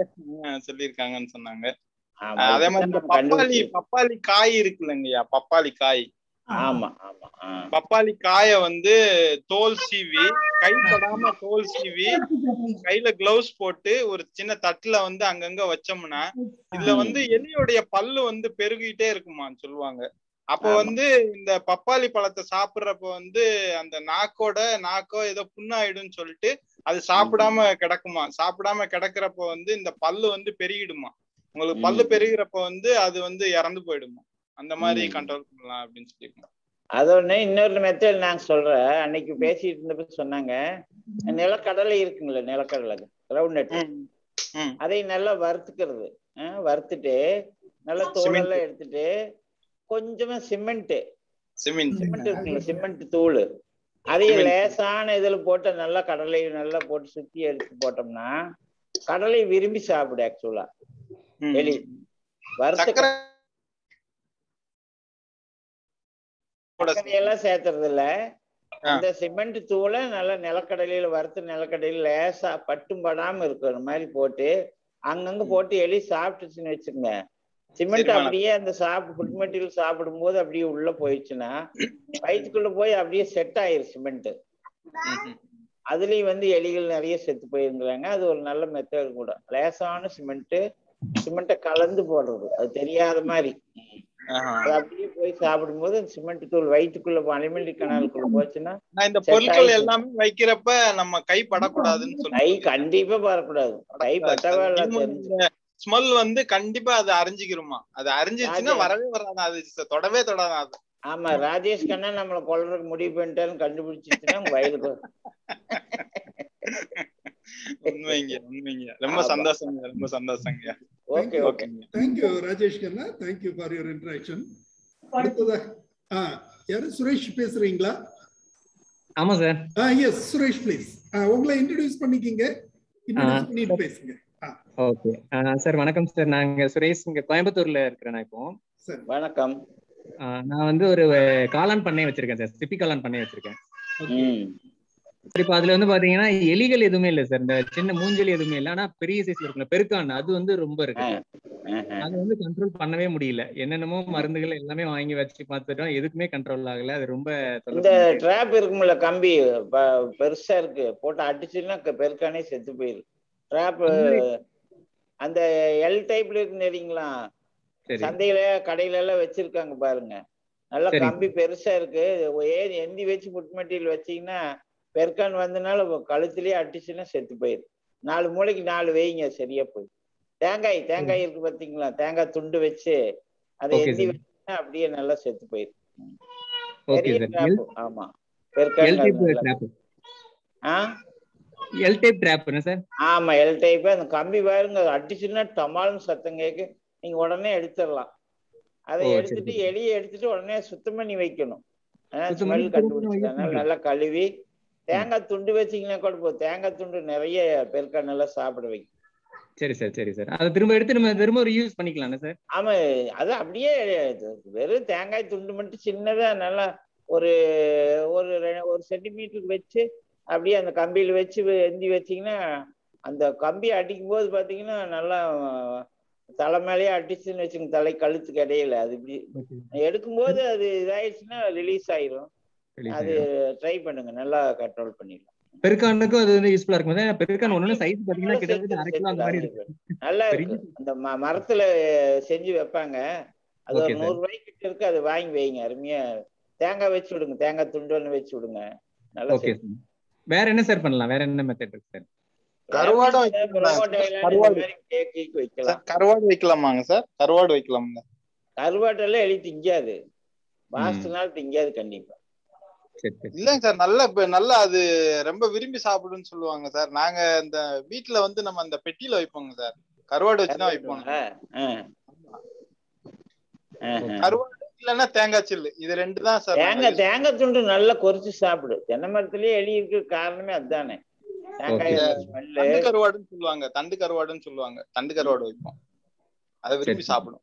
S6: ஆஹ் சொல்லியிருக்காங்கன்னு சொன்னாங்க
S2: ஆமா,
S6: அதே மாதிரி இந்த
S2: அதுதான் நம்ம
S6: பப்பாளி
S2: கண்டுபிடிச்சது.
S6: பப்பாளி காய் இருக்கு இல்லைங்கய்யா பப்பாளி காய்
S2: ஆமா ஆமா ஆ.
S6: பப்பாளி காய வந்து தோல் சீவி கை படாம தோல் சீவி கையில கிளவுஸ் போட்டு ஒரு சின்ன தட்டுல வந்து அங்கங்க வச்சோம்னா இதுல வந்து எலியோடைய பல்லு வந்து பெருகிட்டே இருக்குமான்னு சொல்லுவாங்க அப்ப
S2: ஆமா.
S6: வந்து இந்த பப்பாளி பழத்தை சாப்பிடுறப்ப வந்து அந்த நாக்கோட நாக்கோ ஏதோ புண்ணாயிடும்னு சொல்லிட்டு அது சாப்பிடாம கிடக்குமா சாப்பிடாம கிடக்குறப்ப வந்து இந்த பல்லு வந்து பெருகிடுமா உங்களுக்கு பல்லு
S2: ம்.
S6: பெருகிறப்ப வந்து அது வந்து இறந்து போயிடுமா அந்த மாதிரி
S2: ம்.
S6: கண்ட்ரோல் பண்ணலாம் அப்படின்னு சொல்லியிருக்காங்க
S2: அது ஒண்ணு இன்னொரு மெத்தட் நான் சொல்றேன் அன்னைக்கு பேசிட்டு இருந்தப்ப சொன்னாங்க நிலக்கடலை இருக்குங்களே நிலக்கடலை கிரவுண்ட் நட்
S6: ம். ம்.
S2: அதை நல்லா வறுத்துக்கிறது ஆ, வறுத்துட்டு நல்லா தோலெல்லாம் எடுத்துட்டு கொஞ்சமா சிமெண்ட்
S6: சிமெண்ட்
S2: சிமெண்ட் இருக்குல்ல சிமெண்ட் தூள் அதையும் லேசான இதுல போட்டு நல்லா கடலை நல்லா போட்டு சுத்தி எடுத்து போட்டோம்னா கடலை விரும்பி சாப்பிடு ஆக்சுவலா
S6: ம்.
S2: எலி வறுத்த
S6: சக்கரை
S2: எல்லாம் சேர்த்துறது இல்ல
S6: ஆ.
S2: அந்த சிமெண்ட் தூளை நல்லா நிலக்கடலையில வறுத்து நிலக்கடலையில லேசா பட்டும் படாம இருக்கிற மாதிரி போட்டு அங்கங்க போட்டு எலி சாப்பிட்டுச்சுன்னு வச்சுக்கோங்க சிமெண்ட்
S6: சரி, மேடம்.
S2: அப்படியே அந்த சாப்பிட்டு ஃபுட் மெட்டீரியல் சாப்பிடும்போது அப்படியே உள்ள போயிடுச்சுன்னா வயிற்றுக்குள்ள போய் அப்படியே செட் ஆயிரும் சிமெண்ட்
S6: ம்ஹும்.
S2: அதுலயும் வந்து எலிகள் நிறைய செத்து போயிருங்கிறாங்க அது ஒரு நல்ல மெத்தட் கூட லேசான சிமெண்ட் சிமெண்ட்டை கலந்து போடுறது அது தெரியாத மாதிரி
S6: ஆஹா.
S2: அது அப்படியே போய் சாப்பிடும்போது அந்த சிமெண்ட் தூள் வயிற்றுக்குள்ள அலிமெண்ட்ரி கனாலுக்குள்ள போச்சுன்னா
S6: நான் இந்த
S2: Set
S6: பொருட்கள்
S2: ஆயிடுச்சு.
S6: எல்லாமே வைக்கிறப்ப நம்ம கை படக்கூடாதுன்னு
S2: கை
S6: சொல்லுவாங்க
S2: கண்டிப்பா வரக்கூடாது கை பட்டவே இல்லை தெரிஞ்சு
S6: ஸ்மெல் வந்து கண்டிப்பா அது அறிஞ்சுக்கிருமா அது அறிஞ்சிச்சுன்னா
S2: அது-
S6: வரவே வராது அது ச- தொடவே தொடாது அது
S2: ஆமா ராஜேஷ் கண்ணா நம்மளை கொல்றதுக்கு முடிவு பண்ணிட்டாருன்னு கண்டுபிடிச்சிச்சுன்னா உங்க வயலுக்கு வரும்.
S6: உண்மைங்க உண்மைங்க ரொம்ப
S2: ஆமா.
S6: சந்தோஷங்க ரொம்ப சந்தோஷங்க
S2: ஓகே ஓகே
S6: ஓகேங்க
S1: thank you Rajesh Kanna thank you for your interaction அடுத்ததாக ஆ யாரு சுரேஷ் பேசுறீங்களா
S7: ஆமா சார்
S1: ஆ எஸ் சுரேஷ் ப்ளீஸ் உங்களை இன்ட்ரடியூஸ் பண்ணிக்கிங்க இன்ட்ரடியூஸ் பண்ணிட்டு பேசுங்க
S7: ஓகே சார் வணக்கம் சார் நாங்க சுரேஷ் இங்க கோயம்புத்தூர்ல இருக்கிறேன் நான் இப்போ
S1: சரி
S2: வணக்கம்
S7: ஆஹ் நான் வந்து ஒரு காளான் பண்ணை வச்சிருக்கேன் சார் சிப்பி காளான் பண்ணை வச்சிருக்கேன்
S1: ஓகே
S2: ம்
S7: சரி இப்போ அதுல வந்து பாத்தீங்கன்னா எலிகள் எதுவுமே இல்ல சார் இந்த சின்ன மூஞ்சலி எதுவுமே இல்ல ஆனா பெரிய சைஸ்ல இருக்குல்ல பெருக்கான் அது வந்து ரொம்ப இருக்கு
S2: ஆஹா.
S7: அது வந்து கண்ட்ரோல் பண்ணவே முடியல என்னென்னமோ மருந்துகள் எல்லாமே வாங்கி வச்சு பார்த்துட்டோம் எதுக்குமே கண்ட்ரோல் ஆகல அது ரொம்ப தொல்லை
S2: இந்த
S7: பண்ணிட்டு
S2: ட்ராப் இருக்கும்ல கம்பி ப- பெருசா இருக்கு போட்டு அடிச்சுன்னா க- பெருக்கானே செத்து போயிரு ட்ராப் அந்த எல் டைப்ல இருக்கு தெரியுங்களா
S7: சரி
S2: சந்தையில கடையில எல்லாம் வச்சிருக்காங்க பாருங்க நல்ல
S7: சரி.
S2: கம்பி பெருசா இருக்கு ஏறி எந்தி வச்சு புட் மெட்டீரியல் வச்சீங்கன்னா பெருக்கான் வந்தனால கழுத்துலயே அடிச்சுன்னா செத்து போயிரு நாலு மூளைக்கு நாலு வைங்க சரியா போய் தேங்காய் தேங்காய் இருக்கு பாத்தீங்களா தேங்காய் துண்டு வச்சு அதை
S7: Okay,
S2: எந்தி
S7: sir.
S2: வச்சீங்கன்னா அப்படியே நல்லா செத்து போயிரு
S7: ஓகே
S2: பெரிய
S7: சார் எல்
S2: trap. ஆமா
S7: எல்
S2: பெருக்கான்
S7: டைப்
S2: நல்லா-
S7: ட்ராப்
S2: ஆ
S7: எல் டைப் ட்ராப் என்ன சார்
S2: ஆமா எல் டைப் அந்த கம்பி பாருங்க அடிச்சுன்னா டமால்னு சத்தம் கேக்கு நீங்க உடனே எடுத்துடலாம் அதை
S7: ஓ, சரி,
S2: எடுத்துட்டு
S7: சரி.
S2: எலியை எடுத்துட்டு உடனே சுத்தம் பண்ணி வைக்கணும்
S7: சுத்தம்
S2: ஸ்மெல்
S7: பண்ணி திரும்ப
S2: கண்டுபிடிச்சு
S7: use பண்ணலாம்.
S2: நல்லா கழுவி தேங்காய் துண்டு வச்சீங்கன்னா கூட போதும் தேங்காய் துண்டு நிறைய பெருக்கா நல்லா சாப்பிட வைக்கும்
S7: சரி சார் சரி சார் அதை திரும்ப எடுத்து நம்ம திரும்ப ஒரு யூஸ் பண்ணிக்கலாம் சார்
S2: ஆமா அது அப்படியே இது வெறும் தேங்காய் துண்டு மட்டும் சின்னதா நல்லா ஒரு ஒரு ரெ- ஒரு சென்டிமீட்டருக்கு வச்சு அப்படியே அந்த கம்பியில வச்சு எந்தி வச்சீங்கன்னா அந்த கம்பி அடிக்கும் போது பாத்தீங்கன்னா நல்லா தலை மேலேயே அடிச்சுன்னு வச்சுங்க தலை கழுத்துக்கு இடையில அது இப்படி எடுக்கும்போது அது இதாயிடுச்சுன்னா ரிலீஸ் ஆயிரும் அது ட்ரை பண்ணுங்க நல்லா கண்ட்ரோல் பண்ணிடலாம்
S7: பெருக்கானுக்கும் அது வந்து யூஸ்ஃபுல்லா இருக்கும் ஏன்னா பெருக்கான் ஒண்ணு சைஸ் பாத்தீங்கன்னா
S2: நல்லா
S7: கிட்டத்தட்ட
S2: செஞ்சு
S7: அரை கிலோ அந்த மாதிரி
S2: செஞ்சு
S7: இருக்கு
S2: நல்லா
S7: பெரிய
S2: இருக்கு அந்த ம- மரத்துல செஞ்சு வைப்பாங்க அது
S7: ஓகே
S2: ஒரு
S7: சார்
S2: நூறு ரூபாய்க்கு கிட்ட இருக்கு அது வாங்கி வைங்க அருமையா தேங்காய் வச்சு விடுங்க தேங்காய் துண்டு ஒண்ணு வச்சு விடுங்க நல்லா
S7: ஓகே
S2: செஞ்சு
S7: சார் வேற என்ன சார் பண்ணலாம் வேற என்ன மெத்தட் இருக்கு சார்
S6: கருவாடும்
S2: வேற
S6: வைக்கலாம்
S2: புறக்கோட்டை ஐலாண்டு இந்த
S6: கருவாடு
S2: மாதிரி கேக் கீக்
S6: சார்
S2: வைக்கலாம்
S6: கருவாடு வைக்கலாமாங்க சார் கருவாடு வைக்கலாம்ல
S2: கருவாட்டெல்லாம் எலி திங்காது
S7: ம்
S2: மாசத்தினால் திங்காது கண்டிப்பா
S7: சரி சரி
S6: இல்லைங்க சார் நல்ல இப்ப நல்லா அது ரொம்ப விரும்பி சாப்பிடுன்னு சொல்லுவாங்க சார் நாங்க இந்த வீட்ல வந்து நம்ம அந்த பெட்டியில வைப்போங்க சார் கருவாடு வச்சுதான் வைப்போம்
S2: கருவாட்டுங்களா ஆ ஆஹா.
S6: கருவாடு இல்லைன்னா தேங்காய் சில்லு இது ரெண்டு தான் சார் நாங்க
S2: தேங்காய்
S6: use
S2: தேங்காய் துண்டு நல்லா கொறிச்சு சாப்பிடு தென்னை மரத்துலயே எலி இருக்க காரணமே அதுதானே தேங்காய்
S7: ஓகே
S2: ஸ்மெல்லு
S6: தண்டு கருவாடுன்னு சொல்லுவாங்க தண்டு கருவாடுன்னு சொல்லுவாங்க தண்டு கருவாடு வைப்போம் அதை
S7: சரி
S6: விரும்பி
S7: சரி
S6: சாப்பிடும்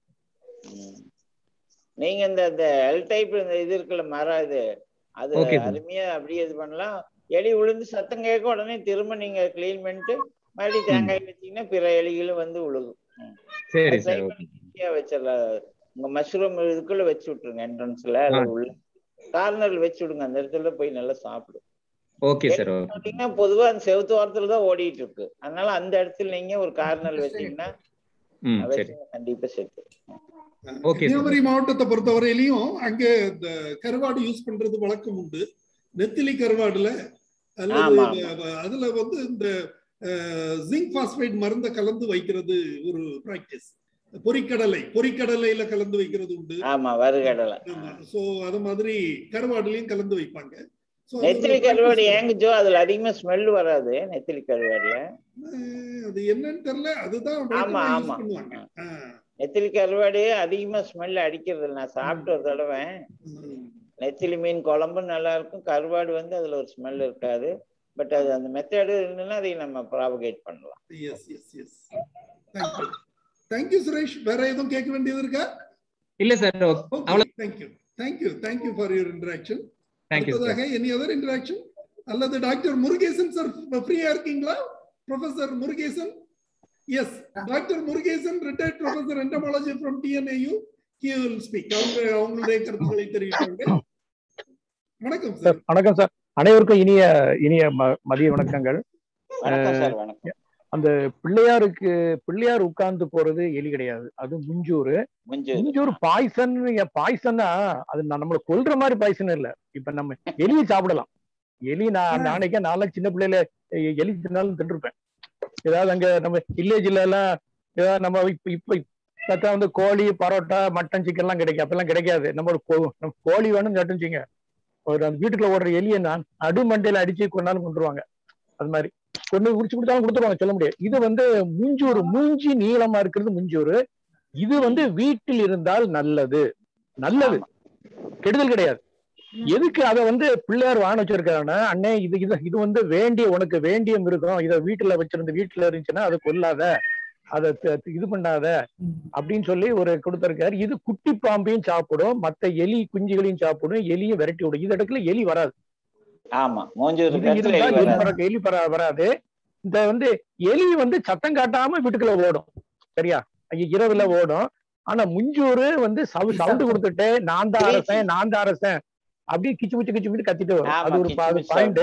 S2: நீங்க இந்த இந்த எல் டைப் இந்த இது இருக்குல்ல மரம் இது அது
S7: ஓகே சார்
S2: அருமையா அப்படியே இது பண்ணலாம் எலி விழுந்து சத்தம் கேட்க உடனே திரும்ப நீங்க க்ளீன் பண்ணிட்டு மறுபடியும்
S7: ம்
S2: தேங்காய் வச்சீங்கன்னா பிற எலிகளும் வந்து விழுகும் ம்.
S7: சரி
S2: அது ட்ரை
S7: சார்
S2: பண்ணி
S7: ஓகே
S2: ஈஸியா வச்சிடலாம் உங்க மஷ்ரூம் இதுக்குள்ள வச்சு விட்டுருங்க என்ட்ரன்ஸ்ல
S7: ஆ
S2: அது உள்ள கார்னர்ல வச்சு விடுங்க அந்த இடத்துல போய் நல்லா சாப்பிடும்
S7: ஓகே
S2: எலி
S7: சார் ஓகே
S2: பார்த்தீங்கன்னா பொதுவா அந்த செவுத்து ஓரத்துல தான் ஓடிட்டு இருக்கு அதனால அந்த இடத்துல நீங்க ஒரு கார்னர்ல வச்சீங்கன்னா
S7: ம் சரி
S2: வச்சீங்கன்னா கண்டிப்பா செத்து
S7: ஓகே சார்
S1: கன்னியாகுமரி மாவட்டத்தை பொறுத்தவரையிலையும் அங்க இந்த கருவாடு யூஸ் பண்றது வழக்கம் உண்டு நெத்திலி கருவாடுல அல்லது
S2: ஆமா
S1: இந்த-
S2: ஆமா
S1: அதுல வந்து இந்த ஜிங்க் பாஸ்பைட் மருந்தை கலந்து வைக்கிறது ஒரு பிராக்டிஸ் பொரிக்கடலை பொரிக்கடலையில கலந்து வைக்கிறது உண்டு
S2: ஆமா வருகடலை
S1: ஆமா சோ அது மாதிரி கருவாடுலயும் கலந்து வைப்பாங்க சோ அது ஒரு
S2: நெத்திலி கருவாடு
S1: practice.
S2: ஏங்க ஜோ அதுல அதிகமா ஸ்மெல் வராது நெத்திலி கருவாடுல
S1: அஹ் அது என்னன்னு தெரியல அதுதான்
S2: ஆமா
S1: வழக்கமா யூஸ்
S2: ஆமா
S1: பண்ணுவாங்க
S2: ஆ.
S1: ஆஹ்
S2: நெத்திலி கருவாடு அதிகமா ஸ்மெல் அடிக்கிறது இல்ல நான் சாப்பிட்டு ஒரு தடவை
S1: உம்.
S2: நெத்திலி மீன் குழம்பும் நல்லா இருக்கும் கருவாடு வந்து அதுல ஒரு ஸ்மெல் இருக்காது பட் அது அந்த மெத்தடு இருந்ததுன்னா அதை நம்ம ப்ராபகேட் பண்ணலாம்
S1: yes yes yes thank you thank you Suresh வேற எதுவும் கேட்க வேண்டியது இருக்கா
S7: இல்ல சார்
S1: ஓகே
S7: அவ்வளவு
S1: thank you thank you thank you for your interaction
S7: thank you sir
S1: அடுத்ததாக எனி அதர் இன்டராக்ஷன் அல்லது டாக்டர் முருகேசன் சார் ஃப்ரீயா இருக்கீங்களா professor Murugesan yes doctor Murugesan retired professor entomology from TNAU he will speak அவங்க அவங்களுடைய கருத்துக்களை தெரிவிப்பாங்க வணக்கம்
S8: சார்
S1: சார்
S8: வணக்கம் சார் அனைவருக்கும் இனிய இனிய ம- மதிய வணக்கங்கள்
S2: வணக்கம் சார் வணக்கம்
S8: அந்த பிள்ளையாருக்கு பிள்ளையார் உட்கார்ந்து போறது எலி கிடையாது அது முஞ்சூர்
S2: முஞ்சூர்
S8: முஞ்சூர் பாய்சன் பாய்சன்னா அது ந- நம்மள கொல்ற மாதிரி பாய்சன் இல்ல இப்ப நம்ம எலியை சாப்பிடலாம் எலி நான் நாளைக்கே நாளா சின்ன பிள்ளையில எ- எலி தின்னாலும் தின்றுப்பேன் ஏதாவது அங்க நம்ம வில்லேஜ்ல எல்லாம் ஏதாவது நம்ம இப்ப இப்ப பார்த்தா வந்து கோழி பரோட்டா மட்டன் சிக்கன் எல்லாம் கிடைக்கும் அப்பெல்லாம் கிடைக்காது நம்ம ஒரு கோ- நம்ம கோழி வேணும்னு நட்டுச்சிங்க ஒரு அந்த வீட்டுக்குள்ள ஓடுற எலியை நான் நடு மண்டையில அடிச்சு கொண்டாலும் கொண்டுருவாங்க அது மாதிரி கொண்டு உரிச்சு கொடுத்தாலும் கொடுத்துருவாங்க சொல்ல முடியாது இது வந்து மூஞ்சூறு மூஞ்சி நீளமா இருக்கிறது முஞ்சூறு இது வந்து வீட்டில் இருந்தால் நல்லது நல்லது கெடுதல் கிடையாது எதுக்கு அதை வந்து பிள்ளையார் வாங்க வச்சிருக்காங்கன்னா அண்ணே இது இது இது வந்து வேண்டிய உனக்கு வேண்டிய மிருகம் இதை வீட்டுல வச்சிருந்து வீட்டுல இருந்துச்சுன்னா அதை கொல்லாத அதை த- த- இது பண்ணாத அப்படின்னு சொல்லி ஒரு கொடுத்திருக்காரு இது குட்டி பாம்பையும் சாப்பிடும் மத்த எலி குஞ்சுகளையும் சாப்பிடும் எலியும் விரட்டி விடும் இது இடத்துல எலி வராது
S2: ஆமா மூஞ்சூர்
S8: இது
S2: இடத்துல
S8: இருந்தால்
S2: எலி
S8: எலி
S2: வராது.
S8: வர- எலி பர- வராது இந்த வந்து எலி வந்து சத்தம் காட்டாம வீட்டுக்குள்ள ஓடும் சரியா ஐய, இரவுல ஓடும் ஆனா முஞ்சூறு வந்து சவுண்ட் கொடுத்துட்டு நான் தான் அரசன் நான் தான் அரசன் அப்படியே கிச்சு கிச்சு கிச்சு கிச்சு கத்திட்டு வரும்
S2: ஆமா,
S8: அது ஒரு
S2: கிச்சு கிச்சு
S8: பாயிண்ட்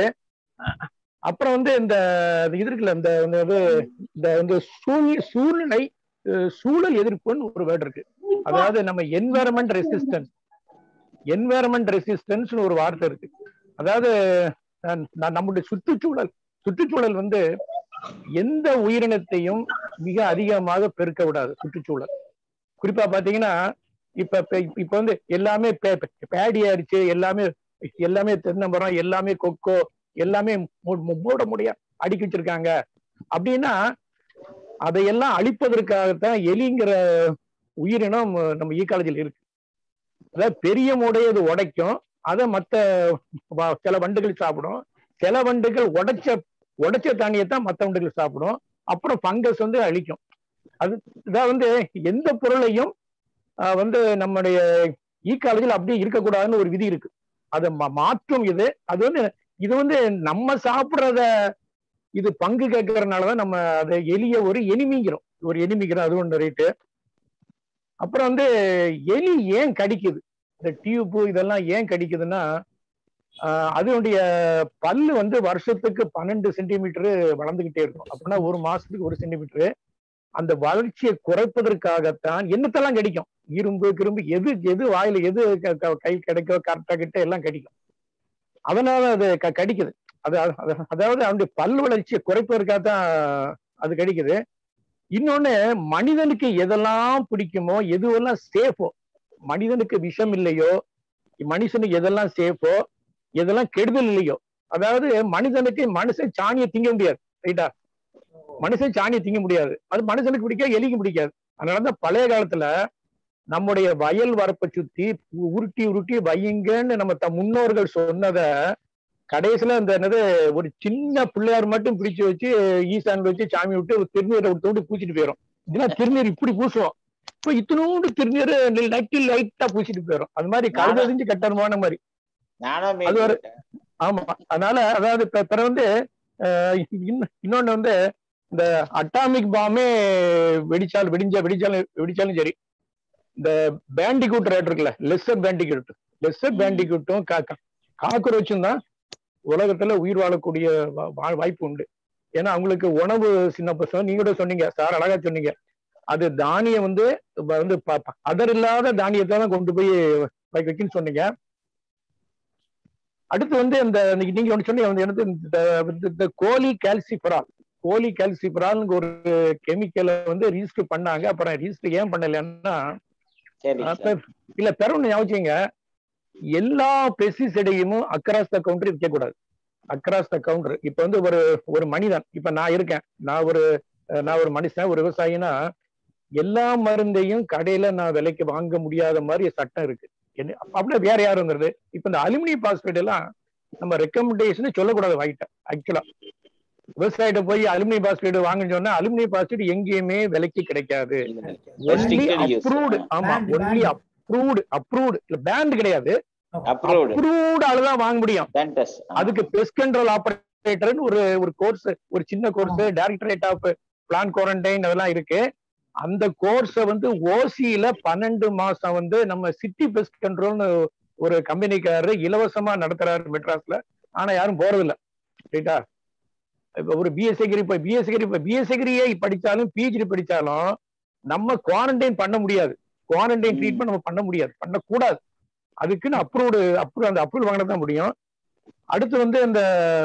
S8: அப்புறம் வந்து இந்த இது இருக்குல்ல இந்த இந்த இது இந்த இந்த சூழ் சூழ்நிலை அஹ், சூழல் எதிர்ப்புன்னு ஒரு வேர்டு இருக்கு அதாவது நம்ம என்வாரன்மெண்ட் ரெசிஸ்டன்ஸ் என்வாரன்மெண்ட் ரெசிஸ்டன்ஸ்னு ஒரு வார்த்தை இருக்கு அதாவது அஹ், ந- நம்முடைய சுற்றுச்சூழல் சுற்றுச்சூழல் வந்து எந்த உயிரினத்தையும் மிக அதிகமாக பெருக்க விடாது சுற்றுச்சூழல் குறிப்பா பாத்தீங்கன்னா இப்ப இப்ப- இப்ப வந்து எல்லாமே பே- பே- பேடி ஆயிடுச்சு எல்லாமே எல்லாமே தென்னமரம் எல்லாமே கொக்கோ எல்லாமே மூ- மூ- மூட முடிய அடுக்கி வச்சிருக்காங்க அப்படின்னா அதையெல்லாம் அழிப்பதற்காகத்தான் எலிங்கிற உயிரினம் நம்ம ஈக்காலஜியில் இருக்கு அதாவது பெரிய மூடையை அது உடைக்கும் அதை மத்த வ- சில வண்டுகள் சாப்பிடும் சில வண்டுகள் உடைச்ச உடைச்ச தானியத்தான் மத்த வண்டுகள் சாப்பிடும் அப்புறம் ஃபங்கஸ் வந்து அழிக்கும் அது இதான் வந்து எந்த பொருளையும் ஆஹ், வந்து நம்முடைய ஈக்காலஜியில் அப்படியே இருக்கக்கூடாதுன்னு ஒரு விதி இருக்கு அதை மா- மாற்றும் இது அது வந்து இது வந்து நம்ம சாப்பிடுறத இது பங்கு கேட்கறதுனாலதான் நம்ம அதை எலிய ஒரு எனிமிங்கிறோம் ஒரு எனிமிங்கிறோம் அது ஒன்று ரைட்டு அப்புறம் வந்து எலி ஏன் கடிக்குது இந்த டியூப் இதெல்லாம் ஏன் கடிக்குதுன்னா ஆஹ் அதனுடைய பல்லு வந்து வருஷத்துக்கு பன்னெண்டு சென்டிமீட்டர் வளர்ந்துகிட்டே இருக்கும் அப்படின்னா ஒரு மாசத்துக்கு ஒரு சென்டிமீட்டர் அந்த வளர்ச்சியை குறைப்பதற்காகத்தான் என்னத்தெல்லாம் கிடைக்கும் இரும்பு கிரும்பு எது எது வாயில எது க- க- கை கிடைக்கோ கரெக்டா கிட்ட எல்லாம் கிடைக்கும் அதனால அது க- கடிக்குது அது அது- அது- அதாவது அவனுடைய பல் வளர்ச்சியை குறைப்பதற்காக தான் அது கிடைக்குது இன்னொன்னு மனிதனுக்கு எதெல்லாம் பிடிக்குமோ எதுவெல்லாம் சேஃபோ மனிதனுக்கு விஷம் இல்லையோ மனுஷனுக்கு எதெல்லாம் சேஃபோ எதெல்லாம் கெடுதல் இல்லையோ அதாவது மனிதனுக்கு மனுஷன் சாணியை திங்க முடியாது ரைட்டா மனுஷன் சாணியை திங்க முடியாது அது மனுஷனுக்கு பிடிக்காது எலிக்கு பிடிக்காது அதனால தான் பழைய காலத்துல நம்முடைய வயல் வரப்பை சுத்தி உ- உருட்டி உருட்டி வையுங்கன்னு நம்ம த- முன்னோர்கள் சொன்னத கடைசியில இந்த என்னது ஒரு சின்ன பிள்ளையார் மட்டும் பிடிச்சு வச்சு ஈசான் வச்சு சாமி விட்டு ஒரு திருநீரை விட்டு விட்டு பூச்சிட்டு போயிடும் இதுனா திருநீர் இப்படி பூசுவோம் இப்போ இத்தனோண்டு திருநீர் லைட்டு லைட்டா பூசிட்டு போயிடும் அது மாதிரி கழுதறிஞ்சு கட்டணுமான மாதிரி
S2: நானும்
S8: அது ஒரு-
S2: மீன்
S8: ஆமா அதனால அதாவது இப்ப பிற வந்து அஹ், இன்ன- இன்னொன்னு வந்து இந்த அட்டாமிக் பாம்பே வெடிச்சாலும் வெடிஞ்சா வெடிச்சாலும் வெடிச்சாலும் சரி இந்த பேண்டிகூட் ரேட் இருக்குல்ல லெஸ்ஸர் பேண்டிகூட் லெஸ்ஸர் பேண்டிகூட்டும் காக்ரோச்சும் தான் உலகத்துல உயிர் வாழக்கூடிய வா- வா- வாய்ப்பு உண்டு ஏன்னா அவங்களுக்கு உணவு சின்ன பசங்க நீங்க கூட சொன்னீங்க சார் அழகா சொன்னீங்க அது தானியம் வந்து இப்ப வந்து ப- ப- அதர் இல்லாத தானியத்தை தான் கொண்டு போய் வை- வைக்கணும்னு சொன்னீங்க அடுத்து வந்து இந்த இன்னைக்கு நீங்க ஒன்று சொன்னீங்க வந்து எனக்கு இந்த இந்த கோலி கால்சிபரால் கோலி கால்சிபரால் ஒரு கெமிக்கலை வந்து ரிஜிஸ்டர் பண்ணாங்க அப்புறம் ரிஜிஸ்டர் ஏன் பண்ணலன்னா
S2: சரி
S8: அப்ப இல்ல பெறணும் ஞாபகிங்க எல்லா பெஸ்டிசைடையும் அக்ராஸ் த கவுண்டர் விற்க கூடாது அக்ராஸ் த கவுண்டர் இப்ப வந்து ஒரு ஒரு மனிதன் இப்ப நான் இருக்கேன் நான் ஒரு அஹ், நான் ஒரு மனுஷன் ஒரு விவசாயினா எல்லா மருந்தையும் கடையில நான் விலைக்கு வாங்க முடியாத மாதிரி சட்டம் இருக்கு என்ன அப்படியே வேற யாருங்கிறது இப்ப இந்த அலுமினியம் பாஸ்பேட் எல்லாம் நம்ம ரெக்கமெண்டேஷன் சொல்லக்கூடாது வாங்கிட்டேன் ஆக்சுவலா விவசாயிட்ட போய் அலுமினியம் பாஸ்பேட் வாங்கன்னு சொன்னா அலுமினியம் பாஸ்பேட் எங்கேயுமே விலைக்கு கிடைக்காது ஒன்லி
S2: Restricted use.
S8: அப்ரூவ்டு ஆமா
S9: Banned,
S8: only
S9: banned.
S8: Approved approved இல்ல பேண்ட் கிடையாது
S2: அப்ரூவ்டு
S8: அப்ரூவ்டு ஆளுதான் வாங்க முடியும்
S2: டென்டஸ்
S8: அதுக்கு பெஸ்ட் கண்ட்ரோல் ஆபரேட்டர்னு ஒரு ஒரு கோர்ஸ் ஒரு சின்ன course directorate of plant quarantine அதெல்லாம் இருக்கு அந்த கோர்ஸ வந்து ஓசியில பன்னெண்டு மாசம் வந்து நம்ம சிட்டி பெஸ்ட் கண்ட்ரோல்னு ஒரு கம்பெனிக்காரரு இலவசமா நடத்துறாரு மெட்ராஸ்ல ஆனா யாரும் போறதில்ல ரைட்டா இப்ப ஒரு பிஎஸ் டிகிரி இப்ப பிஎஸ் டிகிரி இப்ப பிஎஸ் டிகிரியே படிச்சாலும் பிஹெச்டி படிச்சாலும் நம்ம குவாரண்டைன் பண்ண முடியாது குவாரண்டைன்
S2: ம்.
S8: ட்ரீட்மெண்ட் நம்ம பண்ண முடியாது பண்ணக்கூடாது அதுக்குன்னு அப்ரூவ்டு அப்ரூவ் அந்த அப்ரூவல் வாங்கினா தான் முடியும் அடுத்து வந்து அந்த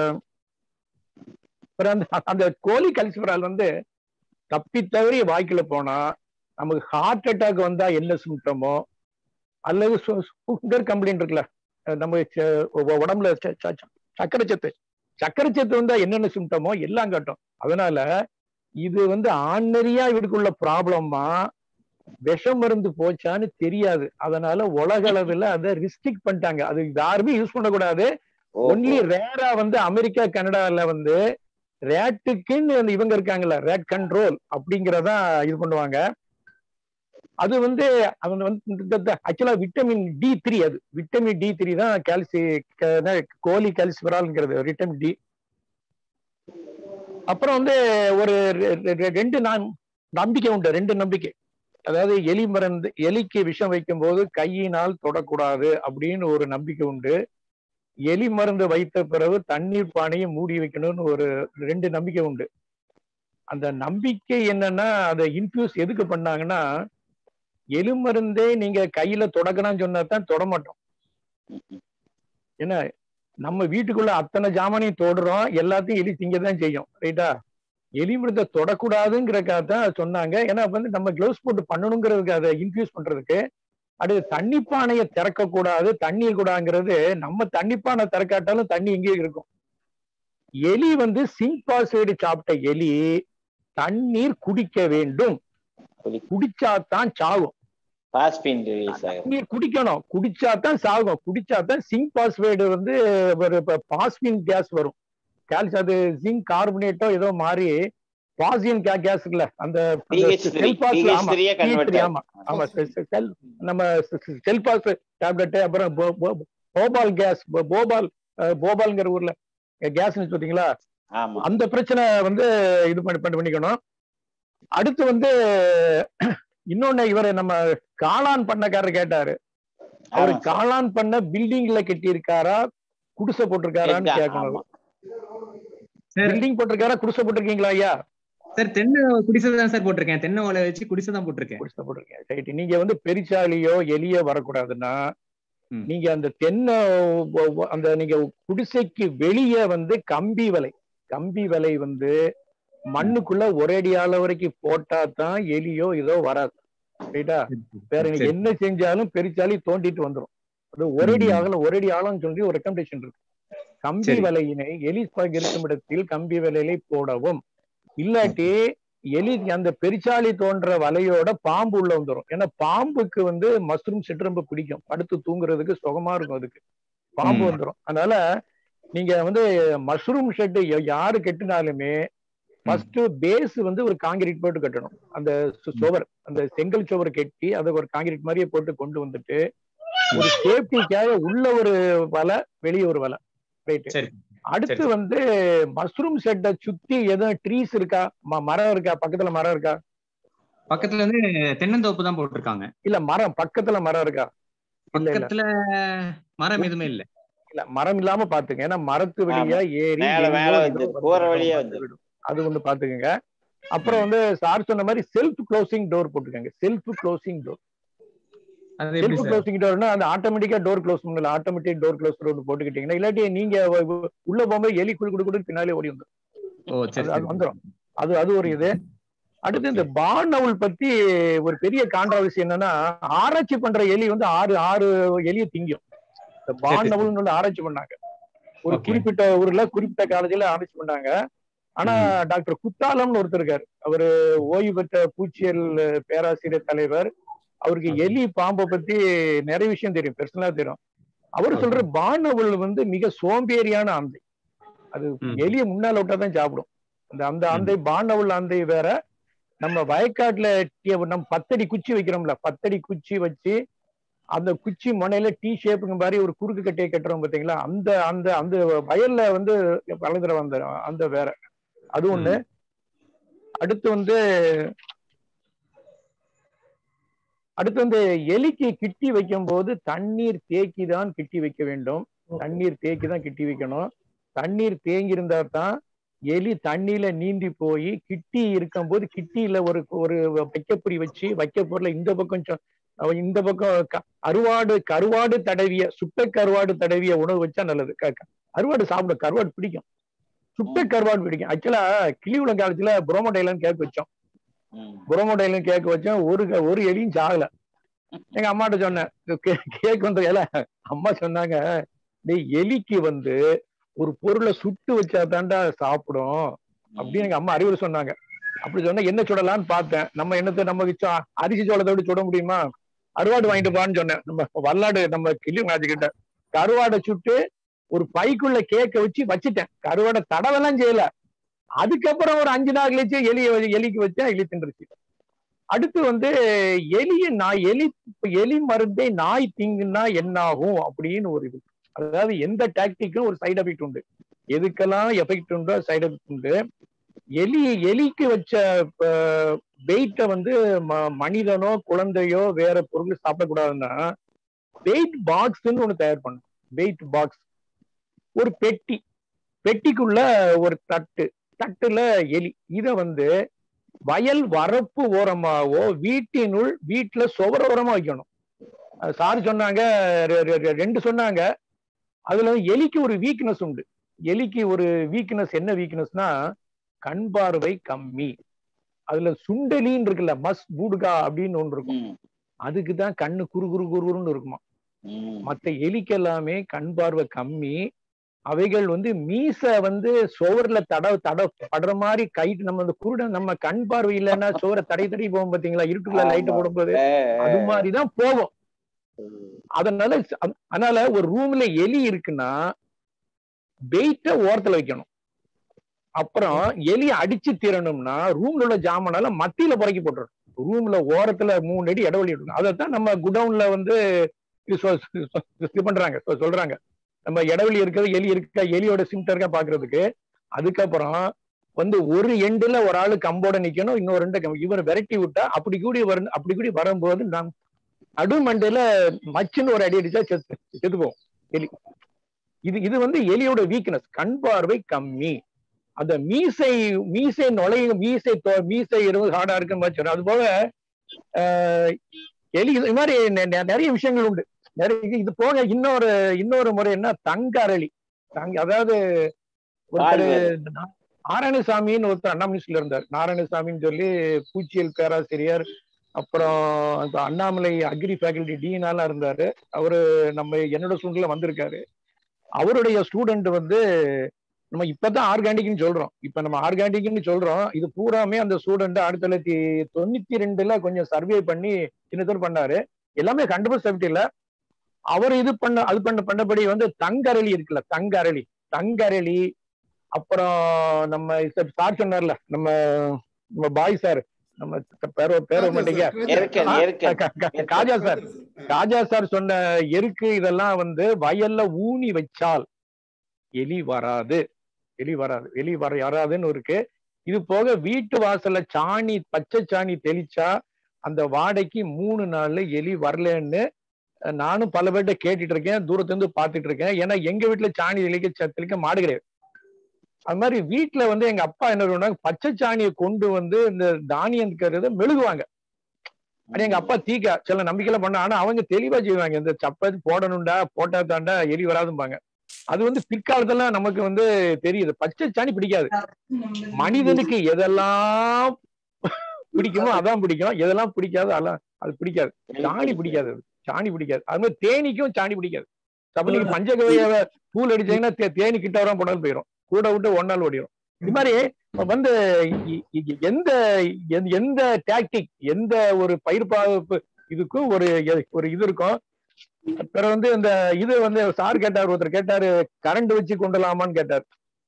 S8: அப்புறம் அந்த அந்த கோழி கல்சிபரால் வந்து தப்பி தவறி வாய்க்குள்ள போனா நமக்கு ஹார்ட் அட்டாக் வந்தா என்ன சிம்டமோ அல்லது சுகர் கம்ப்ளைண்ட் இருக்குல்ல அஹ் நம்ம ச- உ- உடம்புல ச- ச- ச- சர்க்கரை சத்து சர்க்கரை சத்து வந்தா என்னென்ன சிம்டமோ எல்லாம் காட்டும் அதனால இது வந்து ஆர்டினரியா இவருக்குள்ள ப்ராப்ளமா விஷ மருந்து போச்சான்னு தெரியாது அதனால உலக அளவுல அதை ரிஸ்ட்ரிக்ட் பண்ணிட்டாங்க அது யாருமே யூஸ் பண்ணக்கூடாது ஒன்லி ரேரா வந்து அமெரிக்கா கனடால வந்து ரேட்டுக்குன்னு அந்த இவங்க இருக்காங்கல்ல ரேட் கண்ட்ரோல் அப்படிங்கறதா இது பண்ணுவாங்க அது வந்து அவங்க வந்து ஆக்சுவலா விட்டமின் டி த்ரீ அது விட்டமின் டி த்ரீ தான் கால்சி கோலி கால்சிபரால்ங்கிறது விட்டமின் டி அப்புறம் வந்து ஒரு ரெ- ரெ- ரெ- ரெண்டு நான் நம்பிக்கை உண்டு ரெண்டு நம்பிக்கை அதாவது எலி மருந்து எலிக்கு விஷம் வைக்கும் போது கையினால் தொடக்கூடாது அப்படின்னு ஒரு நம்பிக்கை உண்டு எலி மருந்து வைத்த பிறகு தண்ணீர் பானையை மூடி வைக்கணும்னு ஒரு ரெண்டு நம்பிக்கை உண்டு அந்த நம்பிக்கை என்னன்னா அதை இன்ஃபியூஸ் எதுக்கு பண்ணாங்கன்னா எலி மருந்தே நீங்க கையில தொடக்கணும்னு சொன்னா தான் தொட மாட்டோம் ஏன்னா நம்ம வீட்டுக்குள்ள அத்தனை ஜாமானையும் தொடுறோம் எல்லாத்தையும் எலி திங்கதான் செய்யும் ரைட்டா எலி மருந்தை தொடக்கூடாதுங்கிறக்காக தான் அது சொன்னாங்க ஏன்னா வந்து நம்ம க்ளவுஸ் போட்டு பண்ணணுங்கிறதுக்கு அதை இன்ஃபியூஸ் பண்றதுக்கு அடுத்து தண்ணி பானையை திறக்க கூடாது தண்ணீர் கூடாங்கிறது நம்ம தண்ணி பானை திறக்காட்டாலும் தண்ணி எங்கேயே இருக்கும் எலி வந்து சிங்க் பாஸ்வேர்டு சாப்பிட்ட எலி தண்ணீர் குடிக்க வேண்டும் குடிச்சாதான் சாகும்
S2: பாஸ்பின் ரிலீஸ் ஆகும்
S8: தண்ணீர் குடிக்கணும் குடிச்சாதான் சாகும் குடிச்சாதான் சிங்க் பாஸ்வேர்டு வந்து ஒரு பாஸ்பின் கேஸ் வரும் கால்சியம் அது ஜிங்க் கார்பனேட்டோ ஏதோ மாறி பாசியன் கேஸ் இருக்குல்ல அந்த
S2: PH3 PH3 யே convert
S8: ஆமா ஆமா செல் நம்ம செல்பாஸ் டேப்லெட் அப்புறம் போ- போ- போபால் கேஸ் போபால் அஹ், போபால்ங்கிற ஊர்ல கேஸ் பாத்தீங்களா
S2: ஆமா
S8: அந்த பிரச்சனை வந்து இது பண்ணி பண்ணி பண்ணிக்கணும் அடுத்து வந்து இன்னொன்னு இவரை நம்ம காளான் பண்ணக்காரர் கேட்டாரு அவரு
S2: ஆமா சார்.
S8: காளான் பண்ண பில்டிங்ல கட்டி இருக்காரா குடிசை போட்டிருக்காரான்னு
S2: Shed ஆ,
S8: கேட்கணும்
S2: ஆமா.
S7: சார்
S8: பில்டிங் போட்டிருக்காரா குடிசை போட்டிருக்கீங்களா ஐயா
S7: சார் தென்னை குடிசை தான் சார் போட்டிருக்கேன் தென்னை ஓலை வச்சு குடிசை தான் போட்டிருக்கேன்
S8: குடிசை போட்டிருக்கீங்க ரைட் நீங்க வந்து பெரிச்சாலியோ எலியோ வரக்கூடாதுன்னா
S7: ம்.
S8: நீங்க அந்த தென்னை ஒ- ஒ- அந்த நீங்க குடிசைக்கு வெளியே வந்து கம்பி வலை கம்பி வலை வந்து மண்ணுக்குள்ள ஒரேடி ஆள வரைக்கும் போட்டா தான் எலியோ இதோ வராது ரைட்டா வேற நீங்க
S7: சரி.
S8: என்ன செஞ்சாலும் பெரிச்சாலி தோண்டிட்டு வந்துரும் அது ஒரேடி
S7: ம்.
S8: ஆகல ஒரேடி ஆழம் சொல்லி ஒரு ரெக்கமெண்டேஷன் இருக்கு கம்பி
S7: சரி.
S8: வலையினை எலி ஸ்பாக் இருக்கும் இடத்தில் கம்பி வலையிலை போடவும் இல்லாட்டி எலி அந்த பெரிச்சாலி தோன்ற வலையோட பாம்பு உள்ள வந்துரும் ஏன்னா பாம்புக்கு வந்து மஷ்ரூம் செட் ரொம்ப பிடிக்கும் படுத்து தூங்குறதுக்கு சுகமா இருக்கும் அதுக்கு பாம்பு
S7: ம்.
S8: வந்துரும் அதனால நீங்க வந்து மஷ்ரூம் ஷெட் யாரு கட்டினாலுமே ஃபர்ஸ்ட் பேஸ் வந்து ஒரு காங்கிரீட் போட்டு கட்டணும் அந்த சு- சுவர் அந்த செங்கல் சுவர் கட்டி அதை ஒரு காங்கிரீட் மாதிரியே போட்டு கொண்டு வந்துட்டு ஒரு சேஃப்டிக்காக உள்ள ஒரு வலை வெளியே ஒரு வலை ரைட்
S7: சரி
S8: அடுத்து
S7: சரி.
S8: வந்து மஷ்ரூம் செட்டை சுத்தி எதுவும் ட்ரீஸ் இருக்கா ம- மரம் இருக்கா பக்கத்துல மரம் இருக்கா
S7: பக்கத்துல வந்து தென்னந்தோப்பு தான் போட்டிருக்காங்க
S8: இல்ல மரம் பக்கத்துல மரம் இருக்கா இல்ல இல்ல
S7: பக்கத்துல மரம் எதுவுமே இல்ல
S8: இல்ல மரம் இல்லாம பாத்துங்க ஏன்னா மரத்து வழியா ஏறி
S2: மேல
S8: எலியோ
S2: மேல
S8: ஏதோ
S2: வந்து
S8: வந்து
S2: போற
S8: விடும்,
S2: வழியா
S8: வந்து
S2: வந்து
S8: விடும். அது ஒண்ணு பாத்துக்கங்க அப்புறம் வந்து சார் சொன்ன மாதிரி செல்ஃப் க்ளோசிங் டோர் போட்டுக்கோங்க செல்ஃப் க்ளோசிங் டோர்
S7: அது எப்படி
S8: செல்ஃப்
S7: சார்
S8: க்ளோசிங் டோர்னா அந்த ஆட்டோமேட்டிக்கா டோர் க்ளோஸ் பண்ணல ஆட்டோமேட்டிக் டோர் க்ளோஸ் டோர் போட்டுக்கிட்டீங்கன்னா இல்லாட்டி நீங்க வ- வ- உள்ள போகும்போது எலி குடு குடு குடு பின்னாலே ஓடி வந்துரும்
S7: ஓ சரி
S8: அது- அது
S7: சரி
S8: வந்துரும் அது அது ஒரு இது அடுத்து இந்த பானவுல் பத்தி ஒரு பெரிய கான்ட்ரவர்சி என்னன்னா ஆராய்ச்சி பண்ற எலி வந்து ஆறு ஆறு எலியை திங்கும் இந்த பானவுல்னு ஒண்ணு ஆராய்ச்சி பண்ணாங்க ஒரு
S7: Okay.
S8: குறிப்பிட்ட ஊர்ல குறிப்பிட்ட காலேஜ்ல ஆராய்ச்சி பண்ணாங்க ஆனா டாக்டர் குத்தாலம்னு ஒருத்தர் இருக்காரு அவரு ஓய்வு பெற்ற பூச்சியல் பேராசிரியர் தலைவர் அவருக்கு
S7: Okay.
S8: எலி பாம்பை பத்தி நிறைய விஷயம் தெரியும் பெர்சனலா தெரியும் அவர்
S7: Okay.
S8: சொல்ற பானவுல் வந்து மிக சோம்பேறியான ஆந்தை அது
S7: ம்.
S8: எலியை முன்னால விட்டா தான் சாப்பிடும் அந்த அந்த
S7: ம்.
S8: ஆந்தை பானவுல் ஆந்தை வேற நம்ம வயக்காட்டுல டீ- நம்ம பத்தடி குச்சி வைக்கிறோம்ல பத்தடி குச்சி வச்சு அந்த குச்சி முனையில டீ ஷேப்புங்க மாதிரி ஒரு குறுக்கு கட்டையை கட்டுறோம் பாத்தீங்களா அந்த அந்த அந்த வயல்ல வந்து வளர்ந்துற அந்த அந்த வேற அது ஒண்ணு அடுத்து வந்து அடுத்து வந்து எலிக்கு கிட்டி வைக்கும் போது தண்ணீர் தேக்கி தான் கிட்டி வைக்க வேண்டும் தண்ணீர் தேக்கி தான் கிட்டி வைக்கணும் தண்ணீர் தேங்கி இருந்தா தான் எலி தண்ணியில நீந்தி போய் கிட்டி இருக்கும்போது கிட்டியில ஒரு ஒரு வைக்கப்புரி வச்சு வைக்கப்பொருளை இந்த பக்கம் சொ- அவன் இந்த பக்கம் க- அருவாடு கருவாடு தடவிய சுட்ட கருவாடு தடவிய உணவு வச்சா நல்லது க- க- அருவாடு சாப்பிட கருவாடு பிடிக்கும் சுட்ட கருவாடு பிடிக்கும் ஆக்சுவலா கிளியுள்ள காலத்துல புரோமோடைலன்னு கேக் வச்சோம்
S2: ம்.
S8: புரோமோடைலும் கேக் வச்சோம் ஒரு க- ஒரு எலியும் சாகல எங்க அம்மாட்ட சொன்னேன் கேக் வந்து இல அம்மா சொன்னாங்க டேய் எலிக்கு வந்து ஒரு பொருளை சுட்டு வச்சா தாண்டா சாப்பிடும் அப்படின்னு எங்க அம்மா அறிவுரை சொன்னாங்க அப்படி சொன்னா என்ன சுடலாம்னு பார்த்தேன் நம்ம என்னத்தை நம்ம வச்சோம் அரிசி சோளத்தை விட்டு சுட முடியுமா அருவாடு வாங்கிட்டு பான்னு சொன்னேன் நம்ம வல்லாடு நம்ம கிளி கிட்ட கருவாடை சுட்டு ஒரு பைக்குள்ள கேக்க வச்சு வச்சுட்டேன் கருவாடை தடவெல்லாம் செய்யல அதுக்கப்புறம் ஒரு அஞ்சு நாள் கழிச்சு எலிய எலிக்கு வச்சா எலி தின்றுச்சு அடுத்து வந்து எலிய நாய் எலி எலி மருந்தை நாய் திங்குன்னா என்ன ஆகும் அப்படின்னு ஒரு இது அதாவது எந்த டாக்டிக்கும் ஒரு சைடு எஃபெக்ட் உண்டு எதுக்கெல்லாம் எஃபெக்ட் உண்டோ சைடு எஃபெக்ட் உண்டு எலி எலிக்கு வச்ச வெயிட்ட வந்து ம- மனிதனோ குழந்தையோ வேற பொருள் சாப்பிடக்கூடாதுன்னா வெயிட் பாக்ஸ்ன்னு ஒண்ணு தயார் பண்ணும் வெயிட் பாக்ஸ் ஒரு பெட்டி பெட்டிக்குள்ள ஒரு தட்டு தட்டுல எலி இத வந்து வயல் வரப்பு ஓரமாவோ வீட்டினுள் வீட்டுல சுவர ஓரமா வைக்கணும் அது சார் சொன்னாங்க ரெ- ரெ- ரெ- ரெண்டு சொன்னாங்க அதுல வந்து எலிக்கு ஒரு வீக்னஸ் உண்டு எலிக்கு ஒரு வீக்னஸ் என்ன வீக்னஸ்னா கண் பார்வை கம்மி அதுல சுண்டலின்னு இருக்குல்ல மஸ் பூடுகா அப்படின்னு ஒன்று இருக்கும்
S2: ம்.
S8: அதுக்கு தான் கண்ணு குறு குறு குறுன்னு இருக்குமா
S2: ம்.
S8: மத்த எலிக்கு எல்லாமே கண் பார்வை கம்மி அவைகள் வந்து மீச வந்து சுவர்ல தட தட படுற மாதிரி கைட்டு நம்ம அந்த குருடன் நம்ம கண் பார்வை இல்லைன்னா சுவரை தடை தடை போகும் பாத்தீங்களா இருட்டுக்குள்ள லைட்
S2: ஆமா.
S8: போடும்போது
S2: ஏ,
S8: அது
S2: ஏ.
S8: மாதிரிதான் போகும் அதனால ச- அதனால ஒரு ரூம்ல எலி இருக்குன்னா வெயிட்ட ஓரத்துல வைக்கணும் அப்புறம் எலி அடிச்சு தீரணும்னா ரூம்ல உள்ள ஜாமானால மத்தியில புறக்கி போட்டுரும் ரூம்ல ஓரத்துல மூணு அடி இடைவெளி இருக்கும் அதைத்தான் நம்ம குடவுன்ல வந்து இது சொ- சொ- இது பண்றாங்க சொ- சொல்றாங்க நம்ம இடைவெளி இருக்கிறது எலி இருக்கா எலியோட சிம்டம் இருக்கா பாக்குறதுக்கு அதுக்கப்புறம் வந்து ஒரு எண்டுல ஒரு ஆளு கம்போட நிக்கணும் இன்னொரு ரெண்டு கம்- இவர் விரட்டி விட்டா அப்படி கூடி வரும் அப்படி கூடி வரும்போது நம் நடு மண்டையில மச்சுன்னு ஒரு அடி அடிச்சா செத்து செத்து போகும் எலி இது இது வந்து எலியோட வீக்னஸ் கண் பார்வை கம்மி அந்த மீசை மீசை நுழையும் மீசை தொ- மீசை இருபது ஹார்டா இருக்குன்னு மாதிரி சொல்றேன். அது போல ஆஹ், எலி இது மாதிரி நெ- நெ- நிறைய விஷயங்கள் உண்டு நிறைய இது- இது போக இன்னொரு இன்னொரு முறை என்ன தங்க அரளி தங்க அதாவது ஒருத்தர்
S2: கால்வேறு.
S8: நா- நாராயணசாமின்னு ஒருத்தர் அண்ணா மினிஸ்ட்ரில இருந்தார் நாராயணசாமின்னு சொல்லி பூச்சியல் பேராசிரியர் அப்புறம் அந்த அண்ணாமலை அக்ரி ஃபேக்கல்டி டீனாலாம் இருந்தாரு அவரு நம்ம என்னோட ஸ்டூடெண்ட்ல வந்திருக்காரு அவருடைய ஸ்டூடெண்ட் வந்து நம்ம இப்பதான் ஆர்கானிக்னு சொல்றோம் இப்ப நம்ம ஆர்கானிக்னு சொல்றோம் இது பூராமே அந்த ஸ்டூடெண்ட் ஆயிரத்தி தொள்ளாயிரத்தி தொண்ணூத்தி ரெண்டுல கொஞ்சம் சர்வே பண்ணி சின்னத்தூர் பண்ணாரு எல்லாமே கண்டுபிடிச்ச சப்ஜெக்ட்ல அவர் இது பண்ண அது பண்ண பண்ணபடி வந்து தங்கரளி இருக்குல்ல தங்கரளி தங்கரளி அப்புறம் நம்ம சார் சொன்னார்ல நம்ம நம்ம பாய் சார் நம்ம பேர பேர மாட்டீங்க
S2: எருக்கன், எருக்கன்.
S8: கா- கா- காஜா சார் ராஜா சார் சொன்ன எருக்கு இதெல்லாம் வந்து வயல்ல ஊனி வச்சால் எலி வராது எலி வராது எலி வர வராதுன்னு இருக்கு இது போக வீட்டு வாசல்ல சாணி பச்சை சாணி தெளிச்சா அந்த வாடைக்கு மூணு நாள்ல எலி வரலன்னு அஹ், நானும் பல பேர்கிட்ட கேட்டுட்டு இருக்கேன் தூரத்துல இருந்து பார்த்துட்டு இருக்கேன் ஏன்னா எங்க வீட்டுல சாணி தெளிக்க ச- தெளிக்க மாடு கிடையாது அது மாதிரி வீட்டுல வந்து எங்க அப்பா என்ன பண்ணுவாங்க பச்சை சாணியை கொண்டு வந்து இந்த தானியம் இருக்கிறத மெழுகுவாங்க அது எங்க அப்பா தீக்கா சில நம்பிக்கையில பண்ண ஆனா அவங்க தெளிவா செய்வாங்க இந்த சப்பாத்தி போடணும்டா போட்டா தாண்டா எலி வராதும்பாங்க அது வந்து பிற்காலத்துல நமக்கு வந்து தெரியுது பச்சை சாணி பிடிக்காது மனிதனுக்கு எதெல்லாம் பிடிக்குமோ அதான் பிடிக்கும் எதெல்லாம் பிடிக்காதோ அதெல்லாம் அது பிடிக்காது சாணி பிடிக்காது அது. சாணி பிடிக்காது அது மாதிரி தேனிக்கும் சாணி பிடிக்காது அப்ப நீங்க பஞ்சகவிய பூல் அடிச்சீங்கன்னா தே- தேனி கிட்ட வர போனாலும் போயிடும் கூட விட்டு ஒரு நாள் ஓடிடும் இது மாதிரி வந்து இ- இ- எந்த எந்த- எந்த டாக்டிக் எந்த ஒரு பயிர் பாதுகாப்பு இதுக்கும் ஒரு எ- ஒரு இது இருக்கும் பிறகு வந்து இந்த இது வந்து சார் கேட்டார் ஒருத்தர் கேட்டாரு கரண்ட் வச்சு கொண்டலாமான்னு கேட்டார்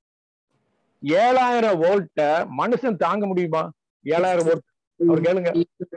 S8: ஏழாயிரம் வோல்ட்ட மனுஷன் தாங்க முடியுமா ஏழாயிரம் வோல்ட் அவர் கேளுங்க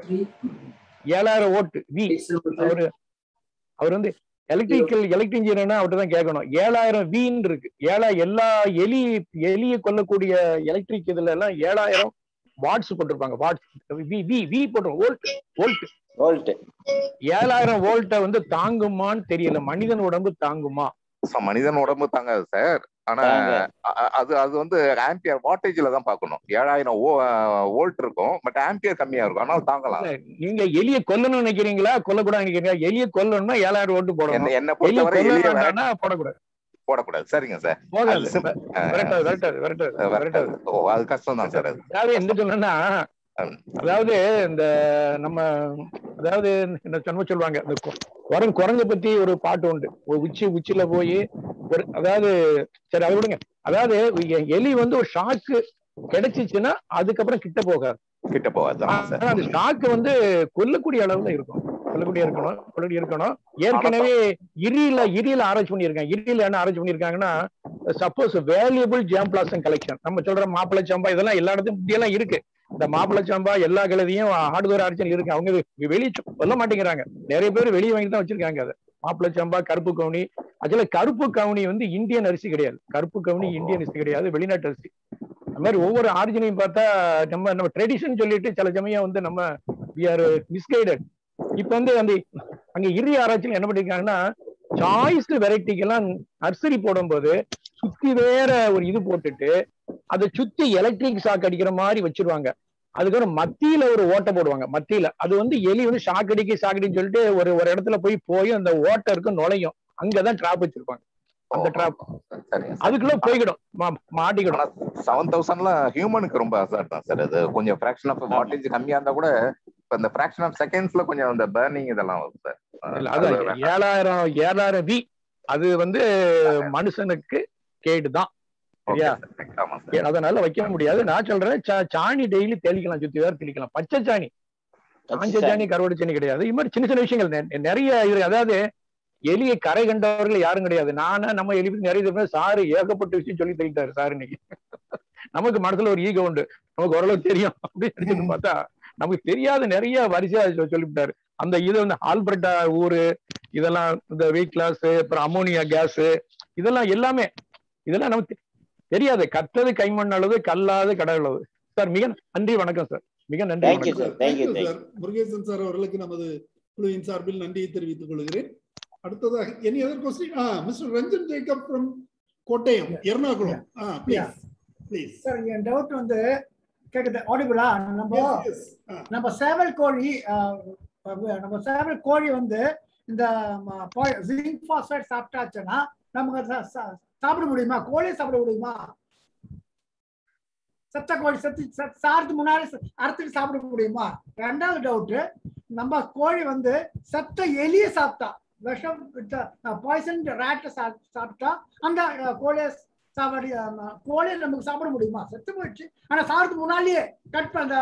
S8: ஏழாயிரம் வோல்ட் வி அவரு அவர் வந்து எலக்ட்ரிக்கல் எலக்ட்ரிக் இன்ஜினியர்னா அவர்கிட்ட தான் கேட்கணும் ஏழாயிரம் வீன் இருக்கு ஏழா எல்லா எலி எலியை கொல்லக்கூடிய எலக்ட்ரிக் இதுல எல்லாம் ஏழாயிரம் வாட்ஸ் போட்டிருப்பாங்க வாட்ஸ் வி வி வி போட்டு வோல்ட் வோல்ட்
S2: வோல்ட்
S8: ஏழாயிரம் வோல்ட்ட வந்து தாங்குமான்னு தெரியல மனிதன் உடம்பு தாங்குமா
S3: So, மனிதன் உடம்பு தாங்காது சார் ஆனா
S2: தாங்க.
S3: அ- அ- அது அது வந்து ஆம்பியர் வாட்டேஜ்ல தான் பார்க்கணும் ஏழாயிரம் வோல்ட் இருக்கும் பட் ஆம்பியர் கம்மியா இருக்கும் ஆனால் தாங்கலாம்
S8: இல்ல, நீங்க எலியை கொல்லணும்னு நினைக்கிறீங்களா கொல்லக்கூடாது நினைக்கிறீங்க எலியை கொல்லணும்னா ஏழாயிரம் வோல்ட் போடணும்
S3: என்ன என்ன
S8: எலியை
S3: பொறுத்தவரை
S8: கொல்ல
S3: எளிய
S8: வேண்டாம்னா போடக்கூடாது
S3: போடக்கூடாது சரிங்க சார்
S8: போகாது
S3: அது sim-
S8: விரட்டாது விரட்டாது விரட்டாது விரட்டாது
S3: ஓ அது கஷ்டம் தான் சார் அது
S8: அதாவது என்ன சொன்னா
S3: ம்.
S8: அதாவது இந்த நம்ம அதாவது என்ன சொன்ன சொல்லுவாங்க இந்த கொ- குரங்கு குரங்க பத்தி ஒரு பாட்டு உண்டு ஒரு உச்சி உச்சில போய் ஒரு அதாவது சரி அதை விடுங்க அதாவது எ- எலி வந்து ஒரு ஷாக்கு கிடைச்சிச்சுன்னா அதுக்கப்புறம் கிட்ட போகாது
S3: கிட்ட போகாது ஆமா சார்
S8: ஆனா அந்த ஷாக்கு வந்து கொல்லக்கூடிய அளவுல இருக்கும் கொல்லக்கூடிய இருக்கணும் கொல்லக்கூடிய இருக்கணும் ஏற்கனவே இரியில இரியில ஆராய்ச்சி பண்ணியிருக்காங்க இரியில என்ன ஆராய்ச்சி பண்ணியிருக்காங்கன்னா சப்போஸ் வேல்யூபிள் ஜாம்பிளாசம் கலெக்ஷன் நம்ம சொல்ற மாப்பிள்ளை சம்பா இதெல்லாம் எல்லா இடத்துலயும் இப்படியெல்லாம் இருக்கு இந்த மாப்பிள்ளை சம்பா எல்லா கழுதையும் ஹார்ட்வேர் ஆராய்ச்சியில் இருக்கு அவங்க வெளியே சொல்ல மாட்டேங்கிறாங்க நிறைய பேர் வெளியே வாங்கி தான் வச்சிருக்காங்க அதை மாப்பிள்ளை சம்பா கருப்பு கவுனி அதுல கருப்பு கவுனி வந்து இந்தியன் அரிசி கிடையாது கருப்பு கவுனி இந்தியன் அரிசி கிடையாது வெளிநாட்டு அரிசி அது மாதிரி ஒவ்வொரு ஆரிஜினையும் பார்த்தா நம்ம நம்ம ட்ரெடிஷன் சொல்லிட்டு சில சமயம் வந்து நம்ம வி ஆர் மிஸ்கைடட் இப்ப வந்து அந்த அங்க இறுதி ஆராய்ச்சியில் என்ன பண்ணிருக்காங்கன்னா சாய்ஸ் வெரைட்டிக்கெல்லாம் நர்சரி போடும்போது சுத்தி வேற ஒரு இது போட்டுட்டு அதை சுத்தி எலக்ட்ரிக் ஷாக் அடிக்கிற மாதிரி வச்சிருவாங்க அதுக்கப்புறம் மத்தியில ஒரு ஓட்டை போடுவாங்க மத்தியில அது வந்து எலி வந்து ஷாக் அடிக்க ஷாக் அடின்னு சொல்லிட்டு ஒரு ஒரு இடத்துல போய் போய் அந்த ஓட்டை இருக்கு நுழையும் அங்கதான் ட்ராப் வச்சிருப்பாங்க அந்த ட்ராப்
S3: சரிங்க சார்
S8: அதுக்குள்ள போய்கிடும் மா- மாட்டிக்கிடும்
S3: ஆனா செவன் தௌசண்ட்ல ஹியூமனுக்கு ரொம்ப அசாட் தான் சார் அது கொஞ்சம் ஃபிராக்ஷன் ஆஃப் வாட்டேஜ் கம்மியா இருந்தா கூட இப்ப இந்த ஃபிராக்ஷன் ஆஃப் செகண்ட்ஸ்ல கொஞ்சம் இந்த பர்னிங் இதெல்லாம் வரும் சார்
S8: இல்ல, அதான் ஏழாயிரம் ஏழாயிரம் வி அது வந்து மனுஷனுக்கு கேடுதான் சரியா
S3: ஆமா சார்
S8: அதனால வைக்க முடியாது நான் சொல்றேன் சா- சாணி டெய்லி தெளிக்கலாம் சுத்தி வேற தெளிக்கலாம் பச்சை சாணி காஞ்ச சாணி கருவாடு சாணி கிடையாது இது மாதிரி சின்ன சின்ன விஷயங்கள் நெ- நிறைய இது அதாவது எலியை கரை கண்டவர்கள் யாரும் கிடையாது நானா நம்ம எலி பத்தி நிறைய தெரியும் சாரு ஏகப்பட்ட விஷயம் சொல்லி தள்ளிட்டாரு சார் இன்னைக்கு நமக்கு மனசுல ஒரு ஈகோ உண்டு நமக்கு ஓரளவு தெரியும் அப்படின்னு நினைச்சிட்டு பார்த்தா நமக்கு தெரியாத நிறைய வரிசையா சொ- சொல்லிவிட்டாரு அந்த இது வந்து ஆல்பர்டா ஊரு இதெல்லாம் இந்த வெயிட் கிளாஸ் அப்புறம் அமோனியா கேஸ் இதெல்லாம் எல்லாமே இதெல்லாம் நமக்கு தெ- தெரியாது கற்றது கைமண் அளவு கல்லாது கடல் அளவு சார் மிக நன்றி வணக்கம் சார் மிக நன்றி
S2: தேங்க்யூ
S8: வணக்கம்
S2: sir thank you
S1: Thank you,
S2: thank you
S1: sir. Murugesan sir அவர்களுக்கு நமது குழுவின் சார்பில் நன்றியை தெரிவித்துக் கொள்கிறேன் அடுத்ததாக any other question ah mister Ranjan Jacob from Kottayam Ernakulam ah please please
S9: sir என் டவுட் வந்து கேக்குது ஆடிபிளா நம்ம நம்ம சேவல் கோழி அஹ், நம்ம சேவல் கோழி வந்து இந்த ஜிங்க் பாஸ்பேட் சாப்பிட்டாச்சுன்னா நமக்கு சா- சா- சாப்பிட முடியுமா கோழியை சாப்பிட முடியுமா செத்த கோழி செத்து செத்- சாறதுக்கு முன்னாடி ச- அறுத்துட்டு சாப்பிட முடியுமா ரெண்டாவது டவுட் நம்ம கோழி வந்து செத்த எலிய சாப்பிட்டா விஷம் பாய்சன் ரேட்டை சாப்பிட்டா அந்த அஹ், கோழியை சாப்பாடு அஹ், கோழியை நமக்கு சாப்பிட முடியுமா செத்து போயிடுச்சு ஆனா சாப்பிட்டு முன்னாடியே கட் பண்ண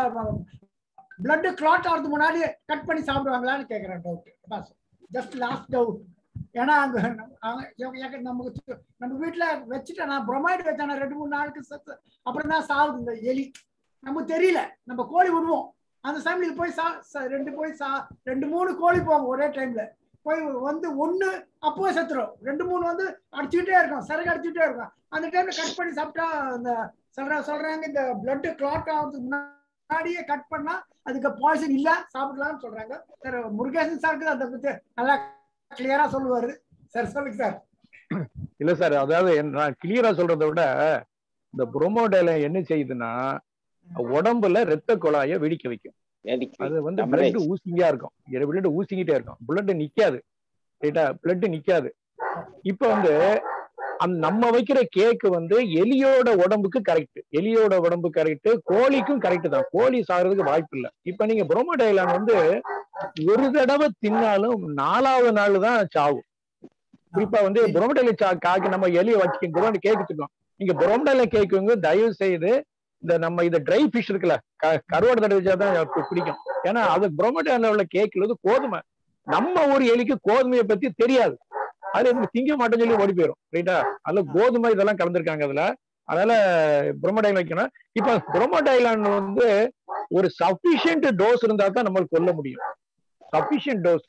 S9: பிளட் கிளாட் ஆகிறதுக்கு முன்னாடியே கட் பண்ணி சாப்பிடுவாங்களான்னு கேட்குறேன் டவுட் ஜஸ்ட் லாஸ்ட் டவுட் ஏன்னா அங்க அவங்க- இவங்க எனக்கு நமக்கு து- நம்ம வீட்டுல வச்சுட்டேன் நான் ப்ரொமைட் வச்சேன் ரெண்டு மூணு நாளுக்கு செத்து அப்புறம் தான் சாகுது இந்த எலி நமக்கு தெரியல நம்ம கோழி விடுவோம் அந்த டைம்ல இது போய் சா சா- ரெண்டு போய் சா ரெண்டு மூணு கோழி போகும் ஒரே டைம்ல போய் வந்து ஒண்ணு அப்போ செத்துரும் ரெண்டு மூணு வந்து அடிச்சுக்கிட்டே இருக்கும் சரக்கு அடிச்சுக்கிட்டே இருக்கும் அந்த டைம்ல கட் பண்ணி சாப்பிட்டா அந்த சொல்ற சொல்றாங்க இந்த பிளட் கிளாட் ஆகிறதுக்கு முன்னாடியே கட் பண்ணா அதுக்கு பாய்சன் இல்ல சாப்பிடலாம்னு சொல்றாங்க சார் முருகேசன் சாருக்கு அதை பத்தி நல்லா கிளியரா சொல்லுவாரு சார் சொல்லுங்க சார்
S8: இல்ல சார் அதாவது என்ன- நான் கிளியரா சொல்றதை விட இந்த புரோமோடைல என்ன செய்யுதுன்னா உடம்புல ரத்த குழாயை வெடிக்க வைக்கும் அது வந்து பிளட் ஊசிங்கா இருக்கும் பிளட் ஊசிக்கிட்டே இருக்கும் பிளட் நிக்காது ரைட்டா பிளட் நிக்காது இப்ப வந்து அந்த நம்ம வைக்கிற கேக்கு வந்து எலியோட உடம்புக்கு கரெக்ட் எலியோட உடம்பு கரெக்ட் கோழிக்கும் கரெக்ட் தான் கோழி சாகிறதுக்கு வாய்ப்பு இல்லை இப்ப நீங்க புரோமோடைலான் வந்து ஒரு தடவை தின்னாலும் நாலாவது நாள் தான் சாவும் குறிப்பா வந்து புரோமடைல காக்கு நம்ம எலியை வச்சுக்க புரோமட கேக்கு திட்டோம் நீங்க புரோமடைல கேக்குங்க தயவு செய்து இந்த நம்ம இந்த ட்ரை ஃபிஷ் இருக்குல்ல க- கருவாடு தடவை வச்சாதான் பி- பிடிக்கும் ஏன்னா அது புரோமடைல உள்ள கேக்குல வந்து கோதுமை நம்ம ஒரு எலிக்கு கோதுமையை பத்தி தெரியாது அது எனக்கு திங்க மாட்டேன்னு சொல்லி ஓடி போயிடும் ரைட்டா அதுல கோதுமை இதெல்லாம் கலந்துருக்காங்க அதுல அதனால புரோமடைல் வைக்கணும் இப்ப புரோமோடைலான் வந்து ஒரு சஃபிஷியன்ட் டோஸ் இருந்தா தான் நம்மளுக்கு கொல்ல முடியும் சஃபிஷியன்ட் டோஸ்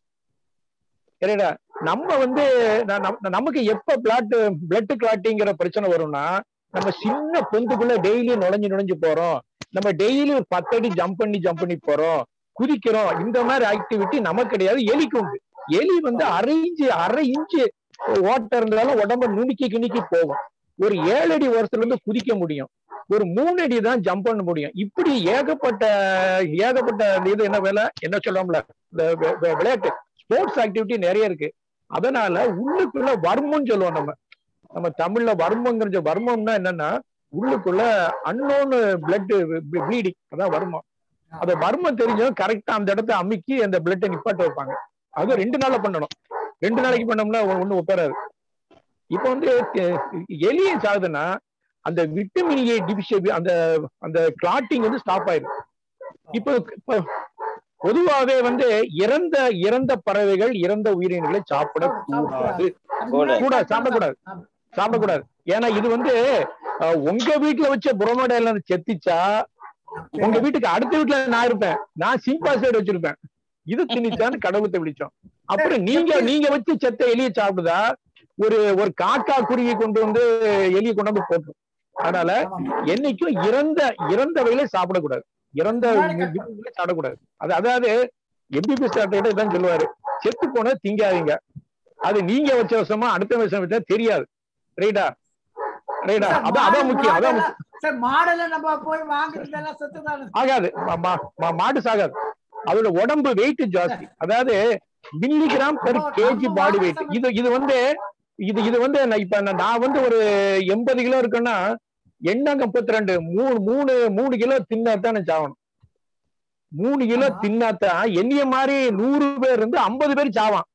S8: சரிடா நம்ம வந்து ந- நம்- நமக்கு எப்ப பிளட் பிளட் கிளாட்டிங்கிற பிரச்சனை வரும்னா நம்ம சின்ன பொந்துக்குள்ள டெய்லி நுழைஞ்சு நுழைஞ்சு போறோம் நம்ம டெய்லி ஒரு பத்தடி ஜம்ப் பண்ணி ஜம்ப் பண்ணி போறோம் குதிக்கிறோம் இந்த மாதிரி ஆக்டிவிட்டி நமக்கு கிடையாது எலிக்கு உண்டு எலி வந்து அரை இன்ச்சு அரை இன்ச்சு ஓட்ட இருந்தாலும் உடம்ப நுணுக்கி கிணுக்கி போகும் ஒரு ஏழு அடி வருஷத்துல இருந்து குதிக்க முடியும் ஒரு மூணு அடி தான் ஜம்ப் பண்ண முடியும் இப்படி ஏகப்பட்ட ஏகப்பட்ட இந்த இது என்ன வேலை என்ன சொல்லலாம்ல இந்த வெ- வெ- விளையாட்டு ஸ்போர்ட்ஸ் ஆக்டிவிட்டி நிறைய இருக்கு அதனால உள்ளுக்குள்ள வர்மம்னு சொல்லுவோம் நம்ம நம்ம தமிழ்ல வர்மங்கிற வர்மம்னா என்னன்னா உள்ளுக்குள்ள அன்னோன்னு பிளட் ப்ளீடிங் அதான் வர்மம் அந்த வர்மம் தெரிஞ்சவங்க கரெக்டா அந்த இடத்த அமுக்கி அந்த பிளட்டை நிப்பாட்ட வைப்பாங்க அது ரெண்டு நாள்ல பண்ணணும் ரெண்டு நாளைக்கு பண்ணோம்னா ஒண்ணு ஒப்பேறாது இப்போ வந்து அஹ், எலிய சாகுதுன்னா அந்த விட்டமின் ஏ டிபிஷன் அந்த அந்த கிளாட்டிங் வந்து ஸ்டாப் ஆயிடும் இப்போ இப்போ பொதுவாகவே வந்து இறந்த இறந்த பறவைகள் இறந்த உயிரினங்களை சாப்பிடக்கூடாது கூடாது சாப்பிடக்கூடாது சாப்பிடக்கூடாது ஏன்னா இது வந்து அஹ், உங்க வீட்டுல வச்ச புரோமோடைல செத்துச்சா உங்க வீட்டுக்கு அடுத்த வீட்டுல நான் இருப்பேன் நான் சிம்பாசைடு வச்சிருப்பேன் இது திணிச்சான்னு கடவுளத்தை விழிச்சோம் அப்புறம் நீங்க நீங்க வச்சு செத்த எலியை சாப்பிடுதா ஒரு ஒரு காக்கா குருவி கொண்டு வந்து எலியை கொண்டு வந்து போட்டுரும் அதனால என்னைக்கும் இறந்த இறந்தவைகளை சாப்பிடக்கூடாது இறந்த மிருகங்களை சாப்பிடக்கூடாது அது அதாவது எம்பிபிஎஸ் டாக்டர் இதான் சொல்லுவாரு செத்து போன திங்காதீங்க அது நீங்க வச்ச விஷமா அடுத்த விஷம் வச்சா தெரியாது ரைட்டா ரைட்டா அதான் அதான் முக்கியம் அதான் முக்கியம்.
S9: சார் மாடல நம்ம போய் வாங்குறதெல்லாம் செத்துதானே
S8: ஆகாது மா- மா- மா- மாடு சாகாது அதோட உடம்பு வெயிட் ஜாஸ்தி அதாவது milligram per KG body weight இது இது வந்து இது இது வந்து நான் இப்ப நான் நான் வந்து ஒரு எண்பது கிலோ இருக்கேன்னா எண்ணாங்க முப்பத்தி ரெண்டு மூணு மூணு மூணு கிலோ தின்னாதான் நான் சாகணும் மூணு கிலோ தின்னாதான் என்னைய மாதிரி நூறு பேர் இருந்து ஐம்பது பேர் சாவான்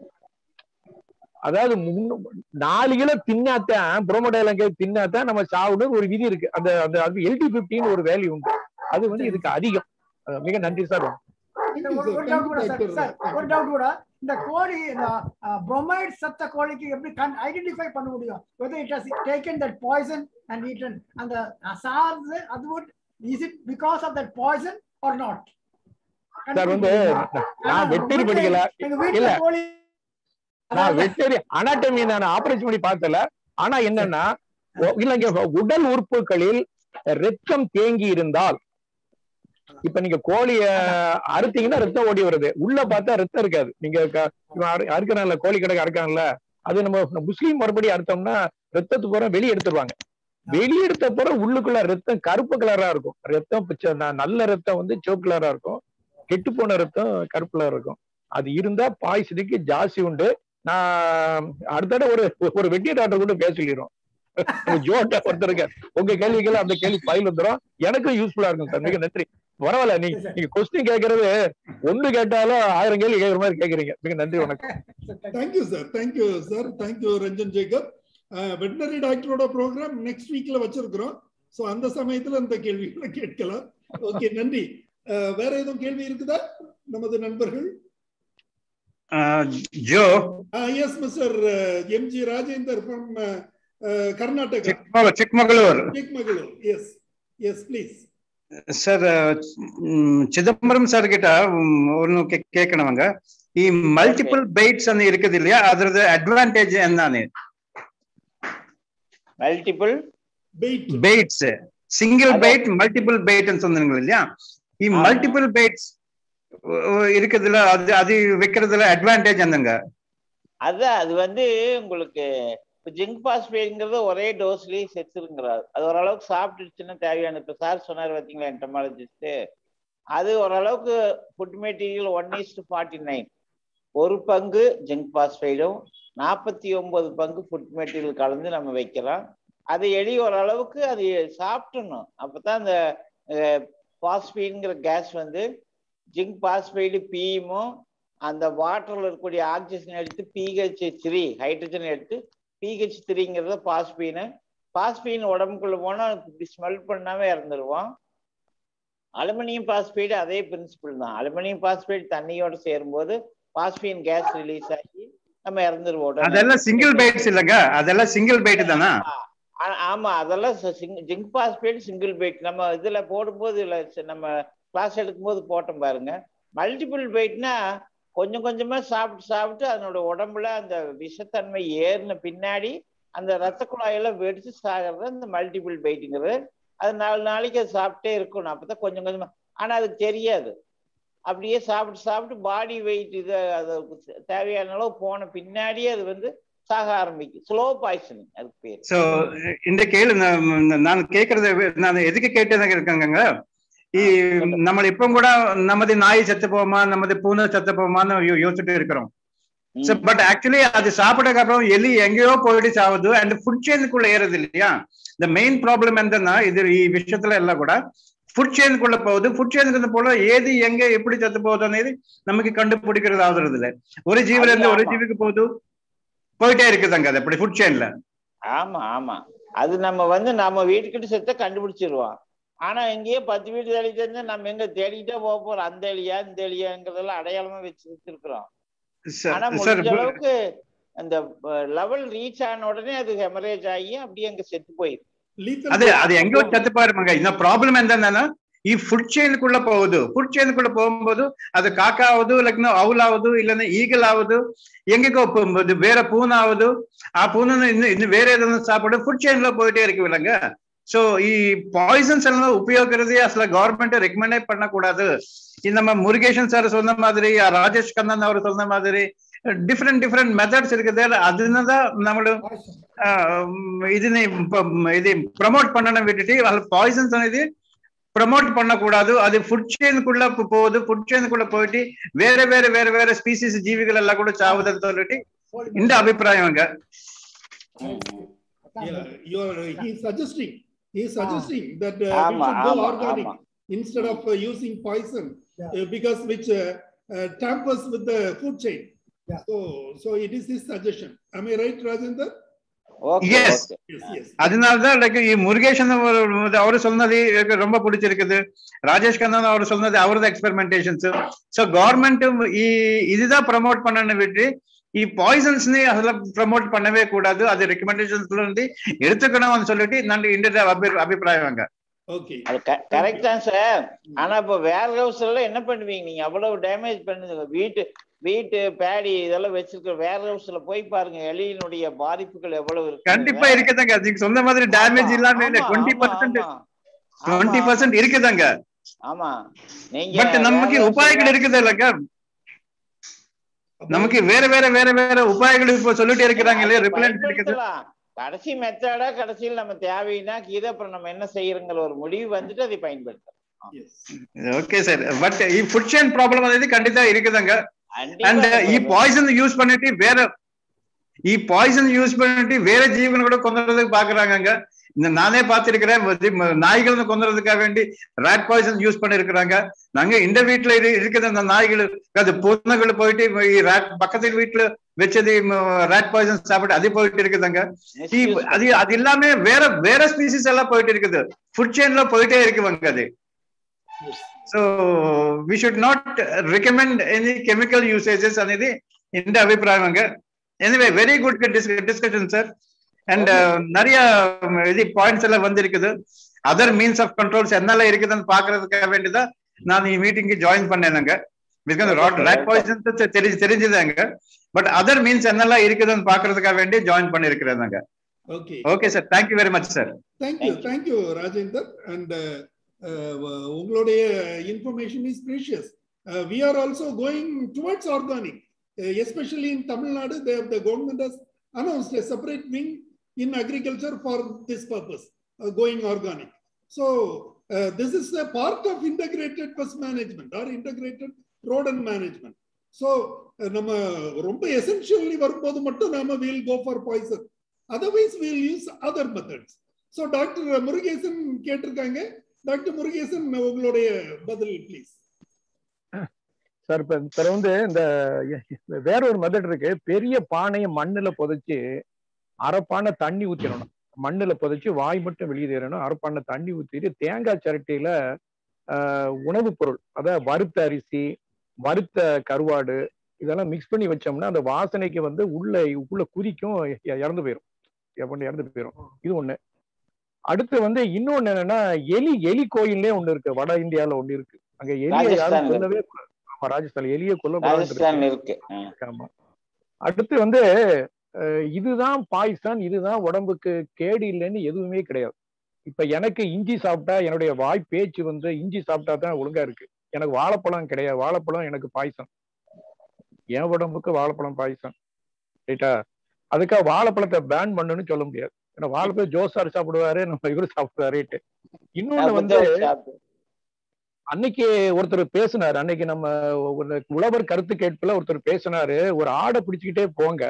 S8: அதாவது முன்னு- நாலு கிலோ தின்னாத்தான் புரோமோடைலங்க தின்னாத்தான் நம்ம சாவுன்னு ஒரு விதி இருக்கு அந்த அந்த அது எல்டி பிப்டின்னு ஒரு வேல்யூ உண்டு அது வந்து இதுக்கு அதிகம் அஹ் மிக நன்றி சார்
S9: இந்த ஒரு- ஒரு doubt கூட சார் சார் ஒரு டவுட் கூட இந்த கோழி இந்த bromide சத்த கோழிக்கு எப்படி ஐடென்டிஃபை பண்ண முடியும் whether it has taken that poison and eaten அந்த சார்ந்து அது would is it because of that poison or not
S8: sir வந்து நான் வெட்டரி படிக்கல
S9: எங்க வீட்டுல
S8: இல்ல
S9: கோழி
S8: நான் வெட்டரி அனாட்டமி நான் ஆபரேஷன் பண்ணி பார்த்தல ஆனா என்னன்னா ஒ- இல்லைங்க உடல் உறுப்புகளில் ரத்தம் தேங்கி இருந்தால் இப்ப நீங்க கோழிய அறுத்தீங்கன்னா ரத்தம் ஓடி வருது உள்ள பார்த்தா ரத்தம் இருக்காது நீங்க க- இவன் அறு- அறுக்கறான்ல கோழி கடை அறுக்கான்ல அது நம்ம முஸ்லீம் மறுபடி அறுத்தோம்னா ரத்தத்து பூரா வெளியே எடுத்துருவாங்க வெளியே எடுத்த பிறகு உள்ளுக்குள்ள ரத்தம் கருப்பு கலரா இருக்கும் ரத்தம் பிச்ச- ந- நல்ல ரத்தம் வந்து சிவப்பு கலரா இருக்கும் கெட்டு போன ரத்தம் கருப்பு கலர் இருக்கும் அது இருந்தா பாய்ச்சலுக்கு ஜாஸ்தி உண்டு நான் அடுத்தட ஒரு ஒரு வெட்டி டாக்டர் கூட பேச சொல்லிடுறோம் ஜோட்டா ஒருத்தர் இருக்கார் உங்க கேள்விகள் அந்த கேள்வி பயில் வந்துடும் எனக்கும் யூஸ்ஃபுல்லா இருக்கும் சார் மிக நன்றி பரவாயில்ல நீங்க நீங்க கொஸ்டின் கேட்கறது ஒண்ணு கேட்டாலும் ஆயிரம் கேள்வி கேட்கற மாதிரி கேக்குறீங்க மிக நன்றி வணக்கம்
S1: thank you sir thank you sir thank you Ranjan Jacob veterinary டாக்டரோட ப்ரோக்ராம் நெக்ஸ்ட் வீக்ல வச்சிருக்கிறோம் ஸோ அந்த சமயத்துல அந்த கேள்விகளை கேட்கலாம் ஓகே நன்றி அஹ், வேற எதுவும் கேள்வி இருக்குதா நமது நண்பர்கள்
S10: Joe
S1: yes mister MG Rajender from Karnataka
S10: Chikkamagaluru Chikkamagaluru
S1: Chikkamagaluru yes yes please
S10: sir Chidambaram sir ಗಿட்ட ஒன்னு கேட்கணுங்க ಈ ಮಲ್ಟಿಪಲ್ ಬೈಟ್ಸ್ ಅನ್ನು இருக்குது இல்லையா அதோட அட்வான்டேஜ் என்னன்னு
S2: multiple
S10: bites single bite multiple பைட்னு சொன்னீங்க இல்லையா ಈ மல்டிபிள் பைட்ஸ் இருக்குதுல அது அது வைக்கிறதுல அட்வான்டேஜ் என்னங்க
S2: அதான் அது வந்து உங்களுக்கு இப்போ ஜிங்க் பாஸ்பேட்ங்கிறது ஒரே டோஸ்லயே செத்துருங்கிறாரு அது ஓரளவுக்கு சாப்பிட்டுச்சுன்னா தேவையான இப்போ சார் சொன்னார் பார்த்தீங்களா என்டமாலஜிஸ்ட் அது ஓரளவுக்கு food material one இஸ்ட் forty nine ஒரு பங்கு ஜிங்க் பாஸ்பைடும் நாற்பத்தி ஒன்பது பங்கு ஃபுட் மெட்டீரியல் கலந்து நம்ம வைக்கலாம் அது எலி ஓரளவுக்கு அது சாப்பிடணும் அப்பதான் அந்த பாஸ்பீன்ங்கிற கேஸ் வந்து ஜிங்க் பாஸ்பைடு பீமும் அந்த வாட்டர்ல இருக்கக்கூடிய ஆக்சிஜன் எடுத்து பிஹெச் த்ரீ ஹைட்ரஜன் எடுத்து பிஹெச் த்ரீங்கிறத பாஸ்பீனு பாஸ்பீன் உடம்புக்குள்ள போனா இப்படி ஸ்மெல் பண்ணாம இறந்துருவோம் அலுமினியம் பாஸ்பேட் அதே பிரின்சிபிள் தான் அலுமினியம் பாஸ்பேட் தண்ணியோட சேரும்போது பாஸ்பீன் கேஸ் ரிலீஸ் ஆகி நம்ம இறந்துருவோம் உடனே.
S10: அதெல்லாம் சிங்கிள் பைட்ஸ் இல்லங்க அதெல்லாம் சிங்கிள் பைட் தானா
S2: ஆ- ஆமா அதெல்லாம் ஜிங்க் பாஸ்பேட் சிங்கிள் பைட் நம்ம இதுல போடும்போது இல்ல ச- நம்ம கிளாஸ் எடுக்கும்போது போட்டோம் பாருங்க மல்டிபிள் பைட்னா கொஞ்சம் கொஞ்சமா சாப்பிட்டு சாப்பிட்டு அதனோட உடம்புல அந்த விஷத்தன்மை ஏறின பின்னாடி அந்த ரத்த குழாயெல்லாம் வெடிச்சு சாகிறது அந்த மல்டிபிள் பைட்டுங்கிறது அது நாலு நாளைக்கு அது சாப்பிட்டே இருக்கணும் அப்பதான் கொஞ்சம் கொஞ்சமா ஆனா அதுக்கு தெரியாது அப்படியே சாப்பிட்டு சாப்பிட்டு பாடி வெயிட் இது அதுக்கு தேவையான அளவு போன பின்னாடியே அது வந்து சாக ஆரம்பிக்கும் ஸ்லோ பாய்சனிங் அதுக்கு பேர்
S10: சோ இந்த கேள்வி நான் நான் கேக்குறது நான் எதுக்கு கேட்டதாக இருக்காங்க ಈ நம்ம இப்ப கூட நமது நாய் செத்து போமா நமது பூனை செத்து போமான்னு யோ- யோசிச்சுட்டு இருக்கிறோம் பட் ஆக்சுவலி அது சாப்பிட்டதுக்கு அப்புறம் எலி எங்கேயோ போயிட்டு சாவுது அண்ட் ஃபுட் செயினுக்குள்ள ஏறுது இல்லையா இந்த மெயின் ப்ராப்ளம் என்னன்னா இது ఈ விஷயத்துல எல்லாம் கூட ஃபுட் செயினுக்குள்ள போகுது ஃபுட் செயினுக்கு போல ஏது எங்க எப்படி செத்து போகுது అనేది நமக்கு கண்டுபிடிக்கிறது ஆகுறது இல்ல ஒரு ஜீவில இருந்து ஒரு
S2: ஆமா.
S10: ஜீவிக்கு போகுது போயிட்டே இருக்குதாங்க அது அப்படி ஃபுட் செயின்ல
S2: ஆமா ஆமா அது நம்ம வந்து நம்ம வீட்டுக்கிட்ட செத்த கண்டுபிடிச்சிருவோம் ஆனா எங்கேயோ பத்து வீட்டு தேடி தெரிஞ்சா நம்ம எங்க தேடிக்கிட்டே போக போறோம் அந்த எலியா இந்த எலியாங்கிறதெல்லாம் அடையாளமா வச்சு வச்சிருக்கிறோம் ஆனா முடிஞ்ச அளவுக்கு அந்த லெவல் ரீச் ஆன உடனே அது ஹெமரேஜ் ஆகி அப்படியே அங்க செத்து போயிடும்
S10: அது அது எங்கோ செத்து பாருமாங்க இந்த ப்ராப்ளம் என்னன்னா ಈ ಫುಡ್ ಚೈನ್ಕುள்ள போகுது ಫುಡ್ ಚೈನ್ಕುள்ள போகும்போது அது ಕಾಕಾ ಆಗುದು ಇಲ್ಲಕ್ನ ಔಲ್ ಆಗುದು ಇಲ್ಲನೆ ಈಗಲ್ ಆಗುದು எங்கேக்கோ போகும்போது வேற பூனை ஆகுது ಆ பூனை இன்னும் இன்னும் வேற எதுவும் சாப்பிடு ஃபுட் செயின்ல போயிட்டே இருக்கு இல்லைங்க சோ ಈ பாய்சன்ஸ் எல்லாம் உபயோகிக்கிறதே அசல கவர்மெண்ட் ரெக்கமெண்டே பண்ணக்கூடாது இது நம்ம முருகேஷன் சார் சொன்ன மாதிரி ராஜேஷ் கண்ணன் அவர் சொன்ன மாதிரி டிஃப்ரெண்ட் டிஃப்ரெண்ட் மெத்தட்ஸ் இருக்குது அதுதான் நம்மளும் இதுని ఇది ప్రమోట్ பண்ணணும் விட்டுட்டு அது பாய்சன்ஸ் అనేది ప్రమోట్ பண்ணக்கூடாது அது ஃபுட் செயினுக்குள்ள போகுது ஃபுட் செயினுக்குள்ள போயிட்டு வேற வேற வேற வேற ஸ்பீசிஸ் ஜீவிகள் எல்லாம் கூட சாவுதுன்னு சொல்லிட்டு இந்த அபிப்பிராயம் அங்க
S1: Yeah, you are, he is suggesting, he is suggesting that uh, we
S2: ஆமா,
S1: should go
S2: ஆமா,
S1: organic
S2: ஆமா.
S1: instead of uh, using poison uh, because which uh, uh, tampers with the food chain. So, so it is his suggestion. Am I right, Rajendra?
S2: Okay
S10: Yes.
S1: Yes, yes.
S10: அதனாலதான் like Murugesan அவரு சொன்னது எனக்கு ரொம்ப பிடிச்சிருக்குது ராஜேஷ் கண்ணன் அவர் சொன்னது அவரது எக்ஸ்பெரிமெண்டேஷன்ஸ் ஸோ கவர்மெண்ட் இதுதான் ப்ரமோட் பண்ணணும் விட்டு ಈ ಪಾಯ್ಸನ್ಸ್ ನಿ ಅದೆಲ್ಲ ಪ್ರಮೋಟ್ பண்ணவே கூடாது அது ரெக்கமெண்டேஷன்ஸ்ல இருந்து எடுத்துக்கணும்னு சொல்லிட்டு நான் இந்த அபி- அபிப்பிராயம் அங்க
S1: Okay.
S2: அது கரெக்ட் தான் சார் ஆனா இப்ப வேர் ஹவுஸ்ல எல்லாம் என்ன பண்ணுவீங்க நீங்க அவ்வளவு டேமேஜ் பண்ணுங்க வீட்டு வீட்டு பேடி இதெல்லாம் வச்சிருக்க வேர் ஹவுஸ்ல போய் பாருங்க எலியினுடைய பாதிப்புகள் எவ்வளவு இருக்கு
S10: கண்டிப்பா இருக்குதாங்க நீங்க சொன்ன மாதிரி டேமேஜ் இல்லாம இல்ல டுவெண்ட்டி பர்சன்ட் டுவெண்ட்டி பர்சன்ட் இருக்குதாங்க
S2: ஆமா நீங்க
S10: பட் நமக்கு
S2: வேற
S10: உபாயங்கள்
S2: சொல்ல-
S10: இருக்குது இல்லக்கா நமக்கு வேற வேற வேற வேற உபாயங்கள் இப்ப சொல்லிட்டே இருக்கிறாங்க இல்லையா
S2: அது
S10: ரிப்ளைண்ட் இருக்குது
S2: பயன்படுத்தலாம் கடைசி மெத்தடா கடைசியில் நம்ம தேவைன்னா இது அப்புறம் நம்ம என்ன செய்யறோங்கிற ஒரு முடிவு வந்துட்டு அதை பயன்படுத்தலாம்
S10: ఓకే సార్ బట్ ఈ ఫుడ్ చైన్ ప్రాబ్లం అనేది ఖండిత இருக்குதுங்க అండ్ ఈ పాయిజన్ యూస్ பண்ணிட்டு வேற ఈ பாய்சன் யூஸ் பண்ணிட்டு வேற ஜீவனை கூட கொண்டுறதுக்கு பாக்குறாங்க இந்த நானே பார்த்திருக்கிறேன் வந்து ம- நாய்களை கொண்டுறதுக்காக வேண்டி ராட் பாய்சன் யூஸ் பண்ணிருக்கிறாங்க நாங்க இந்த வீட்டுல இரு- இருக்கிற அந்த நாய்கள் அது பூனைகள் போயிட்டு ఈ ராட் பக்கத்து வீட்டுல வச்சது ராட் பாய்சன் சாப்பிட்டு அது போயிட்டு இருக்குதுங்க ఈ- அது அது எல்லாமே வேற வேற ஸ்பீசிஸ் எல்லாம் போயிட்டு இருக்குது ஃபுட் செயின்ல போயிட்டே இருக்குவாங்க அது so we should not recommend any chemical usages అనేది இந்த அபிப்பிராயங்க anyway very good discussion sir and நிறைய um, இது பாயிண்ட்ஸ் எல்லாம் வந்திருக்குது அதர் மீன்ஸ் ஆஃப் கண்ட்ரோல்ஸ் என்னெல்லாம் இருக்குதுன்னு பாக்குறதுக்காக வேண்டிதான் நான் ఈ மீட்டிங்க்கு ஜாயின் பண்ணேனுங்க பிகாஸ் ராட் ராட் பாய்சன் தெரிஞ்சு தெரிஞ்சுதாங்க பட் அதர் மீன்ஸ் என்னெல்லாம் இருக்குதுன்னு பாக்குறதுக்காக வேண்டி ஜாயின் பண்ணிருக்கிறேங்க
S1: okay
S10: okay sir thank you very much sir
S1: thank you thank you Rajender and உங்களுடைய information is precious we are also going towards organic especially in Tamil Nadu the the government has announced a separate wing in agriculture for this purpose uh, going organic so uh, this is a part of integrated pest management or integrated rodent management so uh, நம்ம ரொம்ப essentially வரும்போது மட்டும் நாம will go for poison otherwise will use other methods so doctor Murugesan கேட்டிருக்காங்க doctor Murugesan உங்களுடைய பதில் please
S8: sir இப்ப இப்ப வந்து இந்த வேற ஒரு மெத்தட் இருக்கு பெரிய பானையை மண்ணுல புதைச்சு அரை பானை தண்ணி ஊத்திடணும் மண்ணுல புதைச்சு வாய் மட்டும் வெளியேறணும் அரை பானை தண்ணி ஊத்திட்டு தேங்காய் சிரட்டையில ஆஹ், உணவுப் பொருள் அதாவது வறுத்த அரிசி வறுத்த கருவாடு இதெல்லாம் மிக்ஸ் பண்ணி வச்சோம்னா அந்த வாசனைக்கு வந்து உள்ள உள்ள குதிக்கும் இ- இறந்து போயிடும் எப்படின்னு இறந்து போயிடும் இது ஒண்ணு அடுத்து வந்து இன்னொன்னு என்னன்னா எலி எலி கோயில்லே ஒண்ணு இருக்கு வட இந்தியால ஒண்ணு இருக்கு அங்க எலியை யாரும்
S2: ராஜஸ்தான்ல
S8: கொல்லவே கூடாது. ஆமா ராஜஸ்தான் எலியை கொல்ல
S2: ராஜஸ்தான்ல இருக்கு ஆ.
S8: ஆமா அடுத்து வந்து அஹ், இதுதான் பாய்சன் இதுதான் உடம்புக்கு கேடு இல்லைன்னு எதுவுமே கிடையாது இப்ப எனக்கு இஞ்சி சாப்பிட்டா என்னுடைய வாய் பேச்சு வந்து இஞ்சி சாப்பிட்டா தான் ஒழுங்கா இருக்கு எனக்கு வாழைப்பழம் கிடையாது வாழைப்பழம் எனக்கு பாய்சன் என் உடம்புக்கு வாழைப்பழம் பாய்சன் ரைட்டா அதுக்காக வாழைப்பழத்தை பேன் பண்ணுன்னு சொல்ல முடியாது ஏன்னா வாழைப்பழம் ஜோசார் சாப்பிடுவாரு நம்ம இவரு சாப்பிடுவாருட்டு இன்னொன்னு வந்து அன்னைக்கு ஒருத்தர் பேசினாரு அன்னைக்கு நம்ம ஒரு உழவர் கருத்து கேட்புல ஒருத்தர் பேசினாரு ஒரு ஆடை பிடிச்சுக்கிட்டே போங்க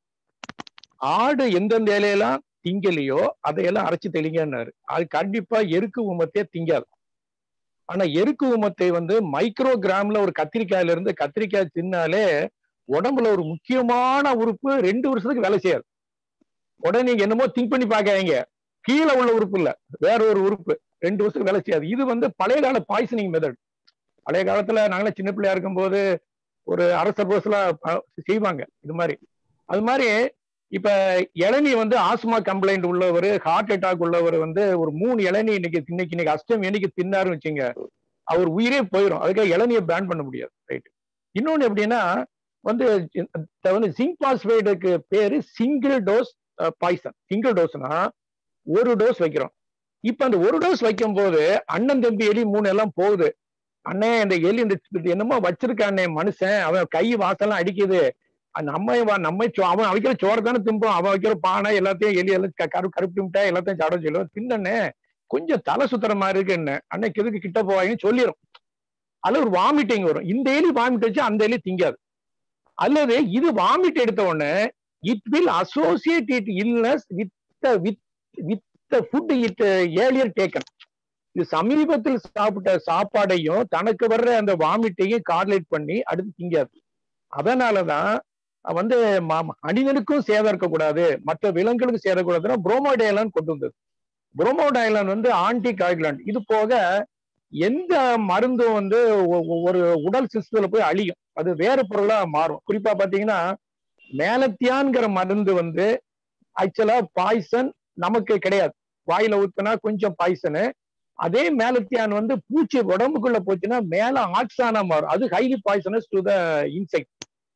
S8: ஆடு எந்தெந்த இலையெல்லாம் திங்கலையோ அதையெல்லாம் அரைச்சு தெளிங்கன்னாரு அது கண்டிப்பா எருக்கு உமத்தையே திங்காது ஆனா எருக்கு உமத்தை வந்து மைக்ரோ கிராம்ல ஒரு கத்திரிக்காயில இருந்து கத்திரிக்காய் தின்னாலே உடம்புல ஒரு முக்கியமான உறுப்பு ரெண்டு வருஷத்துக்கு வேலை செய்யாது உடனே நீங்க என்னமோ திங்க் பண்ணி பாக்காதீங்க கீழே உள்ள உறுப்பு இல்ல வேற ஒரு உறுப்பு ரெண்டு வருஷத்துக்கு வேலை செய்யாது இது வந்து பழைய கால பாய்சனிங் மெத்தட் பழைய காலத்துல நாங்களே சின்ன பிள்ளையா இருக்கும்போது ஒரு அரச போஸ்லாம் செய்வாங்க இது மாதிரி அது மாதிரி இப்ப இளநீ வந்து ஆஸ்மா கம்ப்ளைண்ட் உள்ளவர் ஹார்ட் அட்டாக் உள்ளவர் வந்து ஒரு மூணு இளநீ இன்னைக்கு இன்னைக்கு இன்னைக்கு அஷ்டம் என்னைக்கு தின்னாருன்னு வச்சுங்க அவர் உயிரே போயிடும் அதுக்காக இளநியை பேன் பண்ண முடியாது ரைட் இன்னொன்னு எப்படின்னா வந்து இந்த வந்து ஜிங்க் பாஸ்பேட்டுக்கு பேரு சிங்கிள் டோஸ் பாய்சன் சிங்கிள் டோஸ்னா ஒரு டோஸ் வைக்கிறோம் இப்ப அந்த ஒரு டோஸ் வைக்கும் போது அண்ணன் தம்பி எலி மூணு எல்லாம் போகுது அண்ணே இந்த எலி இந்த இது என்னமோ வச்சிருக்கானே மனுஷன் அவன் கை வாசலாம் அடிக்குது அது நம்ம வா- நம்ம சோ- அவன் வைக்கிற சோறு தானே திம்போம் அவன் வைக்கிற பானை எல்லாத்தையும் எலி எல்லாம் க- கரு கருப்பு மிட்டாய் எல்லாத்தையும் சாட சொல்லுவோம் தின்னண்ணே கொஞ்சம் தலை சுத்துற மாதிரி இருக்கு என்ன அன்னைக்கு எதுக்கு கிட்ட போவாங்கன்னு சொல்லிடும் அதுல ஒரு வாமிட்டிங் வரும் இந்த எலி வாமிட் வச்சு அந்த எலி திங்காது அல்லது இது வாமிட் எடுத்த உடனே it will associate it illness with with with food it earlier taken இது சமீபத்தில் சாப்பிட்ட சாப்பாடையும் தனக்கு வர்ற அந்த வாமிட்டையும் கார்லேட் பண்ணி அடுத்து திங்காது அதனாலதான் வந்து ம- மனிதனுக்கும் சேதம் இருக்கக்கூடாது மற்ற விலங்குகளுக்கும் சேதம் கூடாதுன்னா புரோமோடைலான் கொண்டு வந்தது புரோமோடைலான் வந்து ஆன்டி காய்குலாண்ட் இது போக எந்த மருந்தும் வந்து ஒ- ஒ- ஒரு உடல் சிஸ்டத்துல போய் அழியும் அது வேற பொருளா மாறும் குறிப்பா பாத்தீங்கன்னா மேலத்தியான்கிற மருந்து வந்து ஆக்சுவலா பாய்சன் நமக்கு கிடையாது வாயில ஊத்துனா கொஞ்சம் பாய்சனு அதே மேலத்தியான் வந்து பூச்சி உடம்புக்குள்ள போச்சுன்னா மேல ஆக்சானா மாறும் அது highly poisonous to the insect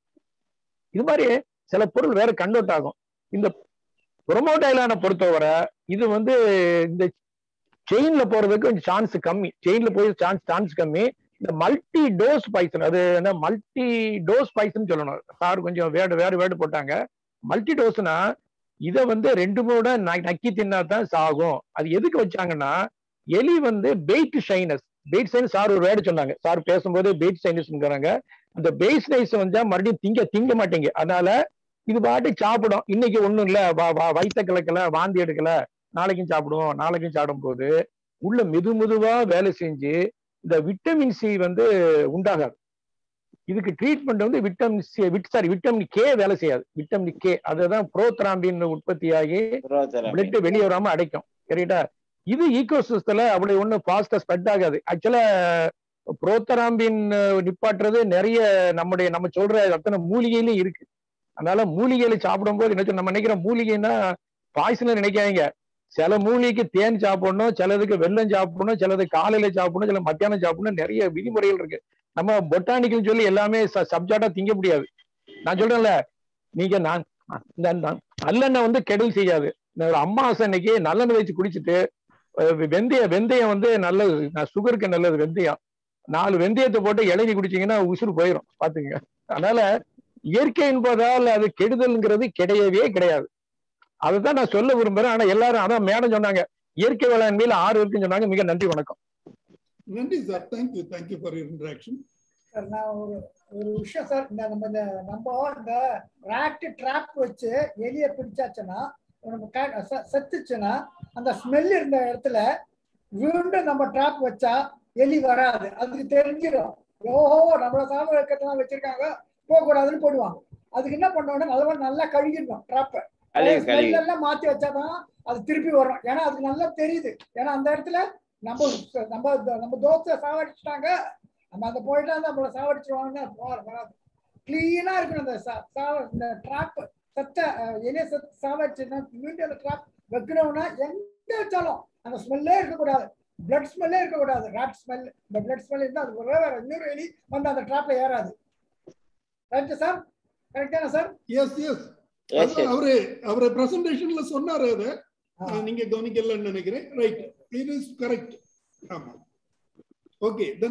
S8: இது மாதிரி சில பொருள் வேற கன்வெர்ட் ஆகும் இந்த புரோமோடைலான பொறுத்தவரை இது வந்து இந்த செயின்ல போறதுக்கு கொஞ்சம் சான்ஸ் கம்மி செயின்ல போய் சான்ஸ் சான்ஸ் கம்மி இந்த மல்டி டோஸ் பைசன் அது என்ன மல்டி டோஸ் பைசன் சொல்லணும் சார் கொஞ்சம் வேடு வேறு வேடு போட்டாங்க மல்டி டோஸ்னா இதை வந்து ரெண்டு மூணு நக்கி தின்னா தான் சாகும் அது எதுக்கு வச்சாங்கன்னா எலி வந்து bait shyness bait shyness sir ஒரு வேர்டு சொன்னாங்க சார் பேசும்போது பெயிட் சைனஸ்ங்கிறாங்க அந்த பெயிட் சைனஸ் வந்து மறுபடியும் திங்க திங்க மாட்டேங்க அதனால இது பாட்டு சாப்பிடும் இன்னைக்கு ஒண்ணும் இல்ல வ- வ- வயித்த கலக்கல வாந்தி எடுக்கல நாளைக்கும் சாப்பிடுவோம் நாளைக்கும் சாப்பிடும் போது உள்ள மெது மெதுவா வேலை செஞ்சு இந்த விட்டமின் சி வந்து உண்டாகாது இதுக்கு ட்ரீட்மெண்ட் வந்து விட்டமின் சி விட் சாரி விட்டமின் கே வேலை செய்யாது விட்டமின் கே அதுதான் புரோத்ராம்பின் உற்பத்தியாகி பிளட் வெளியே வராம அடைக்கும் சரிட்டா இது ஈகோசிஸ்டத்துல அப்படி ஒண்ணு ஃபாஸ்டா ஸ்ப்ரெட் ஆகாது ஆக்சுவலா புரோத்தராம்பின் நிப்பாட்டுறது நிறைய நம்முடைய நம்ம சொல்ற அத்தனை மூலிகையிலும் இருக்கு அதனால மூலிகையில சாப்பிடும்போது என்ன சொல்ல- நம்ம நினைக்கிறோம் மூலிகைன்னா பாய்சன் நினைக்காதீங்க சில மூலிகைக்கு தேன் சாப்பிடணும் சிலதுக்கு வெல்லம் சாப்பிடணும் சிலது காலையில சாப்பிடணும் சில மத்தியானம் சாப்பிடணும் நிறைய விதிமுறைகள் இருக்கு நம்ம பொட்டானிக்கல் சொல்லி எல்லாமே சப்ஜெக்டா திங்க முடியாது நான் சொல்றேன்ல நீங்க நான் இந்த ந- நல்லெண்ணெய் வந்து கெடுதல் செய்யாது இந்த ஒரு அம்மாவாசை அன்னைக்கு நல்லெண்ணெய் வச்சு குடிச்சிட்டு அஹ் வெந்தய வெந்தயம் வந்து நல்லது நான் சுகருக்கு நல்லது வெந்தயம் நாலு வெந்தயத்தை போட்டு இளநீ குடிச்சீங்கன்னா உசுறு போயிடும் பாத்துங்க அதனால இயற்கை என்பதால் அது கெடுதல்ங்கிறது கிடையவே கிடையாது அதுதான் நான் சொல்ல விரும்புறேன் ஆனா எல்லாரும் அதான் மேடம் சொன்னாங்க இயற்கை வேளாண்மையில ஆறு இருக்குன்னு சொன்னாங்க மிக நன்றி வணக்கம்
S1: நன்றி sir thank you thank you for your interaction
S9: sir நான் ஒரு ஒரு விஷயம் சார் இந்த நம்ம இந்த நம்ம இந்த ராட் ட்ராப் வச்சு எலியை பிடிச்சாச்சுன்னா நம்ம க- செ- செத்துச்சுன்னா அந்த ஸ்மெல் இருந்த இடத்துல மீண்டும் நம்ம ட்ராப் வச்சா எலி வராது அதுக்கு தெரிஞ்சிடும் ஓஹோ நம்மள சாமி வைக்கிறதுலாம் வச்சிருக்காங்க போகக்கூடாதுன்னு போடுவாங்க அதுக்கு என்ன பண்ணோம்னா நல்லா நல்லா கழுகிடணும் ட்ராப்பை
S2: கழுவி, கழுவி.
S9: ஸ்மெல் எல்லாம் மாத்தி வச்சாதான் அது திருப்பி வரும் ஏன்னா அதுக்கு நல்லா தெரியுது ஏன்னா அந்த இடத்துல நம்ம நம்ம நம்ம தோசை சாவடிச்சிட்டாங்க நம்ம அந்த போயிட்டா நம்மள சாவடிச்சிருவாங்கன்னா வர- வராது கிளீனா இருக்கணும் அந்த சா- சாவ இந்த ட்ராப் செத்த அஹ், எலிய செத்து சாவடிச்சுன்னா மீண்டும் அந்த ட்ராப் வைக்கணும்னா எங்க வச்சாலும் அந்த ஸ்மெல்லே இருக்கக்கூடாது பிளட் ஸ்மெல்லே இருக்கக்கூடாது ராட் ஸ்மெல் இந்த பிளட் ஸ்மெல் இருந்தால் அது ஒரே வேற இன்னொரு எலி வந்து அந்த ட்ராப்ல ஏறாது ரைட் சார் கரெக்டான sir
S1: yes yes
S2: Yes, yes.
S1: அவரு அவரு பிரசன்டேஷன்ல சொன்னாரு அதை அஹ், நீங்க கவனிக்கலன்னு நினைக்கிறேன் ரைட் இட் இஸ் கரெக்ட் ஆமா ஓகே தென்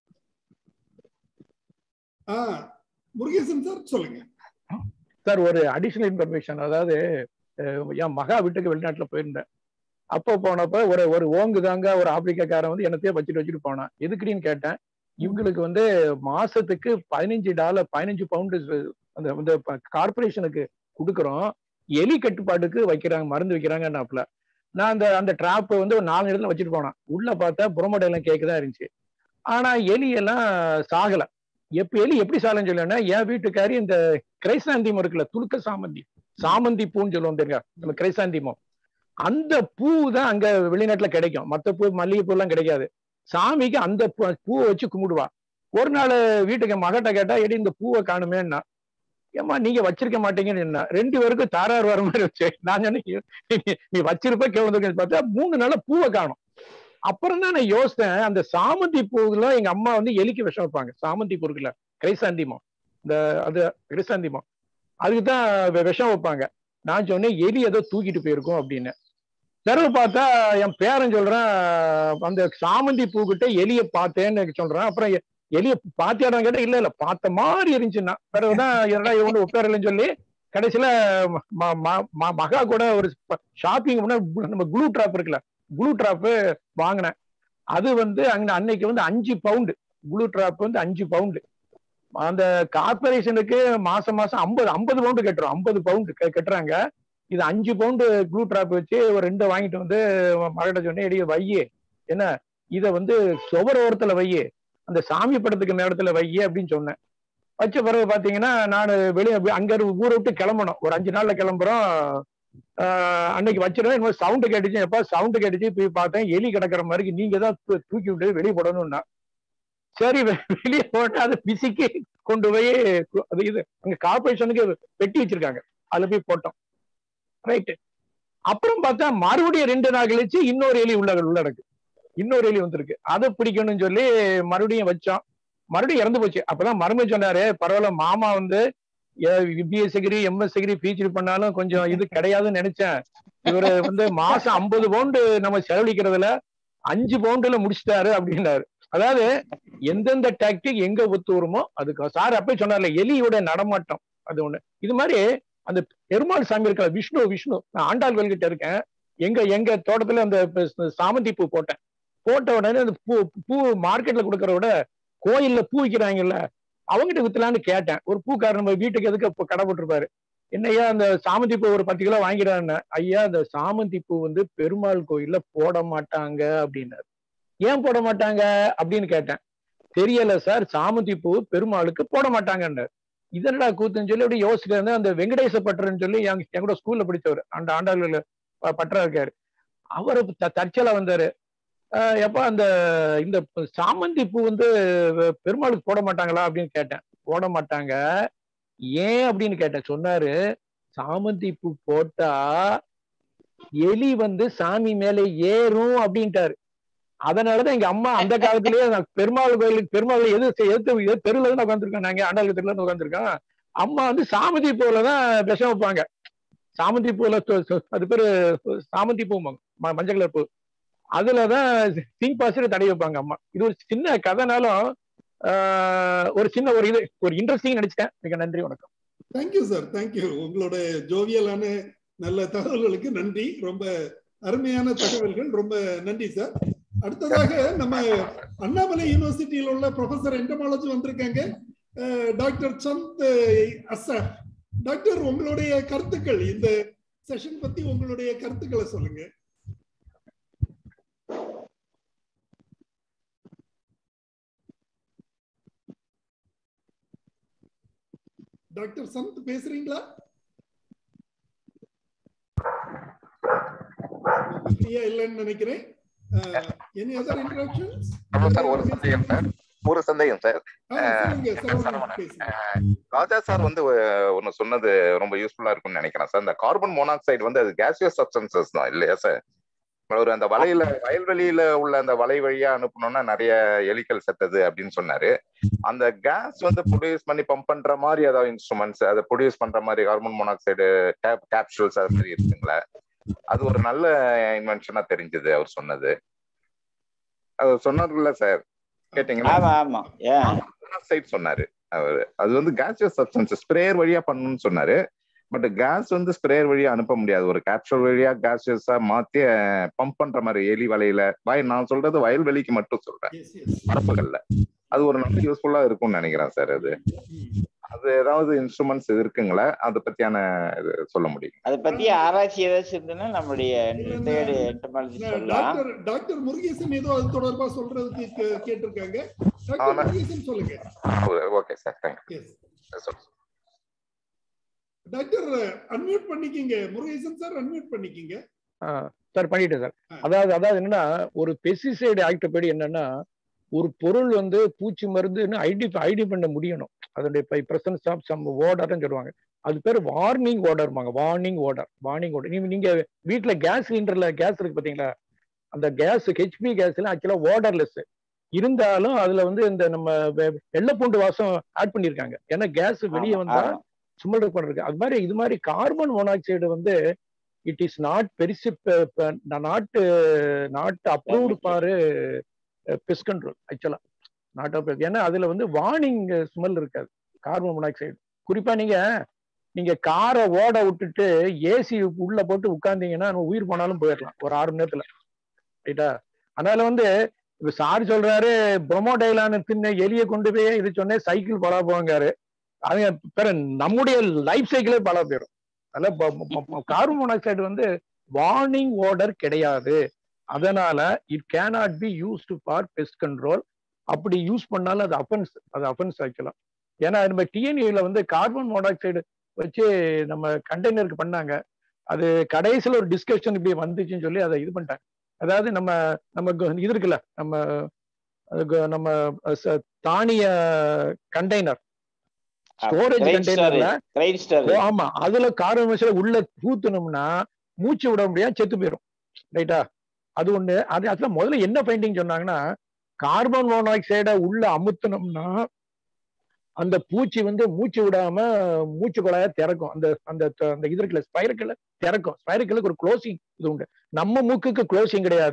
S1: ஆ முருகேசன் சார் சொல்லுங்க
S8: சார் ஒரு அடிஷனல் இன்ஃபர்மேஷன் அதாவது அஹ், என் மகா வீட்டுக்கு வெளிநாட்டுல போயிருந்தேன் அப்போ போனப்ப ஒரு ஒரு ஓங்கு தாங்க ஒரு ஆப்பிரிக்காக்காரன் வந்து என்னத்தையே வச்சுட்டு வச்சுட்டு போனான் எதுக்குடின்னு கேட்டேன் இவங்களுக்கு வந்து மாசத்துக்கு பதினஞ்சு டாலர் பதினஞ்சு பவுண்டு அந்த அந்த கார்பரேஷனுக்கு கொடுக்குறோம் எலி கட்டுப்பாட்டுக்கு வைக்கிறாங்க மருந்து வைக்கிறாங்கன்னாப்ல நான் அந்த அந்த ட்ராப்பை வந்து ஒரு நாலு இடத்துல வச்சுட்டு போனேன் உள்ள பார்த்தா புறமடையெல்லாம் கேக்கு தான் இருந்துச்சு ஆனா எலி எல்லாம் சாகல எப்ப எலி எப்படி சாகலன்னு சொல்லணும்னா என் வீட்டுக்காரி இந்த கிரைசாந்திமம் இருக்குல்ல துளுக்க சாமந்தி சாமந்தி பூன்னு சொல்லுவோம் தெரியுங்க நம்ம கிரைசாந்திமம் அந்த பூ தான் அங்க வெளிநாட்டுல கிடைக்கும் மத்த பூ மல்லிகைப்பூ எல்லாம் கிடைக்காது சாமிக்கு அந்த பூ- பூவை வச்சு கும்பிடுவா ஒரு நாள் வீட்டுக்கு என் மகட்ட கேட்டா எடி இந்த பூவை காணுமேன்னா ஏம்மா நீங்க வச்சிருக்க மாட்டீங்கன்னு என்ன ரெண்டு பேருக்கும் தாரார் வர மாதிரி வச்சு நான் சொன்னேன் "நீ- நீ வச்சிருப்ப கேள்வி பார்த்தா மூணு நாளா பூவை காணும் அப்புறம் தான் நான் யோசித்தேன் அந்த சாமந்தி பூவுல எங்க அம்மா வந்து எலிக்கு விஷம் வைப்பாங்க சாமந்தி பூ இருக்குல்ல கிரைசாந்திமம் இந்த அது கிரைசாந்திமம் அதுக்கு தான் வெ- விஷம் வைப்பாங்க நான் சொன்னேன் எலி ஏதோ தூக்கிட்டு போயிருக்கோம் அப்படின்னு பிறகு பார்த்தா என் பேரன் சொல்றான் அந்த சாமந்தி பூக்கிட்ட எலிய பார்த்தேன்னு சொல்றான் அப்புறம் எ- எலிய பாத்தியாடான்னு கேட்டா இல்ல இல்ல பார்த்த மாதிரி இருந்துச்சுன்னா பிறகுதான் என்னடா இவனு ஒப்பேரலன்னு சொல்லி கடைசியில ம- ம- ம- மகா கூட ஒரு ஷாப்பிங் நம்ம க்ளூ ட்ராப் இருக்குல்ல க்ளூ ட்ராப் வாங்கினேன் அது வந்து அங்க அன்னைக்கு வந்து அஞ்சு பவுண்டு க்ளூ ட்ராப் வந்து அஞ்சு பவுண்டு அந்த கார்பரேஷனுக்கு மாசம் மாசம் ஐம்பது ஐம்பது பவுண்டு கட்டுறோம் ஐம்பது பவுண்டு கட்டுறாங்க இது அஞ்சு பவுண்டு க்ளூ ட்ராப் வச்சு ஒரு ரெண்டு வாங்கிட்டு வந்து மகிட்ட சொன்னேன் எடி வையே என்ன இத வந்து சுவர ஓரத்துல வையே அந்த சாமி படத்துக்கு நேரத்துல வையே அப்படின்னு சொன்னேன் வச்ச பிறகு பாத்தீங்கன்னா நான் வெளியே அங்க இருந்து ஊரை விட்டு கிளம்பணும் ஒரு அஞ்சு நாள்ல கிளம்புறோம் ஆஹ் அன்னைக்கு வச்சிருந்தேன் சவுண்டு கேட்டுச்சு எப்ப சவுண்டு கேட்டுச்சு போய் பார்த்தேன் எலி கிடக்குற மாதிரி நீங்க தான் தூ- தூக்கி விட்டு வெளியே போடணும்னா சரி வெ- வெளியே போட்டு அதை பிசிக்கி கொண்டு போய் கு- அது இது அங்க கார்பரேஷனுக்கு வெட்டி வச்சிருக்காங்க அதுல போய் போட்டோம் ரைட்டு அப்புறம் பார்த்தா மறுபடியும் ரெண்டு நாள் கழிச்சு இன்னொரு எலி உள்ள உள்ளடக்கு இன்னொரு எலி வந்திருக்கு அதை பிடிக்கணும்னு சொல்லி மறுபடியும் வச்சோம் மறுபடியும் இறந்து போச்சு அப்பதான் மருமை சொன்னாரு பரவாயில்ல மாமா வந்து BS degree MS degree PhD பண்ணாலும் கொஞ்சம் இது கிடையாதுன்னு நினைச்சேன் இவரு வந்து மாசம் ஐம்பது பவுண்டு நம்ம செலவழிக்கிறதுல அஞ்சு பவுண்டுல முடிச்சிட்டாரு அப்படின்னாரு அதாவது எந்தெந்த டாக்டிக் எங்க ஒத்து வருமோ அதுக்கு சார் அப்பயே சொன்னார்ல எலியோட நடமாட்டம் அது ஒண்ணு இது மாதிரி அந்த பெருமாள் சாமி இருக்கல விஷ்ணு விஷ்ணு நான் ஆண்டாள் கோயில்கிட்ட இருக்கேன் எங்க எங்க தோட்டத்துல அந்த ப- சாமந்தி பூ போட்டேன் போட்ட உடனே அந்த பூ பூ மார்க்கெட்ல கொடுக்கறத விட கோயில்ல பூ விற்கிறாங்கல்ல அவங்ககிட்ட வித்தலான்னு கேட்டேன் ஒரு பூக்காரர் நம்ம வீட்டுக்கு எதுக்கு இப்ப கடை போட்டிருப்பாரு என்னய்யா அந்த சாமந்தி பூ ஒரு பத்து கிலோ வாங்கிடான்னு ஐயா அந்த சாமந்தி பூ வந்து பெருமாள் கோயில்ல போட மாட்டாங்க அப்படின்னாரு ஏன் போட மாட்டாங்க அப்படின்னு கேட்டேன் தெரியல சார் சாமந்தி பூ பெருமாளுக்கு போட மாட்டாங்கன்னாரு இதனடா கூத்துன்னு சொல்லி அப்படியே யோசிச்சுட்டு இருந்தேன் அந்த வெங்கடேச பட்டர்னு சொல்லி என் என் கூட ஸ்கூல்ல படிச்சவர் அந்த ஆண்டாள் பட்டரா இருக்காரு அவரு த- தற்செயலா வந்தாரு ஆஹ் எப்ப அந்த இந்த சாமந்தி பூ வந்து பெருமாளுக்கு போட மாட்டாங்களா அப்படின்னு கேட்டேன் போட மாட்டாங்க ஏன் அப்படின்னு கேட்டேன் சொன்னாரு சாமந்தி பூ போட்டா எலி வந்து சாமி மேல ஏறும் அப்படின்ட்டாரு அதனாலதான் எங்க அம்மா அந்த காலத்திலேயே நான் பெருமாள் கோயிலுக்கு பெருமாள் எது எது எது தெருல தான் உட்காந்துருக்கேன் நாங்க ஆண்டாள் தெருல தான் உட்காந்துருக்கோம் அம்மா வந்து சாமந்தி பூல தான் விஷம் வைப்பாங்க சாமந்தி பூல தொ- தொ- அது பேரு சாமந்தி பூ மஞ்சள் கலர் பூ அதுலதான் சிங் பாசிட்டு தடவி வைப்பாங்க அம்மா இது ஒரு சின்ன கதைனாலும் ஆஹ், ஒரு சின்ன ஒரு இது ஒரு இன்ட்ரெஸ்டிங் நினைச்சிட்டேன் மிக நன்றி வணக்கம்
S1: தேங்க்யூ சார் தேங்க்யூ உங்களோட ஜோவியலான நல்ல தகவல்களுக்கு நன்றி ரொம்ப அருமையான தகவல்கள் ரொம்ப நன்றி சார் அடுத்ததாக நம்ம அண்ணாமலை யூனிவர்சிட்டியில் உள்ள ப்ரொஃபசர் என்டமாலஜி வந்திருக்காங்க அஹ், டாக்டர் சந்த் அஸ்ஸார் டாக்டர் உங்களுடைய கருத்துக்கள் இந்த செஷன் பத்தி உங்களுடைய கருத்துக்களை சொல்லுங்க டாக்டர் சந்த் பேசுறீங்களா ஃப்ரீயா இல்லைன்னு நினைக்கிறேன் எனி அதர் இன்ட்ரடக்ஷன்ஸ்
S3: ஆமா சார் ஒரு சந்தேகம் சார் ஒரு சந்தேகம் சார்
S1: சொல்லுங்க சரவணன் பேசுங்க
S3: ராஜா சார் வந்து ஒ- ஒண்ணு சொன்னது ரொம்ப யூஸ்ஃபுல்லா இருக்கும்னு நினைக்கிறேன் சார் இந்த கார்பன் மோனாக்சைடு வந்து அது கேசியஸ் சப்ஸ்டன்சஸ் தான் இல்லையா சார் ஒரு அந்த வலையில வயல்வெளியில உள்ள அந்த வலை வழியா அனுப்பணும்னா நிறைய எலிக்கல் செத்தது அப்படின்னு சொன்னாரு அந்த கேஸ் வந்து ப்ரொடியூஸ் பண்ணி பம்ப் பண்ற மாதிரி ஏதாவது இன்ஸ்ட்ருமெண்ட்ஸ் அதை ப்ரொடியூஸ் பண்ற மாதிரி கார்பன் மோனாக்சைடு கேப்சூல்ஸ் அது மாதிரி இருக்குங்களா அது ஒரு நல்ல இன்வென்ஷனா தெரிஞ்சது அவர் சொன்னது அவர் சொன்னார்ல சார் கேட்டீங்களா
S2: ஆமா ஆமா ஏன்
S3: மோனாக்சைடு சொன்னாரு அவரு அது வந்து கேசியஸ் சப்ஸ்டன்ஸ் ஸ்ப்ரேயர் வழியா பண்ணணும்னு சொன்னாரு பட் கேஸ் வந்து ஸ்ப்ரேயர் வழியா அனுப்ப முடியாது ஒரு கேப்சூல் வழியா கேசியஸா மாத்தி பம்ப் பண்ற மாதிரி எலி வலையில வயல் நான் சொல்றது வயல்வெளிக்கு மட்டும் சொல்றேன் பரப்புகள்ல அது ஒரு நல்ல யூஸ்ஃபுல்லா இருக்கும்னு நினைக்கிறேன் சார் அது அது ஏதாவது இன்ஸ்ட்ருமெண்ட்ஸ் இருக்குங்களா அதை பத்தியான இது சொல்ல முடியும்
S2: அதை பத்தி ஆராய்ச்சி ஏதாச்சும் இருந்ததுன்னா நம்மளுடைய ரிட்டையர்டு என்டமாலஜி சொல்லலாம்
S1: டாக்டர் டாக்டர் முருகேசன் ஏதோ அது தொடர்பா சொல்றதுக்கு கே- கேட்டிருக்காங்க டாக்டர்
S3: ஆனா-
S1: முருகேசன் சொல்லுங்க
S3: okay sir thank you
S1: Yes. Doctor unmute பண்ணிக்கிங்க முருகேசன் சார் அன்மியூட் பண்ணிக்கிங்க
S8: சார் பண்ணிட்டேன் சார் அதாவது அதாவது என்னன்னா ஒரு பெஸ்டிசைடு ஆக்ட் படி என்னன்னா ஒரு பொருள் வந்து பூச்சி மருந்துன்னு ஐடி ஐடி பண்ண முடியணும் அதனுடைய பிரசன்ஸ் ஆஃப் சம் ஓடர்னு சொல்லுவாங்க அது பேர் வார்னிங் ஓடர்மாங்க வார்னிங் ஓடர் வார்னிங் ஓடர் நீங்க நீங்க வீட்டுல கேஸ் சிலிண்டர்ல கேஸ் இருக்கு பாத்தீங்களா அந்த கேஸ் ஹெச்பி கேஸ்ல ஆக்சுவலா ஓடர்லெஸ் இருந்தாலும் அதுல வந்து இந்த நம்ம வெ- வெள்ளைப்பூண்டு வாசம் ஆட் பண்ணிருக்காங்க ஏன்னா கேஸ் வெளியே
S2: ஆமா,
S8: வந்தா
S2: ஆமா.
S8: சுமல் இருக்கு அது மாதிரி இது மாதிரி கார்பன் மோனாக்சைடு வந்து இட் இஸ் நாட் பெருசு not not approved for pest control ஆக்சுவலா நாட் அப்ரூவ் ஏன்னா அதுல வந்து வார்னிங் ஸ்மெல் இருக்காது கார்பன் மோனாக்சைடு குறிப்பா நீங்க நீங்க காரை ஓட விட்டுட்டு ஏசி உள்ள போட்டு உட்கார்ந்தீங்கன்னா நம்ம உயிர் போனாலும் போயிடலாம் ஒரு ஆறு மணி நேரத்துல ரைட்டா அதனால வந்து இப்ப சார் சொல்றாரு ப்ரொமோடைலான தின்ன எலியை கொண்டு போய் இது சொன்னேன் சைக்கிள் பலா போவாங்காரு அது பிற நம்முடைய லைஃப் சைக்கிளே பலா போயிடும் அதனால கார்பன் மோனாக்சைடு வந்து வார்னிங் ஓர்டர் கிடையாது அதனால it cannot be used for pest control அப்படி யூஸ் பண்ணாலும் அது அஃபென்ஸ் அது அஃபென்ஸ் ஆக்கலாம் ஏன்னா நம்ம டிஎன்யூல வந்து கார்பன் மோனாக்சைடு வச்சு நம்ம கண்டெய்னருக்கு பண்ணாங்க அது கடைசியில் ஒரு டிஸ்கஷன் இப்படி வந்துச்சுன்னு சொல்லி அதை இது பண்ணிட்டாங்க அதாவது நம்ம நம்ம கு- இது இருக்குல்ல நம்ம அதுக்கு நம்ம ச- தானிய கண்டெய்னர் ஸ்டோரேஜ்
S2: Grain
S8: கண்டெய்னர்ல
S2: storage, grain storage.
S8: ஆமா அதுல கார்பன் மோனாக்சைடு உள்ள ஊத்துனோம்னா மூச்சு விட முடியாது செத்து போயிடும் ரைட்டா அது ஒண்ணு அது அதுல முதல்ல என்ன ஃபைண்டிங் சொன்னாங்கன்னா கார்பன் மோனாக்சைடை உள்ள அமுத்துனோம்னா அந்த பூச்சி வந்து மூச்சு விடாம மூச்சு குழாய திறக்கும் அந்த அந்த த- அந்த இது இருக்குல்ல ஸ்பைரக்கிள் திறக்கும் ஸ்பைரக்கிளுக்கு ஒரு க்ளோசிங் இது உண்டு நம்ம மூக்குக்கு க்ளோசிங் கிடையாது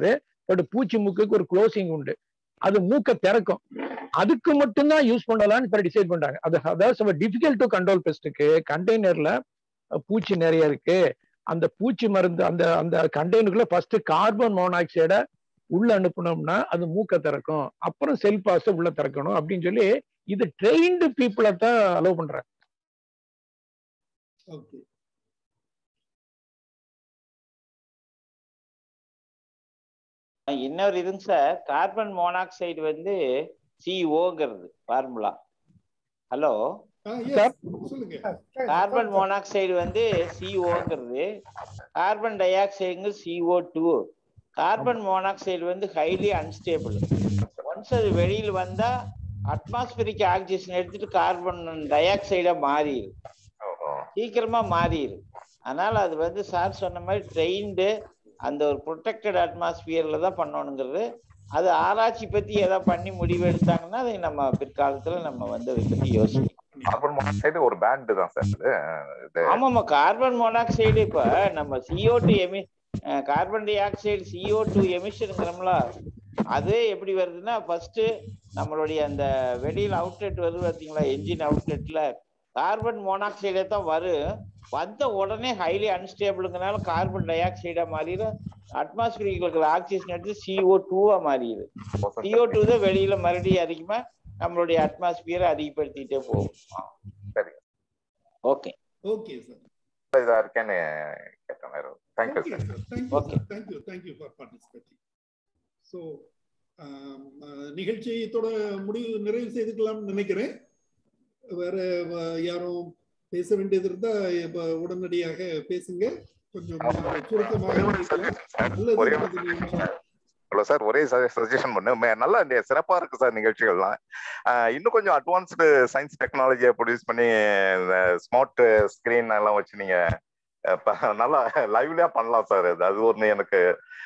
S8: பட் பூச்சி மூக்குக்கு ஒரு க்ளோசிங் உண்டு அது மூக்க திறக்கும் அதுக்கு மட்டும்தான் யூஸ் பண்ணலாம்னு இப்ப டிசைட் பண்றாங்க அது அதாவது டிஃபிகல்ட் டு கண்ட்ரோல் பெஸ்ட்டுக்கு கண்டெய்னர்ல பூச்சி நிறைய இருக்கு அந்த பூச்சி மருந்து அந்த அந்த கண்டெய்னருக்குள்ள ஃபர்ஸ்ட் கார்பன் மோனாக்சைடை உள்ள அனுப்புனோம்னா அது மூக்க திறக்கும் அப்புறம் செல் பாஸை உள்ள திறக்கணும் அப்படின்னு சொல்லி இது ட்ரெயின்டு பீப்புளை தான் அலோவ் பண்றாங்க
S1: ஓகே
S2: இன்னொரு இதுங்க சார் கார்பன் மோனாக்சைடு வந்து சிஓங்கிறது ஃபார்முலா ஹலோ
S1: சொல்லுங்க
S2: கார்பன் மோனாக்சைடு வந்து சிஓங்கிறது கார்பன் டை ஆக்சைடுங்க சிஓ டூ கார்பன் மோனாக்சைடு வந்து ஹைலி அன்ஸ்டேபிள் ஒன்ஸ் அது வெளியில் வந்தா அட்மாஸ்பியரிக் ஆக்சிஜன் எடுத்துட்டு கார்பன் டை ஆக்சைடா மாறிடும் சீக்கிரமா மாறிடும் அதனால அது வந்து சார் சொன்ன மாதிரி ட்ரெயின்டு அந்த ஒரு ப்ரொடெக்டட் அட்மாஸ்பியர்ல தான் பண்ணணுங்கிறது அது ஆராய்ச்சி பத்தி ஏதாவது பண்ணி முடிவு எடுத்தாங்கன்னா அதை நம்ம பிற்காலத்துல நம்ம வந்து அதை பத்தி யோசிக்கணும்
S3: கார்பன் மோனாக்சைடு ஒரு பேண்ட் தான் சார் இது இது
S2: ஆமாமா கார்பன் மோனாக்சைடு இப்ப நம்ம சிஓ டூ எமி carbon dioxide CO two எமிஷனுங்கிறோம்ல அது எப்படி வருதுன்னா ஃபர்ஸ்ட் நம்மளுடைய அந்த வெளியில அவுட்லெட் வருது பார்த்தீங்களா என்ஜின் அவுட்லெட்ல கார்பன் மோனாக்சைடே தான் வரும் வந்த உடனே ஹைலி அன்ஸ்டேபிளுங்கனால கார்பன் டை ஆக்சைடா மாறிடும் அட்மாஸ்பியரில் இருக்கிற ஆக்சிஜன் எடுத்து சிஓ டூவா மாறிடுது சிஓ டூ தான் வெளியில மறுபடியும் அதிகமா நம்மளுடைய அட்மாஸ்பியரை அதிகப்படுத்திட்டே போகும்
S3: சரி
S2: ஓகே
S1: ஓகே சார்
S3: இதா இருக்கேன்னு கேட்டேன் வேற thank you
S1: okay
S3: sir
S1: sir thank you sir thank you thank you for participating so நிகழ்ச்சியை இதோட முடிவு நிறைவு செய்துக்கலாம்னு நினைக்கிறேன் வேற வ- யாரும் பேச வேண்டியது இருந்தா இப்ப உடனடியாக பேசுங்க கொஞ்சம் சுருக்கமாக முடிக்கலாம். அல்லது
S3: ஒரே
S1: பதினஞ்சு நிமிஷம்.
S3: ஹலோ சார் ஒரே சஜஷன் பண்ணு மே- நல்லா இந்த சிறப்பா இருக்கு சார் நிகழ்ச்சிகள்லாம் ஆஹ் இன்னும் கொஞ்சம் அட்வான்ஸ்டு சயின்ஸ் டெக்னாலஜியை ப்ரொடியூஸ் பண்ணி இந்த ஸ்மார்ட் ஸ்கிரீன் எல்லாம் வச்சு நீங்க அஹ் ப- நல்லா லைவ்லியா பண்ணலாம் சார் அது அது ஒன்று எனக்கு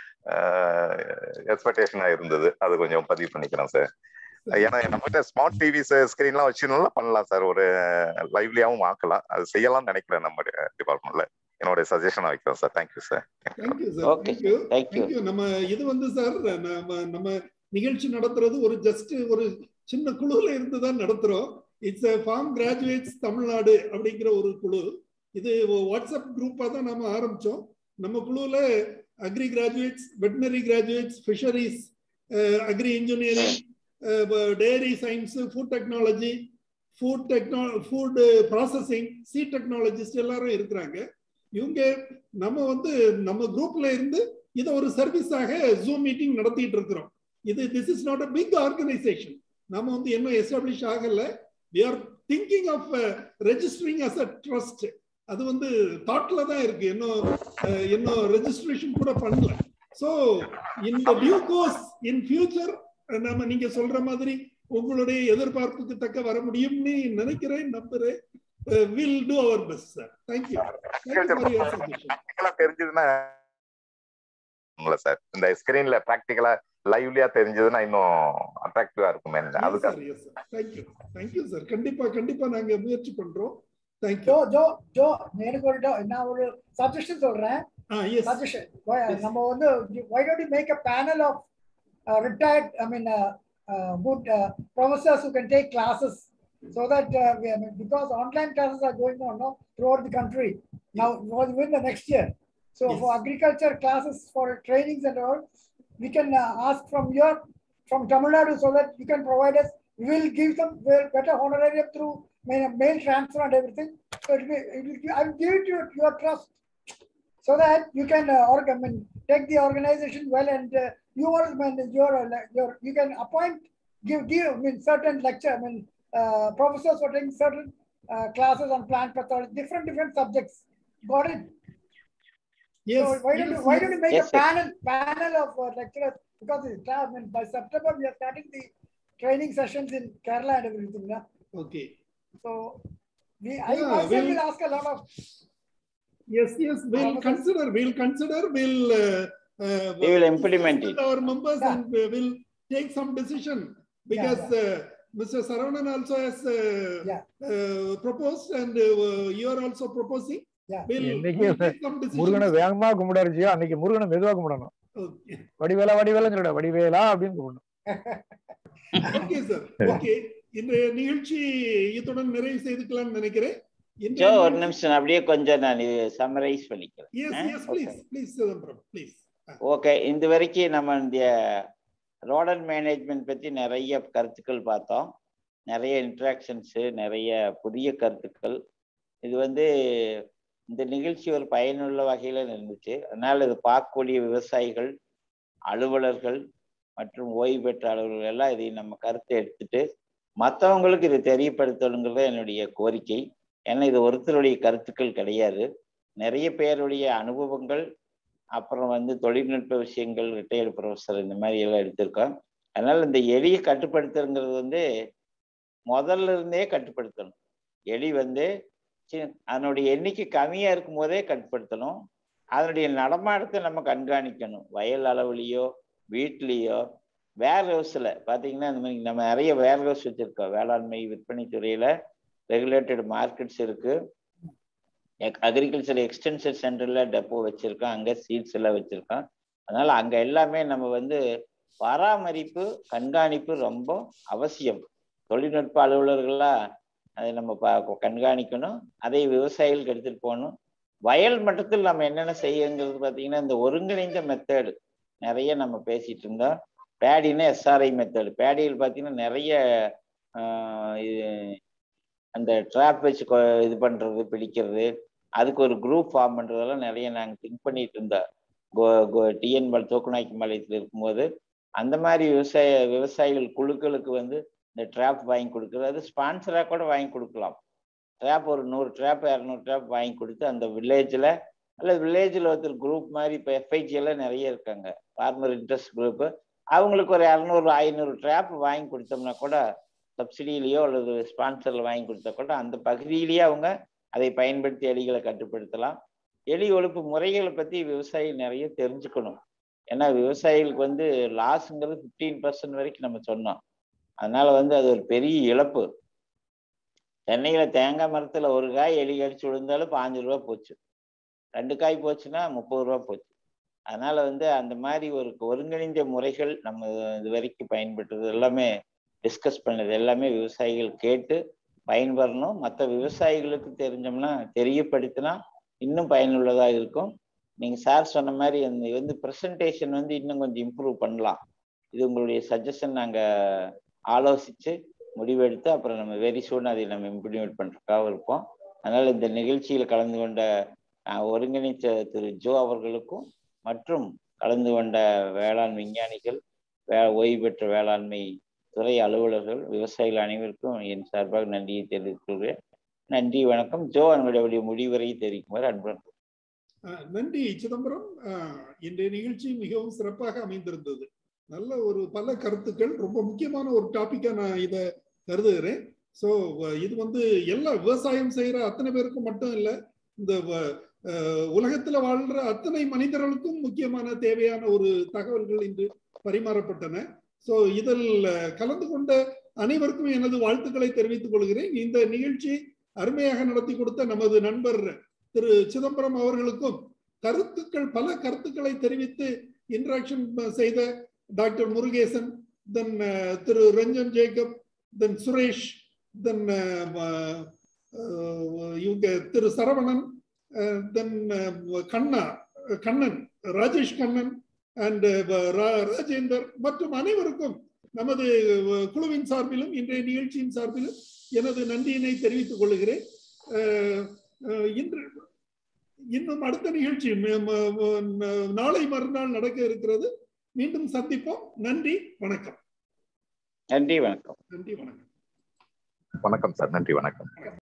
S3: எக்ஸ்பெக்டேஷனா இருந்தது அது கொஞ்சம் பதிவு பண்ணிக்கிறேன் சார் ஏன்னா நம்மகிட்ட ஸ்மார்ட் டிவிஸ் ஸ்கிரீன்லாம் வச்சு நல்லா பண்ணலாம் சார் ஒரு லைவ்லியாவும் ஆக்கலாம் அது செய்யலாம்னு நினைக்கிறேன் நம்ம டிபார்ட்மெண்ட்ல என்னோட சஜஷனை வைக்கிறேன் sir thank you sir
S1: thank you sir
S2: Okay,
S1: thank you
S2: thank you.
S1: Thank you நம்ம இது வந்து சார் நம்ம நம்ம நிகழ்ச்சி நடத்துறது ஒரு ஜஸ்ட் ஒரு சின்ன குழுல இருந்து தான் நடத்துறோம் இட்ஸ் ஃபார்ம் கிராஜுவேட்ஸ் தமிழ்நாடு அப்படிங்கிற ஒரு குழு இது வாட்ஸ்அப் குரூப்பா தான் நாம ஆரம்பிச்சோம் நம்ம குழுல agri graduates veterinary graduates fisheries agri engineering dairy science food technology food டெக்னா ஃபுட் ப்ராசஸிங் சி டெக்னாலஜிஸ்ட் எல்லாரும் இருக்கிறாங்க இவங்க நம்ம வந்து நம்ம குரூப்ல இருந்து இதை ஒரு சர்வீஸாக ஜூம் மீட்டிங் நடத்திட்டு இருக்கிறோம் இது this is not a big organisation நம்ம வந்து இன்னும் எஸ்டாப்ளிஷ் ஆகல we are thinking of registering as a trust அது வந்து தாட்ல தான் இருக்கு இன்னும் அஹ், இன்னும் ரெஜிஸ்ட்ரேஷன் கூட பண்ணல ஸோ இந்த டியூ கோர்ஸ் இன் ஃபியூச்சர் நம்ம நீங்க சொல்ற மாதிரி உங்களுடைய எதிர்பார்ப்புக்கு தக்க வர முடியும்னு நினைக்கிறேன் நம்புறேன் will do our best sir thank you thank you for your suggestion
S3: ப்ராக்டிக்கலா தெரிஞ்சதுன்னா சார் இந்த ஸ்கிரீன்ல ப்ராக்டிக்கலா லைவ்லியா தெரிஞ்சதுன்னா இன்னும் அட்ராக்டிவா இருக்குமே அதுக்காக
S1: sir yes sir thank you thank you sir கண்டிப்பா கண்டிப்பா நாங்க முயற்சி பண்றோம் தேங்க்யூ
S9: ஜோ ஜோ ஜோ எனக்கு ஒரு டவு- நான் ஒரு சஜஷன் சொல்றேன்
S1: ஆ எஸ்
S9: சஜஷன் நம்ம வந்து why don't you make a panel of uh, retired i mean uh, uh, good uh, professors who can take classes so that uh, we, I mean, because online classes are going on no, throughout the country now within the next year so
S1: Yes.
S9: for agriculture classes for trainings and all we can uh, ask from your from Tamil Nadu so that you can provide us we will give some well, better honorarium through mail, mail transfer and everything so it will, be- it will, I will give it to your, your trust so that you can uh, org- I mean, take the organization well and uh, you are I mean, your, uh, your you can appoint give give I mean certain lecture I mean uh, professors for taking certain uh, classes on plant pathology different different subjects got it
S1: Yes,
S9: so why don't
S1: yes,
S9: you why
S1: yes.
S9: don't you make
S2: Yes,
S9: a
S2: sir.
S9: panel panel of uh, lecturers because it's, I mean, by September we are starting the training sessions in Kerala and everything yeah?
S1: Okay.
S9: so we I
S1: Yeah,
S9: myself
S1: we'll-
S9: will ask a lot of
S1: Yes, yes, we'll
S9: Professor-
S1: consider, we'll consider, we'll. uh, uh,
S2: We will implement
S1: discuss
S2: it.
S1: with Our members
S9: Yeah.
S1: and we will take some decision because uh, Mr. Saravanan also has uh,
S9: Yeah.
S1: uh, proposed and uh, you are also proposing.
S9: Yeah.
S1: We'll,
S8: இன்னைக்கு
S1: we'll take some
S8: முருகனை
S1: decisions.
S8: வேகமா கும்பிடாருச்சியா அன்னைக்கு முருகனை மெதுவா கும்பிடணும்
S1: okay
S8: வடிவேலா வடிவேலா சொல்ல வடிவேலா அப்படின்னு கூப்பிடணும்
S1: ஓகே சார் ஓகே இன்றைய நிகழ்ச்சி இத்துடன் நிறைவு செய்துக்கலாம்னு நினைக்கிறேன்
S2: ஜோ ஒரு நிமிஷம் அப்படியே கொஞ்சம் நான் சம்மரைஸ் பண்ணிக்கிறேன்
S1: yes yes please please Chidambaram please
S2: okay இந்த வரைக்கும் நம்ம இந்த ரோடன் மேனேஜ்மெண்ட் பற்றி நிறைய கருத்துக்கள் பார்த்தோம் நிறைய இன்ட்ராக்ஷன்ஸு நிறைய புதிய கருத்துக்கள் இது வந்து இந்த நிகழ்ச்சி ஒரு பயனுள்ள வகையில் இருந்துச்சு அதனால் இது பார்க்கக்கூடிய விவசாயிகள் அலுவலர்கள் மற்றும் ஓய்வு பெற்ற அலுவலர்கள் எல்லாம் இதை நம்ம கருத்தை எடுத்துட்டு மற்றவங்களுக்கு இதை தெரியப்படுத்தணுங்கிறது என்னுடைய கோரிக்கை ஏன்னா இது ஒருத்தருடைய கருத்துக்கள் கிடையாது நிறைய பேருடைய அனுபவங்கள் அப்புறம் வந்து தொழில்நுட்ப விஷயங்கள் ரிட்டையர்டு ப்ரொஃபஸர் இந்த மாதிரி எல்லாம் எடுத்திருக்கோம் அதனால இந்த எலியை கட்டுப்படுத்துறதுங்கிறது வந்து முதல்ல இருந்தே கட்டுப்படுத்தணும் எலி வந்து அதனுடைய எண்ணிக்கை கம்மியா இருக்கும் போதே கட்டுப்படுத்தணும் அதனுடைய நடமாட்டத்தை நம்ம கண்காணிக்கணும் வயல் அளவுலையோ வீட்லேயோ வேர் ஹவுஸில் பார்த்தீங்கன்னா இந்த மாதிரி நம்ம நிறைய வேர் ஹவுஸ் வச்சுருக்கோம் வேளாண்மை விற்பனை துறையில் ரெகுலேட்டட் மார்க்கெட்ஸ் இருக்கு அக்ரிகல்ச்சர் எக்ஸ்டென்ஷன் சென்டர்ல டெப்போ வச்சிருக்கோம் அங்கே சீட்ஸ் எல்லாம் வச்சிருக்கோம் அதனால அங்க எல்லாமே நம்ம வந்து பராமரிப்பு கண்காணிப்பு ரொம்ப அவசியம் தொழில்நுட்ப அலுவலர்களா அதை நம்ம பா கண்காணிக்கணும் அதை விவசாயிகளுக்கு எடுத்துட்டு போகணும் வயல் மட்டத்தில் நம்ம என்னென்ன செய்யுங்கிறது பார்த்தீங்கன்னா இந்த ஒருங்கிணைந்த மெத்தேடு நிறைய நம்ம பேசிட்டு இருந்தோம் பேடின்னா எஸ்ஆர்ஐ மெத்தேடு பேடியில் பார்த்தீங்கன்னா நிறைய அந்த ட்ராப் வச்சு இது பண்றது பிடிக்கிறது அதுக்கு ஒரு குரூப் ஃபார்ம் பண்றதெல்லாம் நிறைய நாங்கள் திங்க் பண்ணிட்டு இருந்தோம் கோ கோ டிஎன் பால் தோக்குநாய்க்கு பாளையத்தில் இருக்கும்போது அந்த மாதிரி விவசாய விவசாயிகள் குழுக்களுக்கு வந்து இந்த ட்ராப் வாங்கி கொடுக்குறது அது ஸ்பான்சராக கூட வாங்கி கொடுக்கலாம் ட்ராப் ஒரு நூறு ட்ராப் இரநூறு ட்ராப் வாங்கி கொடுத்து அந்த வில்லேஜில் அல்லது வில்லேஜில் ஒருத்தர் குரூப் மாதிரி இப்போ எஃப்ஐஜி எல்லாம் நிறைய இருக்காங்க ஃபார்மர் இன்ட்ரெஸ்ட் குரூப்பு அவங்களுக்கு ஒரு இரநூறு ஐநூறு ட்ராப் வாங்கி கொடுத்தோம்னா கூட சப்சிடியிலையோ அல்லது ஸ்பான்சரில் வாங்கி கொடுத்தா கூட அந்த பகுதியிலேயே அவங்க அதை பயன்படுத்தி எலிகளை கட்டுப்படுத்தலாம் எலி ஒழிப்பு முறைகளை பற்றி விவசாயிகள் நிறைய தெரிஞ்சுக்கணும் ஏன்னா விவசாயிகளுக்கு வந்து லாஸுங்கிறது ஃபிஃப்டீன் பர்சன்ட் வரைக்கும் நம்ம சொன்னோம் அதனால வந்து அது ஒரு பெரிய இழப்பு சென்னையில் தேங்காய் மரத்தில் ஒரு காய் எலி கடிச்சு விழுந்தாலும் பாஞ்சு ரூபா போச்சு ரெண்டு காய் போச்சுன்னா முப்பது ரூபா போச்சு அதனால வந்து அந்த மாதிரி ஒரு ஒருங்கிணைந்த முறைகள் நம்ம இது வரைக்கும் பயன்படுறது எல்லாமே டிஸ்கஸ் பண்ணது எல்லாமே விவசாயிகள் கேட்டு பயன்பெறணும் மற்ற விவசாயிகளுக்கு தெரிஞ்சோம்னா தெரியப்படுத்தினா இன்னும் பயனுள்ளதாக இருக்கும் நீங்க சார் சொன்ன மாதிரி அந்த வந்து ப்ரெசன்டேஷன் வந்து இன்னும் கொஞ்சம் இம்ப்ரூவ் பண்ணலாம் இது உங்களுடைய சஜஷன் நாங்க ஆலோசிச்சு முடிவெடுத்து அப்புறம் நம்ம வெரி சூன் அதை நம்ம இம்ப்ளிமெண்ட் பண்றதுக்காக இருப்போம் அதனால இந்த நிகழ்ச்சியில் கலந்து கொண்ட ஒருங்கிணைச்ச திரு ஜோ அவர்களுக்கும் மற்றும் கலந்து கொண்ட வேளாண் விஞ்ஞானிகள் வே ஓய்வு பெற்ற வேளாண்மை துறை அலுவலர்கள் விவசாயிகள் அனைவருக்கும் என் சார்பாக நன்றியை தெரிவித்துள்ளேன் நன்றி வணக்கம் ஜோ அவங்களுடைய முடிவுரை தெரிவிக்குமாறு அன்புடன்
S1: நன்றி சிதம்பரம் இன்றைய நிகழ்ச்சி மிகவும் சிறப்பாக அமைந்திருந்தது நல்ல ஒரு பல கருத்துக்கள் ரொம்ப முக்கியமான ஒரு டாபிக்கா நான் இதை கருதுகிறேன் ஸோ இது வந்து எல்லா விவசாயம் செய்யற அத்தனை பேருக்கும் மட்டும் இல்லை இந்த உலகத்துல வாழ்ற அத்தனை மனிதர்களுக்கும் முக்கியமான தேவையான ஒரு தகவல்கள் இன்று பரிமாறப்பட்டன ஸோ இதில் கலந்து கொண்ட அனைவருக்கும் எனது வாழ்த்துக்களை தெரிவித்துக் கொள்கிறேன் இந்த நிகழ்ச்சி அருமையாக நடத்தி கொடுத்த நமது நண்பர் திரு சிதம்பரம் அவர்களுக்கும் கருத்துக்கள் பல கருத்துக்களை தெரிவித்து இன்ட்ராக்ஷன் செய்த டாக்டர் முருகேசன் தென் திரு ரஞ்சன் ஜேக்கப் தென் சுரேஷ் தென் இவங்க திரு சரவணன் தென் கண்ணா கண்ணன் ராஜேஷ் கண்ணன் அண்ட் ராஜேந்தர் மற்றும் அனைவருக்கும் நமது குழுவின் சார்பிலும் இன்றைய நிகழ்ச்சியின் சார்பிலும் எனது நன்றியினை தெரிவித்துக் கொள்கிறேன் இன்று இன்னும் அடுத்த நிகழ்ச்சி நாளை மறுநாள் நடக்க இருக்கிறது மீண்டும் சந்திப்போம் நன்றி வணக்கம்
S2: நன்றி வணக்கம்
S1: நன்றி வணக்கம்
S3: வணக்கம் சார் நன்றி வணக்கம்